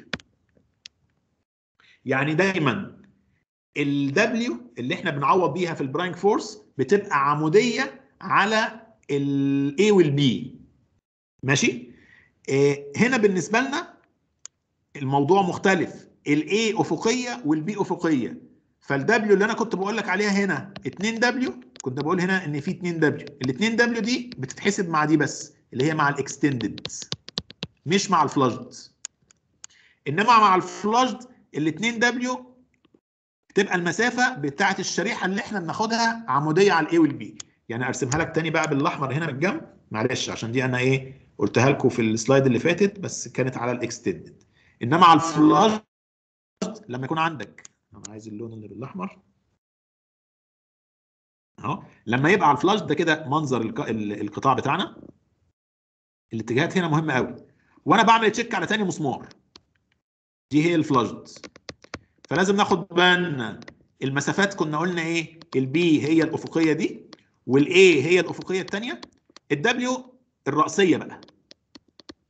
يعني دايما الدبليو اللي احنا بنعوض بيها في البراينج فورس بتبقى عمودية على الاي والبي ماشي؟ آه، هنا بالنسبة لنا الموضوع مختلف الاي افقيه والبي افقيه فالدبليو اللي انا كنت بقول لك عليها هنا 2 دبليو كنت بقول هنا ان في 2 دبليو ال 2 دبليو دي بتتحسب مع دي بس اللي هي مع الاكستندد مش مع الفلاجد انما مع الفلاجد ال 2 دبليو بتبقى المسافه بتاعه الشريحه اللي احنا بناخدها عموديه على الاي والبي يعني ارسمها لك تاني بقى بالاحمر هنا من الجنب معلش عشان دي انا ايه قلتها لكم في السلايد اللي فاتت بس كانت على الاكستندد انما على الفلاج لما يكون عندك انا عايز اللون اللي بالاحمر اهو لما يبقى على الفلاش ده كده منظر الق- ال- القطاع بتاعنا الاتجاهات هنا مهمه قوي وانا بعمل تشيك على تاني مسمار دي هي الفلاجد فلازم ناخد بالنا المسافات كنا قلنا ايه البي هي الافقيه دي والاي هي الافقيه الثانيه الدبليو الرأسيه بقى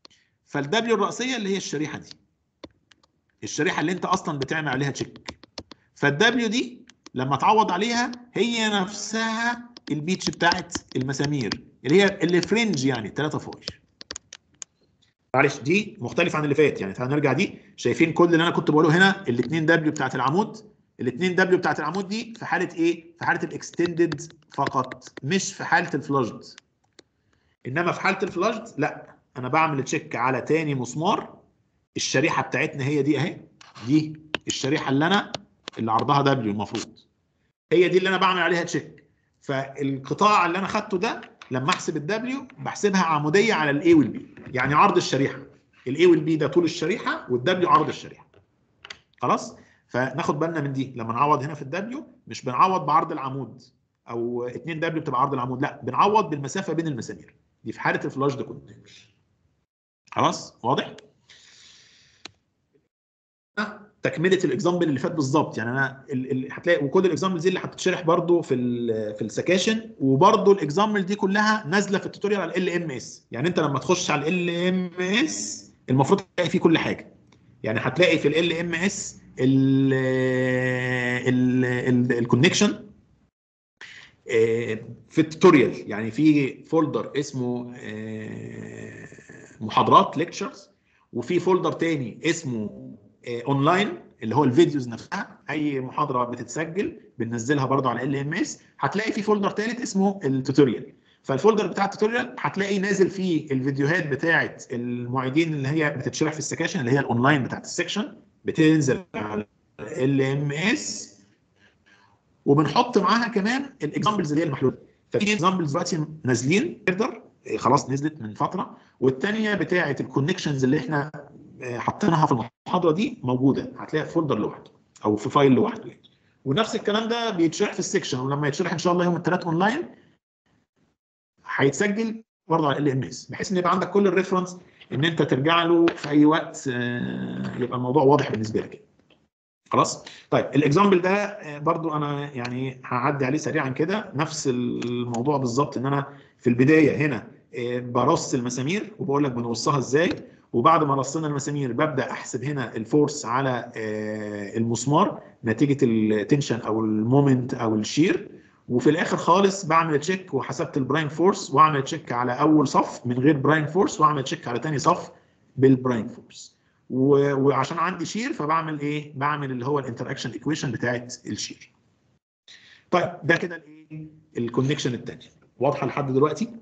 فالدبليو الرأسيه اللي هي الشريحه دي الشريحه اللي انت اصلا بتعمل عليها تشيك فالدبليو دي لما تعوض عليها هي نفسها البيتش بتاعت المسامير اللي هي اللي فرنج يعني 3 فويش معلش دي مختلفه عن اللي فات يعني تعالوا نرجع دي شايفين كل اللي انا كنت بقوله هنا الاثنين دبليو بتاعت العمود الاثنين دبليو بتاعت العمود دي في حاله ايه في حاله الاكستندد فقط مش في حاله الفلاجد انما في حاله الفلاجد لا انا بعمل تشيك على تاني مسمار الشريحه بتاعتنا هي دي اهي دي الشريحه اللي انا اللي عرضها دبليو المفروض هي دي اللي انا بعمل عليها تشيك فالقطاع اللي انا خدته ده لما احسب الدبليو بحسبها عموديه على الاي والبي يعني عرض الشريحه الاي والبي ده طول الشريحه والدبليو عرض الشريحه خلاص فناخد بالنا من دي لما نعوض هنا في الدبليو مش بنعوض بعرض العمود او 2 دبليو بتبقى عرض العمود لا بنعوض بالمسافه بين المسامير دي في حاله الفلاش ده كله خلاص واضح تكمله الاكزامبل اللي فات بالظبط يعني انا ال- ال- هتلاقي وكل الاكزامبلز دي اللي هتتشرح برضو في ال في السكاشن وبرضو الاكزامبل دي كلها نازله في التوتوريال على ال ام اس يعني انت لما تخش على ال ام اس المفروض تلاقي فيه كل حاجه يعني هتلاقي في ال ام اس الكونكشن في التوتوريال يعني في فولدر اسمه آه، محاضرات ليكتشرز وفي فولدر تاني اسمه اونلاين اللي هو الفيديوز نفسها اي محاضره بتتسجل بننزلها برضو على ال ام اس هتلاقي في فولدر ثالث اسمه التوتوريال فالفولدر بتاع التوتوريال هتلاقي نازل فيه الفيديوهات بتاعه المعيدين اللي هي بتتشرح في السكاشن اللي هي الاونلاين بتاعه السكشن بتنزل على ال ام اس وبنحط معاها كمان الاكزامبلز اللي هي المحلوله ففي اكزامبلز دلوقتي نازلين تقدر خلاص نزلت من فتره والثانيه بتاعه الكونكشنز اللي احنا آه، حاطينها في المحاضره دي موجوده هتلاقيها في فولدر لوحده او في فايل لوحده يعني. ونفس الكلام ده بيتشرح في السكشن ولما يتشرح ان شاء الله يوم الثلاث اونلاين هيتسجل برضه على ال ام اس بحيث ان يبقى عندك كل الريفرنس ان انت ترجع له في اي وقت آه، يبقى الموضوع واضح بالنسبه لك خلاص طيب الاكزامبل ده آه، برضو انا يعني هعدي عليه سريعا كده نفس الموضوع بالظبط ان انا في البدايه هنا آه، برص المسامير وبقول لك بنرصها ازاي وبعد ما رصينا المسامير ببدا احسب هنا الفورس على آه، المسمار نتيجه التنشن او المومنت او الشير وفي الاخر خالص بعمل تشيك وحسبت البراين فورس واعمل تشيك على اول صف من غير براين فورس واعمل تشيك على ثاني صف بالبراين فورس و- وعشان عندي شير فبعمل ايه بعمل اللي هو الانتراكشن ايكويشن بتاعت الشير طيب ده كده الايه الكونكشن الثاني واضحه لحد دلوقتي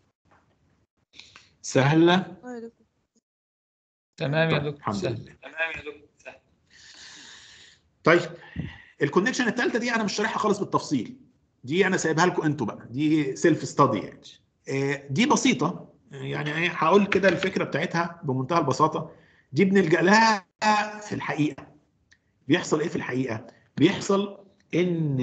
سهله تمام يا طيب، دكتور الحمد سهل لله تمام يا دكتور سهل طيب الكونكشن الثالثه دي انا مش شارحها خالص بالتفصيل دي انا سايبها لكم انتوا بقى دي سيلف ستادي يعني آه، دي بسيطه يعني ايه هقول كده الفكره بتاعتها بمنتهى البساطه دي بنلجا لها في الحقيقه بيحصل ايه في الحقيقه بيحصل ان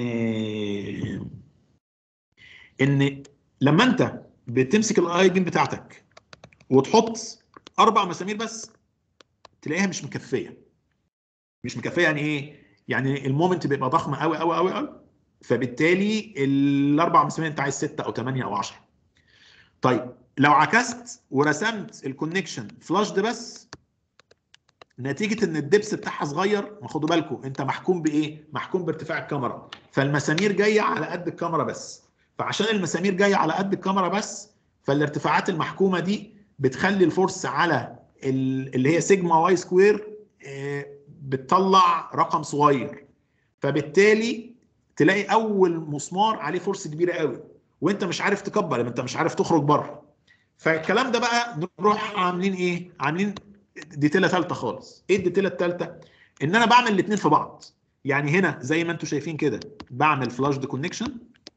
ان لما انت بتمسك الاي بين بتاعتك وتحط اربع مسامير بس تلاقيها مش مكفيه مش مكفيه يعني ايه يعني المومنت بيبقى ضخم قوي قوي قوي قوي فبالتالي الاربع مسامير انت عايز سته او ثمانيه او 10 طيب لو عكست ورسمت الكونكشن فلاش ده بس نتيجه ان الدبس بتاعها صغير ما خدوا بالكم انت محكوم بايه؟ محكوم بارتفاع الكاميرا فالمسامير جايه على قد الكاميرا بس فعشان المسامير جايه على قد الكاميرا بس فالارتفاعات المحكومه دي بتخلي الفورس على ال- اللي هي سيجما واي سكوير آه، بتطلع رقم صغير فبالتالي تلاقي اول مسمار عليه فورس كبيره قوي وانت مش عارف تكبر انت مش عارف تخرج بره فالكلام ده بقى نروح عاملين ايه عاملين ديتيله ثالثه خالص ايه الديتيله الثالثه ان انا بعمل الاثنين في بعض يعني هنا زي ما انتم شايفين كده بعمل فلاش دي كونكشن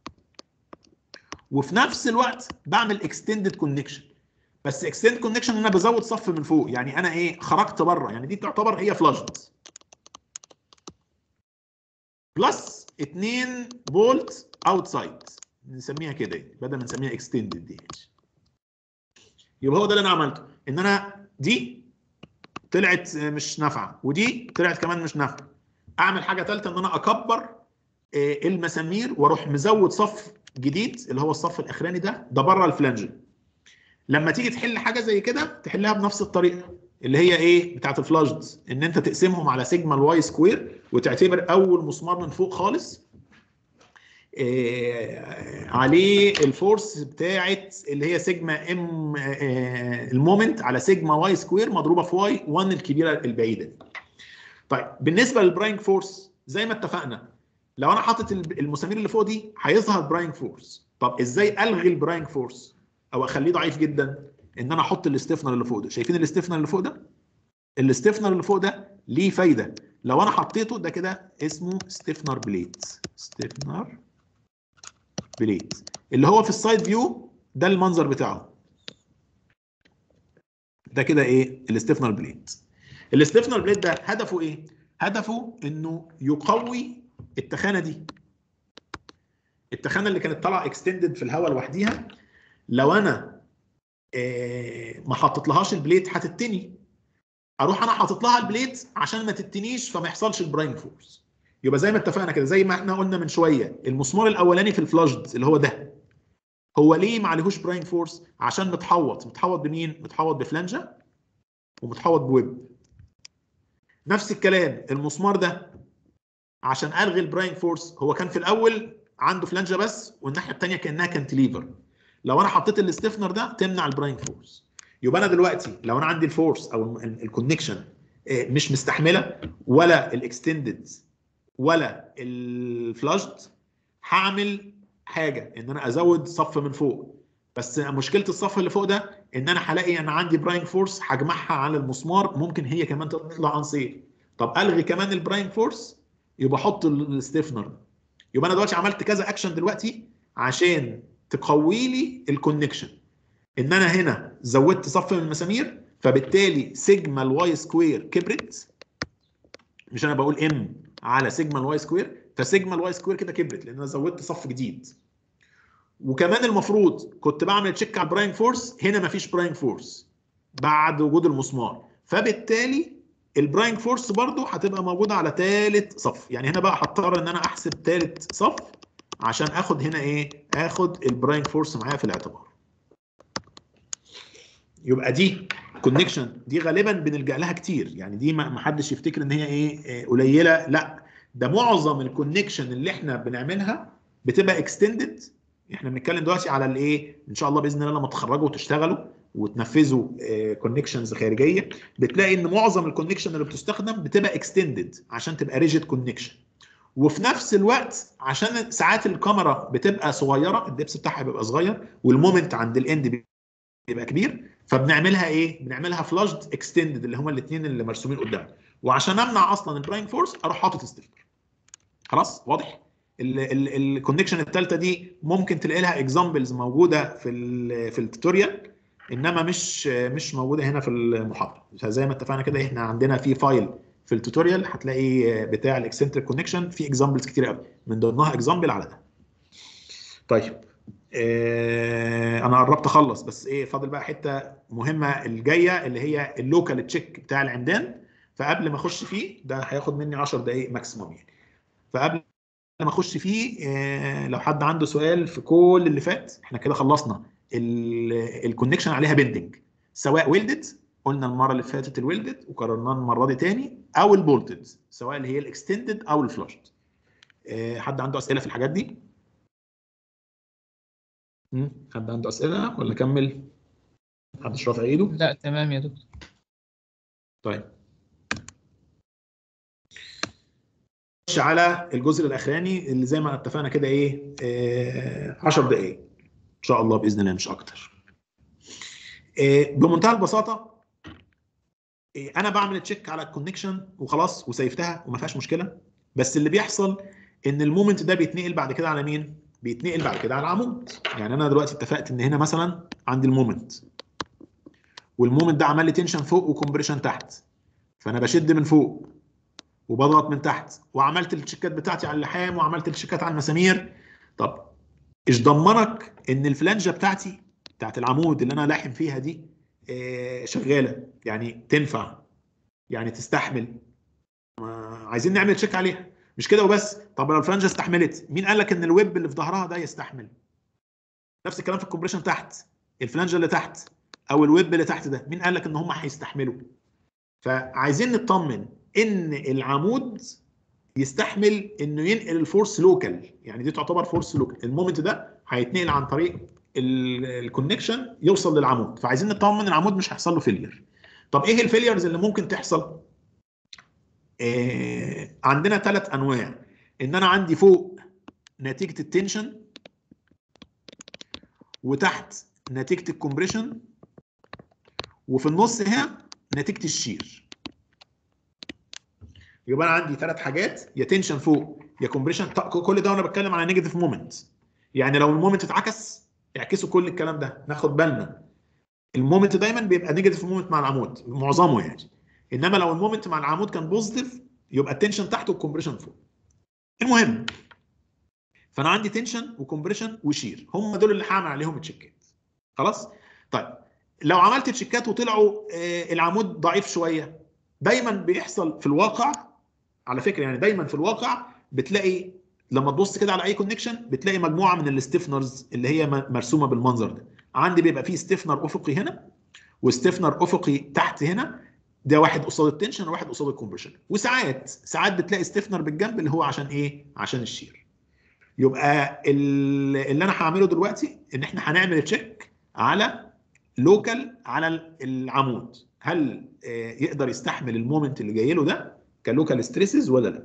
وفي نفس الوقت بعمل اكستندد كونكشن بس اكستند كونكشن انا بزود صف من فوق يعني انا ايه خرجت بره يعني دي تعتبر هي فلاشد بلس 2 فولت اوتسايد نسميها كده يعني، بدل ما نسميها اكستندد دي يبقى هو ده اللي انا عملته ان انا دي طلعت مش نافعه ودي طلعت كمان مش نافعه اعمل حاجه ثالثه ان انا اكبر آه، المسامير واروح مزود صف جديد اللي هو الصف الاخراني ده ده بره الفلانجل لما تيجي تحل حاجه زي كده تحلها بنفس الطريقه اللي هي ايه بتاعت الفلاشد ان انت تقسمهم على سيجما الواي سكوير وتعتبر اول مسمار من فوق خالص آه، عليه الفورس بتاعت اللي هي سيجما ام آه، المومنت على سيجما واي سكوير مضروبه في واي 1 الكبيره البعيده دي. طيب بالنسبه للبراينج فورس زي ما اتفقنا لو انا حاطط الب- المسامير اللي فوق دي هيظهر براينج فورس طب ازاي الغي البراينج فورس او اخليه ضعيف جدا ان انا احط الاستفنر اللي فوق ده شايفين الاستفنر اللي فوق ده الاستفنر اللي فوق ده ليه فايده لو انا حطيته ده كده اسمه ستيفنر بليت ستيفنر بليت اللي هو في السايد فيو ده المنظر بتاعه ده كده ايه الاستيفنر بليت الاستيفنر بليت ده هدفه ايه هدفه انه يقوي التخانه دي التخانه اللي كانت طالعه اكستندد في الهواء لوحديها لو انا آه، ما حطيتلهاش البليت هتتني اروح انا حاطط لها البليت عشان ما تتنيش فما يحصلش البراينج فورس يبقى زي ما اتفقنا كده زي ما احنا قلنا من شويه المسمار الاولاني في الفلاجد اللي هو ده هو ليه ما عليهوش براين فورس عشان متحوط متحوط بمين متحوط بفلانجه ومتحوط بويب نفس الكلام المسمار ده عشان الغي البراين فورس هو كان في الاول عنده فلانجه بس والناحيه الثانيه كانها كانتليفر لو انا حطيت الاستفنر ده تمنع البراين فورس يبقى انا دلوقتي لو انا عندي الفورس او الكونكشن مش مستحمله ولا الاكستندد ولا الفلاشد هعمل حاجه ان انا ازود صف من فوق بس مشكله الصف اللي فوق ده ان انا هلاقي انا عندي براين فورس هجمعها على المسمار ممكن هي كمان تطلع انصير طب الغي كمان البراين فورس يبقى احط الستيفنر يبقى انا دلوقتي عملت كذا اكشن دلوقتي عشان تقوي لي الكونكشن ان انا هنا زودت صف من المسامير فبالتالي سيجما الواي سكوير كبرت مش انا بقول ام على سيجما الواي سكوير فسيجما الواي سكوير كده كبرت لان انا زودت صف جديد وكمان المفروض كنت بعمل تشيك على البراين فورس هنا مفيش براين فورس بعد وجود المسمار فبالتالي البراين فورس برضو هتبقى موجوده على ثالث صف يعني هنا بقى هضطر ان انا احسب ثالث صف عشان اخد هنا ايه اخد البراين فورس معايا في الاعتبار يبقى دي كونكشن دي غالبا بنلجا لها كتير يعني دي ما ما حدش يفتكر ان هي ايه آه، قليله لا ده معظم الكونكشن اللي احنا بنعملها بتبقى اكستندد احنا بنتكلم دلوقتي على الايه ان شاء الله باذن الله لما تخرجوا وتشتغلوا وتنفذوا كونكشنز خارجيه بتلاقي ان معظم الكونكشن اللي بتستخدم بتبقى اكستندد عشان تبقى ريجيد كونكشن وفي نفس الوقت عشان ساعات الكاميرا بتبقى صغيره الدبس بتاعها بيبقى صغير والمومنت عند الاند بيبقى كبير فبنعملها ايه؟ بنعملها فلاشد اكستندد اللي هما الاثنين اللي مرسومين قدام وعشان امنع اصلا البراين فورس اروح حاطط ستيفنر خلاص واضح؟ الكونكشن الثالثه دي ممكن تلاقي لها اكزامبلز موجوده في ال في التوتوريال انما مش مش موجوده هنا في المحاضره زي ما اتفقنا كده احنا عندنا في فايل في التوتوريال هتلاقي بتاع الاكسنتريك كونكشن في اكزامبلز كتير قوي من ضمنها اكزامبل على ده طيب آه انا قربت اخلص بس ايه فاضل بقى حته مهمه الجايه اللي هي اللوكال تشيك بتاع العمدان فقبل ما اخش فيه ده هياخد مني 10 دقائق ماكسيموم يعني فقبل ما اخش فيه آه لو حد عنده سؤال في كل اللي فات احنا كده خلصنا الكونكشن عليها بيندنج سواء ويلدد قلنا المره اللي فاتت الويلدد وقررناه المره دي تاني او البولتد سواء اللي هي الاكستندد او الفلاشد آه حد عنده اسئله في الحاجات دي؟ مم. حد عنده اسئله ولا اكمل؟ محدش رافع ايده؟ لا تمام يا دكتور طيب نخش على الجزء الاخراني اللي زي ما اتفقنا كده ايه آه 10 دقائق ان شاء الله باذن الله مش اكتر آه بمنتهى البساطه آه انا بعمل تشيك على الكونكشن وخلاص وسيفتها وما فيهاش مشكله بس اللي بيحصل ان المومنت ده بيتنقل بعد كده على مين بيتنقل بعد كده على العمود يعني انا دلوقتي اتفقت ان هنا مثلا عندي المومنت والمومنت ده عمل لي تنشن فوق وكمبريشن تحت فانا بشد من فوق وبضغط من تحت وعملت التشيكات بتاعتي على اللحام وعملت التشيكات على المسامير طب ايش ضمنك ان الفلانجه بتاعتي بتاعت العمود اللي انا لاحم فيها دي آه شغاله يعني تنفع يعني تستحمل عايزين نعمل تشيك عليها مش كده وبس طب لو الفلانجه استحملت مين قال لك ان الويب اللي في ظهرها ده يستحمل نفس الكلام في الكومبريشن تحت الفلانجه اللي تحت او الويب اللي تحت ده مين قال لك ان هم هيستحملوا فعايزين نطمن ان العمود يستحمل انه ينقل الفورس لوكال يعني دي تعتبر فورس لوكال المومنت ده هيتنقل عن طريق الكونكشن يوصل للعمود فعايزين نطمن العمود مش هيحصل له فيلير طب ايه الفيليرز اللي ممكن تحصل آه عندنا ثلاث انواع ان انا عندي فوق نتيجه التنشن وتحت نتيجه الكومبريشن وفي النص هنا نتيجه الشير يبقى انا عندي ثلاث حاجات يا تنشن فوق يا كومبريشن كل ده وانا بتكلم على نيجاتيف مومنت يعني لو المومنت اتعكس اعكسوا كل الكلام ده ناخد بالنا المومنت دايما بيبقى نيجاتيف مومنت مع العمود معظمه يعني انما لو المومنت مع العمود كان بوزيتيف يبقى التنشن تحت والكومبريشن فوق المهم فانا عندي تنشن وكومبريشن وشير هم دول اللي هعمل عليهم تشيكات خلاص طيب لو عملت تشيكات وطلعوا آه العمود ضعيف شويه دايما بيحصل في الواقع على فكره يعني دايما في الواقع بتلاقي لما تبص كده على اي كونكشن بتلاقي مجموعه من الستيفنرز اللي هي مرسومه بالمنظر ده عندي بيبقى فيه ستيفنر افقي هنا وستيفنر افقي تحت هنا ده واحد قصاد التنشن وواحد قصاد الكومبريشن وساعات ساعات بتلاقي ستيفنر بالجنب اللي هو عشان ايه عشان الشير يبقى اللي انا هعمله دلوقتي ان احنا هنعمل تشيك على لوكال على العمود هل يقدر يستحمل المومنت اللي جاي له ده كلوكال ستريسز ولا لا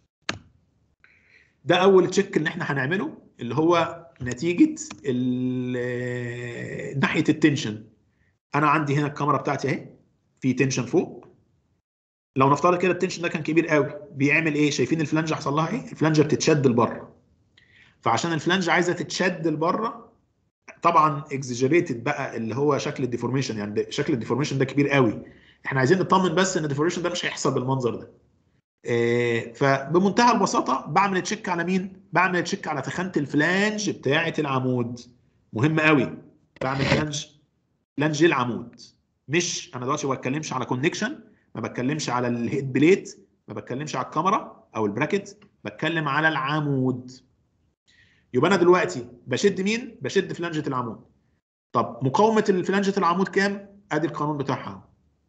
ده اول تشيك ان احنا هنعمله اللي هو نتيجه ناحيه التنشن انا عندي هنا الكاميرا بتاعتي اهي في تنشن فوق لو نفترض كده التنشن ده كان كبير قوي بيعمل ايه شايفين الفلانجه حصل لها ايه الفلانجه بتتشد لبره فعشان الفلانجه عايزه تتشد لبره طبعا اكزجريتد بقى اللي هو شكل الديفورميشن يعني شكل الديفورميشن ده كبير قوي احنا عايزين نطمن بس ان الديفورميشن ده مش هيحصل بالمنظر ده إيه فبمنتهى البساطه بعمل تشيك على مين بعمل تشيك على تخانه الفلانج بتاعه العمود مهم قوي بعمل فلانج فلانج العمود مش انا دلوقتي ما بتكلمش على كونكشن ما بتكلمش على الهيد بليت ما بتكلمش على الكاميرا او البراكت بتكلم على العمود يبقى انا دلوقتي بشد مين بشد فلانجه العمود طب مقاومه الفلانجه العمود كام ادي القانون بتاعها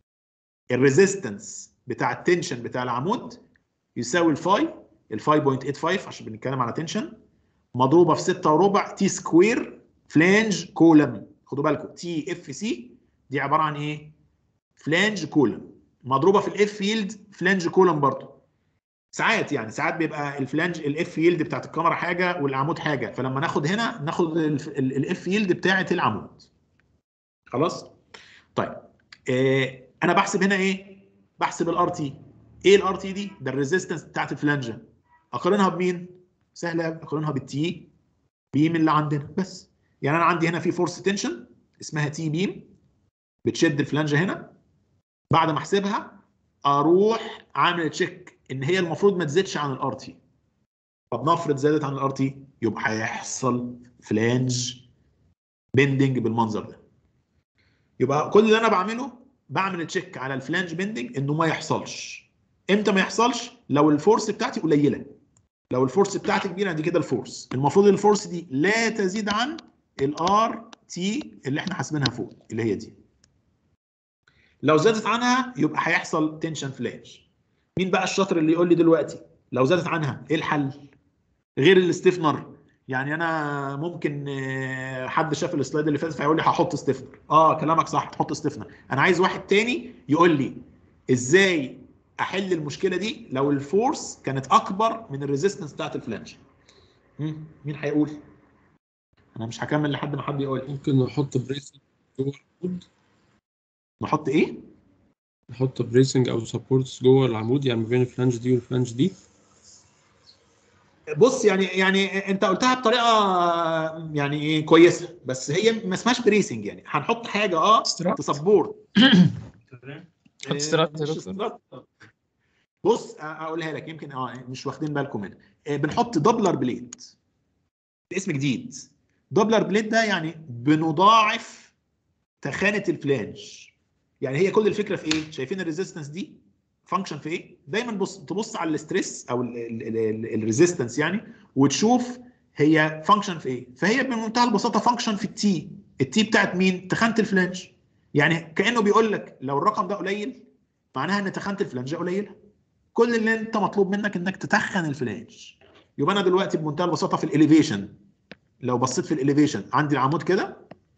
الريزيستنس بتاع التنشن بتاع العمود يساوي الفاي الفاي 0.85 عشان بنتكلم على تنشن مضروبه في 6 وربع تي سكوير فلانج كولم خدوا بالكم تي اف سي دي عباره عن ايه فلانج كولم مضروبه في الاف ييلد فلانج كولم برضه ساعات يعني ساعات بيبقى الفلانج الاف ييلد بتاعت الكاميرا حاجه والعمود حاجه فلما ناخد هنا ناخد الاف ييلد بتاعت العمود خلاص طيب آه انا بحسب هنا ايه بحسب الار تي ايه الار تي دي ده الريزيستنس بتاعت الفلانجه اقارنها بمين سهله اقارنها بالتي بيم اللي عندنا بس يعني انا عندي هنا في فورس تنشن اسمها تي بيم بتشد الفلانجه هنا بعد ما احسبها اروح عامل تشيك ان هي المفروض ما تزيدش عن الار تي طب نفرض زادت عن الار تي يبقى هيحصل فلانج بندنج بالمنظر ده يبقى كل اللي انا بعمله بعمل تشيك على الفلانج بندنج انه ما يحصلش امتى ما يحصلش لو الفورس بتاعتي قليله لو الفورس بتاعتي كبيره دي كده الفورس المفروض الفورس دي لا تزيد عن الار تي اللي احنا حاسبينها فوق اللي هي دي لو زادت عنها يبقى هيحصل تنشن فلاش مين بقى الشاطر اللي يقول لي دلوقتي لو زادت عنها ايه الحل غير الاستفنر يعني انا ممكن حد شاف السلايد اللي فاتت فيقول لي هحط استفنر اه كلامك صح تحط استفنر انا عايز واحد تاني يقول لي ازاي احل المشكله دي لو الفورس كانت اكبر من الريزيستنس بتاعت الفلانج مين هيقول انا مش هكمل لحد ما حد يقول ممكن نحط بريسنج جوه العمود نحط ايه نحط بريسنج او سبورتس جوه العمود يعني ما بين الفلانج دي والفلانج دي بص يعني يعني انت قلتها بطريقه يعني ايه كويسه بس هي ما اسمهاش بريسنج يعني هنحط حاجه اه تسبورت حط استرات يا دكتور بص اقولها لك يمكن اه مش واخدين بالكم منها بنحط دبلر بليد اسم جديد دبلر بليد ده يعني بنضاعف تخانه الفلانج يعني هي كل الفكره في ايه شايفين الريزيستنس دي فانكشن في ايه دايما بص تبص على الاستريس او الريزيستنس يعني وتشوف هي فانكشن في ايه فهي بمنتهى البساطه فانكشن في التي التي بتاعت مين تخانه الفلانج يعني كانه بيقول لك لو الرقم ده قليل معناها ان تخانه الفلانج قليله كل اللي انت مطلوب منك انك تتخن الفلانج يبقى انا دلوقتي بمنتهى البساطه في الاليفيشن لو بصيت في الاليفيشن عندي العمود كده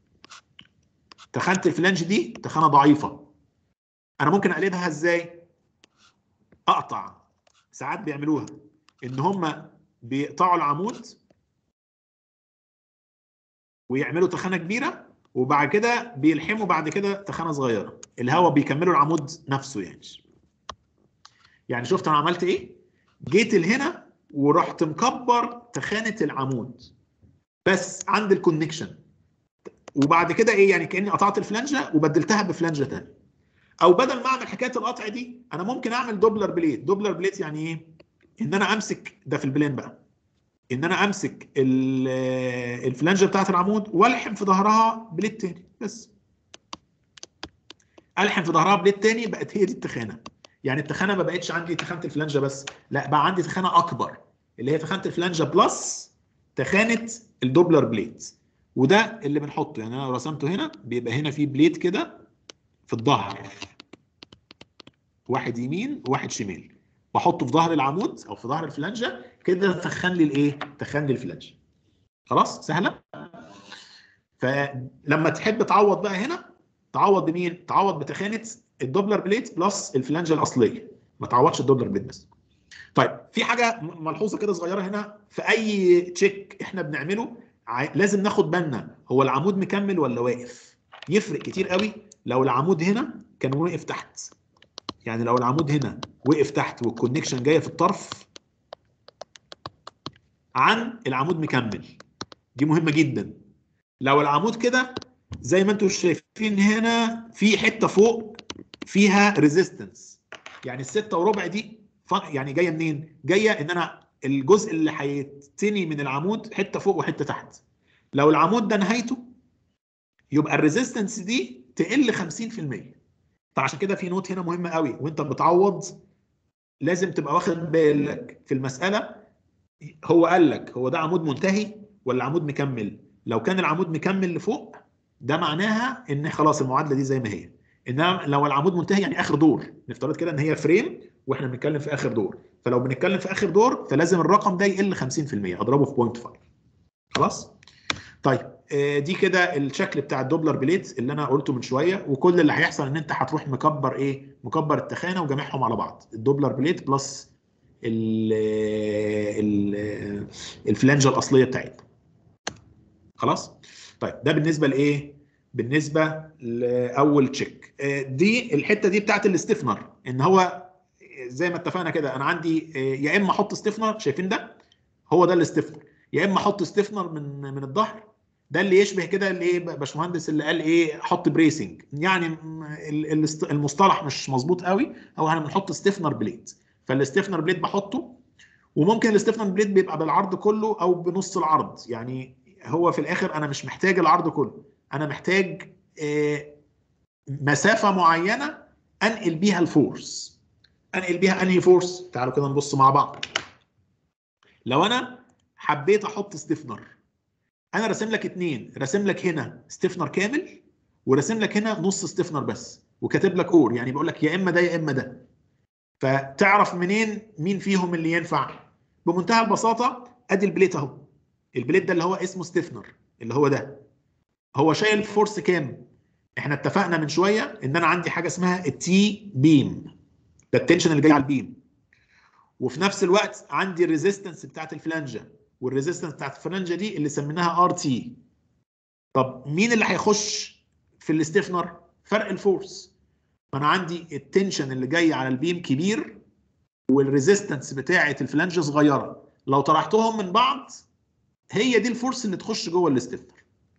تخنت الفلانج دي تخانه ضعيفه انا ممكن اقلبها ازاي اقطع ساعات بيعملوها ان هم بيقطعوا العمود ويعملوا تخانه كبيره وبعد كده بيلحموا بعد كده تخانه صغيره الهواء بيكملوا العمود نفسه يعني يعني شفت انا عملت ايه جيت لهنا ورحت مكبر تخانه العمود بس عند الكونكشن وبعد كده ايه يعني كاني قطعت الفلانجه وبدلتها بفلانجه ثانيه او بدل ما اعمل حكايه القطع دي انا ممكن اعمل دوبلر بليت دوبلر بليت يعني ايه ان انا امسك ده في البلين بقى ان انا امسك ال- الفلانجه بتاعت العمود والحم في ظهرها بليت تاني بس الحم في ظهرها بليت تاني بقت هي دي التخانه يعني التخانه ما بقتش عندي تخانه الفلانجه بس لا بقى عندي تخانه اكبر اللي هي تخانه الفلانجه بلس تخانه الدوبلر بليت وده اللي بنحطه يعني انا لو رسمته هنا بيبقى هنا في بليت كده في الظهر واحد يمين وواحد شمال بحطه في ظهر العمود او في ظهر الفلانجه كده تخن لي الايه تخن لي الفلانجه خلاص سهله فلما تحب تعوض بقى هنا تعوض بمين تعوض بتخانه الدوبلر بليت بلس الفلانجه الاصليه ما تعوضش الدوبلر بليت بس طيب في حاجه م- ملحوظه كده صغيره هنا في اي تشيك احنا بنعمله ع- لازم ناخد بالنا هو العمود مكمل ولا واقف يفرق كتير قوي لو العمود هنا كان واقف تحت يعني لو العمود هنا وقف تحت والكونكشن جايه في الطرف عن العمود مكمل دي مهمه جدا لو العمود كده زي ما انتم شايفين هنا في حته فوق فيها ريزيستنس يعني الستة وربع دي ف- يعني جايه منين؟ جايه ان انا الجزء اللي هيتني من العمود حته فوق وحته تحت لو العمود ده نهايته يبقى الريزيستنس دي تقل 50% فعشان كده في نوت هنا مهمه قوي وانت بتعوض لازم تبقى واخد بالك في المساله هو قال لك هو ده عمود منتهي ولا عمود مكمل لو كان العمود مكمل لفوق ده معناها ان خلاص المعادله دي زي ما هي انما لو العمود منتهي يعني اخر دور نفترض كده ان هي فريم واحنا بنتكلم في اخر دور فلو بنتكلم في اخر دور فلازم الرقم ده يقل 50% اضربه في 0.5 خلاص طيب آه، دي كده الشكل بتاع الدوبلر بليت اللي انا قلته من شويه وكل اللي هيحصل ان انت هتروح مكبر ايه مكبر التخانه وجامعهم على بعض الدوبلر بليت بلس ال ال الفلانجه الاصليه بتاعتنا خلاص طيب ده بالنسبه لايه بالنسبه لاول تشيك آه، دي الحته دي بتاعت الاستفنر ان هو زي ما اتفقنا كده انا عندي آه، يا اما احط استفنر شايفين ده هو ده الاستفنر يا اما احط استفنر من من الظهر ده اللي يشبه كده اللي ايه باشمهندس اللي قال ايه حط بريسنج يعني م- ال- الاست- المصطلح مش مظبوط قوي هو احنا بنحط ستيفنر بليد فالاستيفنر بليد بحطه وممكن الاستيفنر بليد بيبقى بالعرض كله او بنص العرض يعني هو في الاخر انا مش محتاج العرض كله انا محتاج آه، مسافه معينه انقل بيها الفورس انقل بيها انهي فورس تعالوا كده نبص مع بعض لو انا حبيت احط ستيفنر انا راسم لك اتنين راسم لك هنا ستيفنر كامل وراسم لك هنا نص ستيفنر بس وكاتب لك اور يعني بقول لك يا اما ده يا اما ده فتعرف منين مين فيهم اللي ينفع بمنتهى البساطه ادي البليت اهو البليت ده اللي هو اسمه ستيفنر اللي هو ده هو شايل فورس كام احنا اتفقنا من شويه ان انا عندي حاجه اسمها التي بيم ده التنشن اللي جاي على البيم وفي نفس الوقت عندي الريزيستنس بتاعت الفلانجه والريزيستنس بتاعت الفلانجه دي اللي سميناها ار تي طب مين اللي هيخش في الاستفنر فرق الفورس فانا عندي التنشن اللي جاي على البيم كبير والريزيستنس بتاعه الفلانجه صغيره لو طرحتهم من بعض هي دي الفورس اللي تخش جوه الاستفنر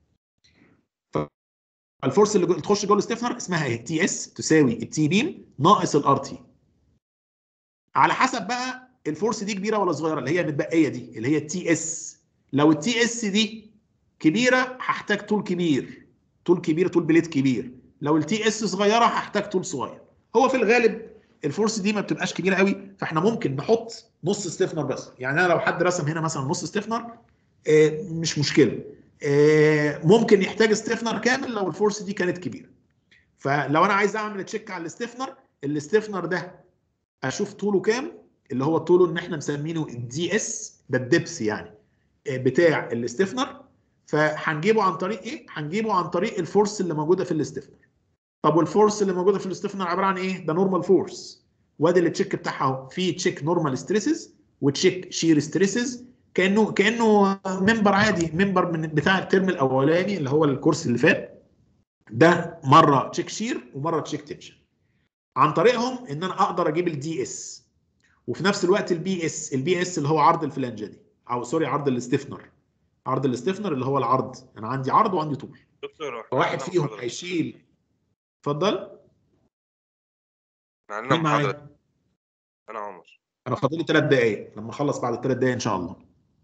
الفورس اللي جو- تخش جوه الاستفنر اسمها ايه تي اس تساوي التي بيم ناقص الار تي على حسب بقى الفورس دي كبيره ولا صغيره اللي هي المتبقيه دي اللي هي التي اس لو التي اس دي كبيره هحتاج طول كبير طول كبير طول بليت كبير لو التي اس صغيره هحتاج طول صغير هو في الغالب الفورس دي ما بتبقاش كبيره قوي فاحنا ممكن نحط نص ستيفنر بس يعني انا لو حد رسم هنا مثلا نص ستيفنر آه، مش مشكله آه، ممكن يحتاج ستيفنر كامل لو الفورس دي كانت كبيره فلو انا عايز اعمل تشيك على الستيفنر الستيفنر ده اشوف طوله كام اللي هو طوله ان احنا مسمينه الدي اس ده الدبس يعني آه، بتاع الاستفنر فهنجيبه عن طريق ايه؟ هنجيبه عن طريق الفورس اللي موجوده في الاستفنر. طب والفورس اللي موجوده في الاستفنر عباره عن ايه؟ ده نورمال فورس. وادي التشيك بتاعها اهو في تشيك نورمال ستريسز وتشيك شير ستريسز كانه كانه منبر عادي منبر من بتاع الترم الاولاني اللي هو الكورس اللي فات ده مره تشيك شير ومره تشيك تنشن. عن طريقهم ان انا اقدر اجيب الدي اس وفي نفس الوقت البي اس البي اس اللي هو عرض الفلانجه دي او سوري عرض الاستفنر عرض الاستفنر اللي هو العرض انا عندي عرض وعندي طول دكتور واحد فيهم هيشيل اتفضل احنا عندنا مين معايا؟ محاضرة انا عمر انا فاضل لي ثلاث دقائق لما اخلص بعد الثلاث دقائق ان شاء الله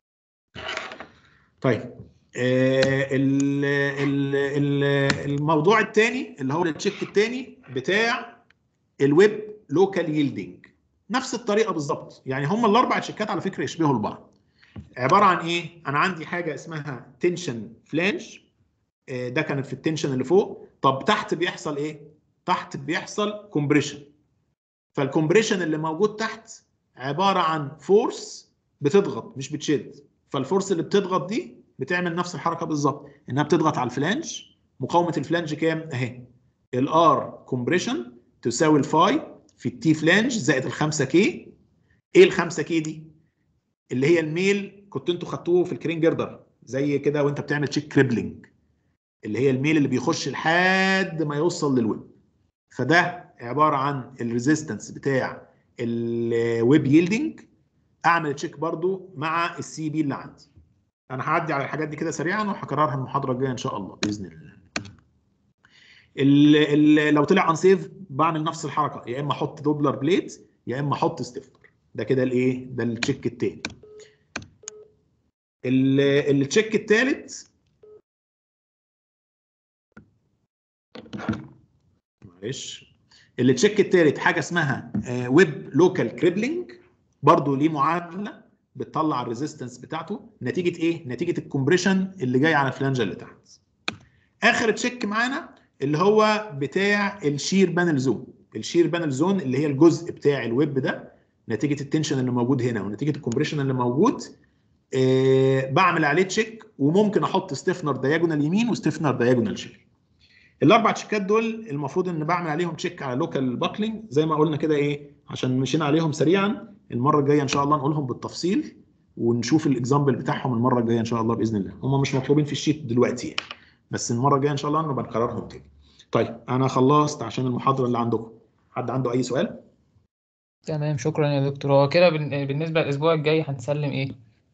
طيب آه ال ال ال الموضوع الثاني اللي هو التشيك الثاني بتاع الويب لوكال ييلدنج نفس الطريقه بالظبط يعني هم الاربع تشيكات على فكره يشبهوا البعض عباره عن ايه انا عندي حاجه اسمها تنشن فلانج ده كانت في التنشن اللي فوق طب تحت بيحصل ايه تحت بيحصل كومبريشن فالكومبريشن اللي موجود تحت عباره عن فورس بتضغط مش بتشد فالفورس اللي بتضغط دي بتعمل نفس الحركه بالظبط انها بتضغط على الفلانج مقاومه الفلانج كام اهي الار كومبريشن تساوي الفاي في التي فلانج زائد ال 5 كي ايه ال 5 كي دي اللي هي الميل كنت انتوا خدتوه في الكرين جردر زي كده وانت بتعمل تشيك كريبلينج اللي هي الميل اللي بيخش لحد ما يوصل للويب فده عباره عن الريزيستنس بتاع الويب ييلدنج اعمل تشيك برضو مع السي بي اللي عندي انا هعدي على الحاجات دي كده سريعا وهكررها المحاضره الجايه ان شاء الله باذن الله ال ال لو طلع انسيف بعمل نفس الحركه يا اما احط دوبلر بليت يا اما احط ستيفنر ده كده الايه ده التشيك التاني ال- التشيك التالت معلش التشيك التالت حاجه اسمها ويب لوكال كريبلينج برضو ليه معادله بتطلع الريزيستنس بتاعته نتيجه ايه نتيجه الكومبريشن اللي جاي على الفلانجه اللي تحت اخر تشيك معانا اللي هو بتاع الشير بانل زون الشير بانل زون اللي هي الجزء بتاع الويب ده نتيجه التنشن اللي موجود هنا ونتيجه الكومبريشن اللي موجود آه بعمل عليه تشيك وممكن احط ستيفنر دايجونال يمين وستيفنر دايجونال شمال الاربع تشيكات دول المفروض ان بعمل عليهم تشيك على لوكال باكلينج زي ما قلنا كده ايه عشان مشينا عليهم سريعا المره الجايه ان شاء الله نقولهم بالتفصيل ونشوف الاكزامبل بتاعهم المره الجايه ان شاء الله باذن الله هم مش مطلوبين في الشيت دلوقتي يعني. بس المره الجايه ان شاء الله نبقى نكررهم تاني طيب انا خلصت عشان المحاضره اللي عندكم حد عنده اي سؤال تمام شكرا يا دكتور هو كده بال- بالنسبة للأسبوع الجاي هنسلم إيه؟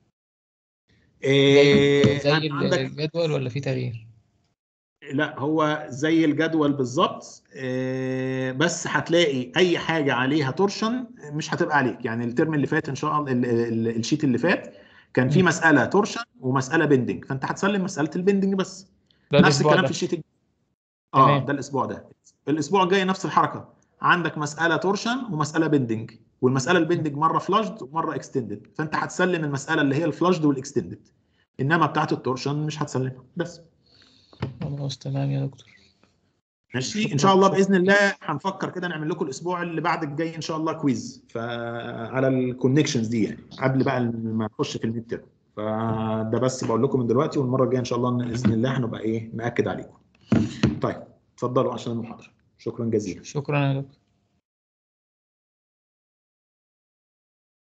إيه زي عندك الجدول ولا في تغيير؟ لا هو زي الجدول بالظبط آه، بس هتلاقي اي حاجه عليها تورشن مش هتبقى عليك يعني الترم اللي فات ان شاء الله ال- ال- الشيت اللي فات كان في مم. مساله تورشن ومساله بندنج فانت هتسلم مساله البندنج بس ده نفس الأسبوع الكلام ده في الشيت الج- اه تمام. ده الاسبوع ده الاسبوع الجاي نفس الحركه عندك مساله تورشن ومساله بندنج والمساله البندنج مره فلاشد ومره اكستندد فانت هتسلم المساله اللي هي الفلاشد والاكستندد انما بتاعت التورشن مش هتسلمها بس خلاص تمام يا دكتور ماشي شكراً. ان شاء الله باذن الله هنفكر كده نعمل لكم الاسبوع اللي بعد الجاي ان شاء الله كويز فعلى الكونكشنز دي يعني قبل بقى ما نخش في الميد تيرم فده بس بقول لكم من دلوقتي والمره الجايه ان شاء الله باذن الله هنبقى ايه ناكد عليكم طيب اتفضلوا عشان المحاضره شكرا جزيلا شكرا يا دكتور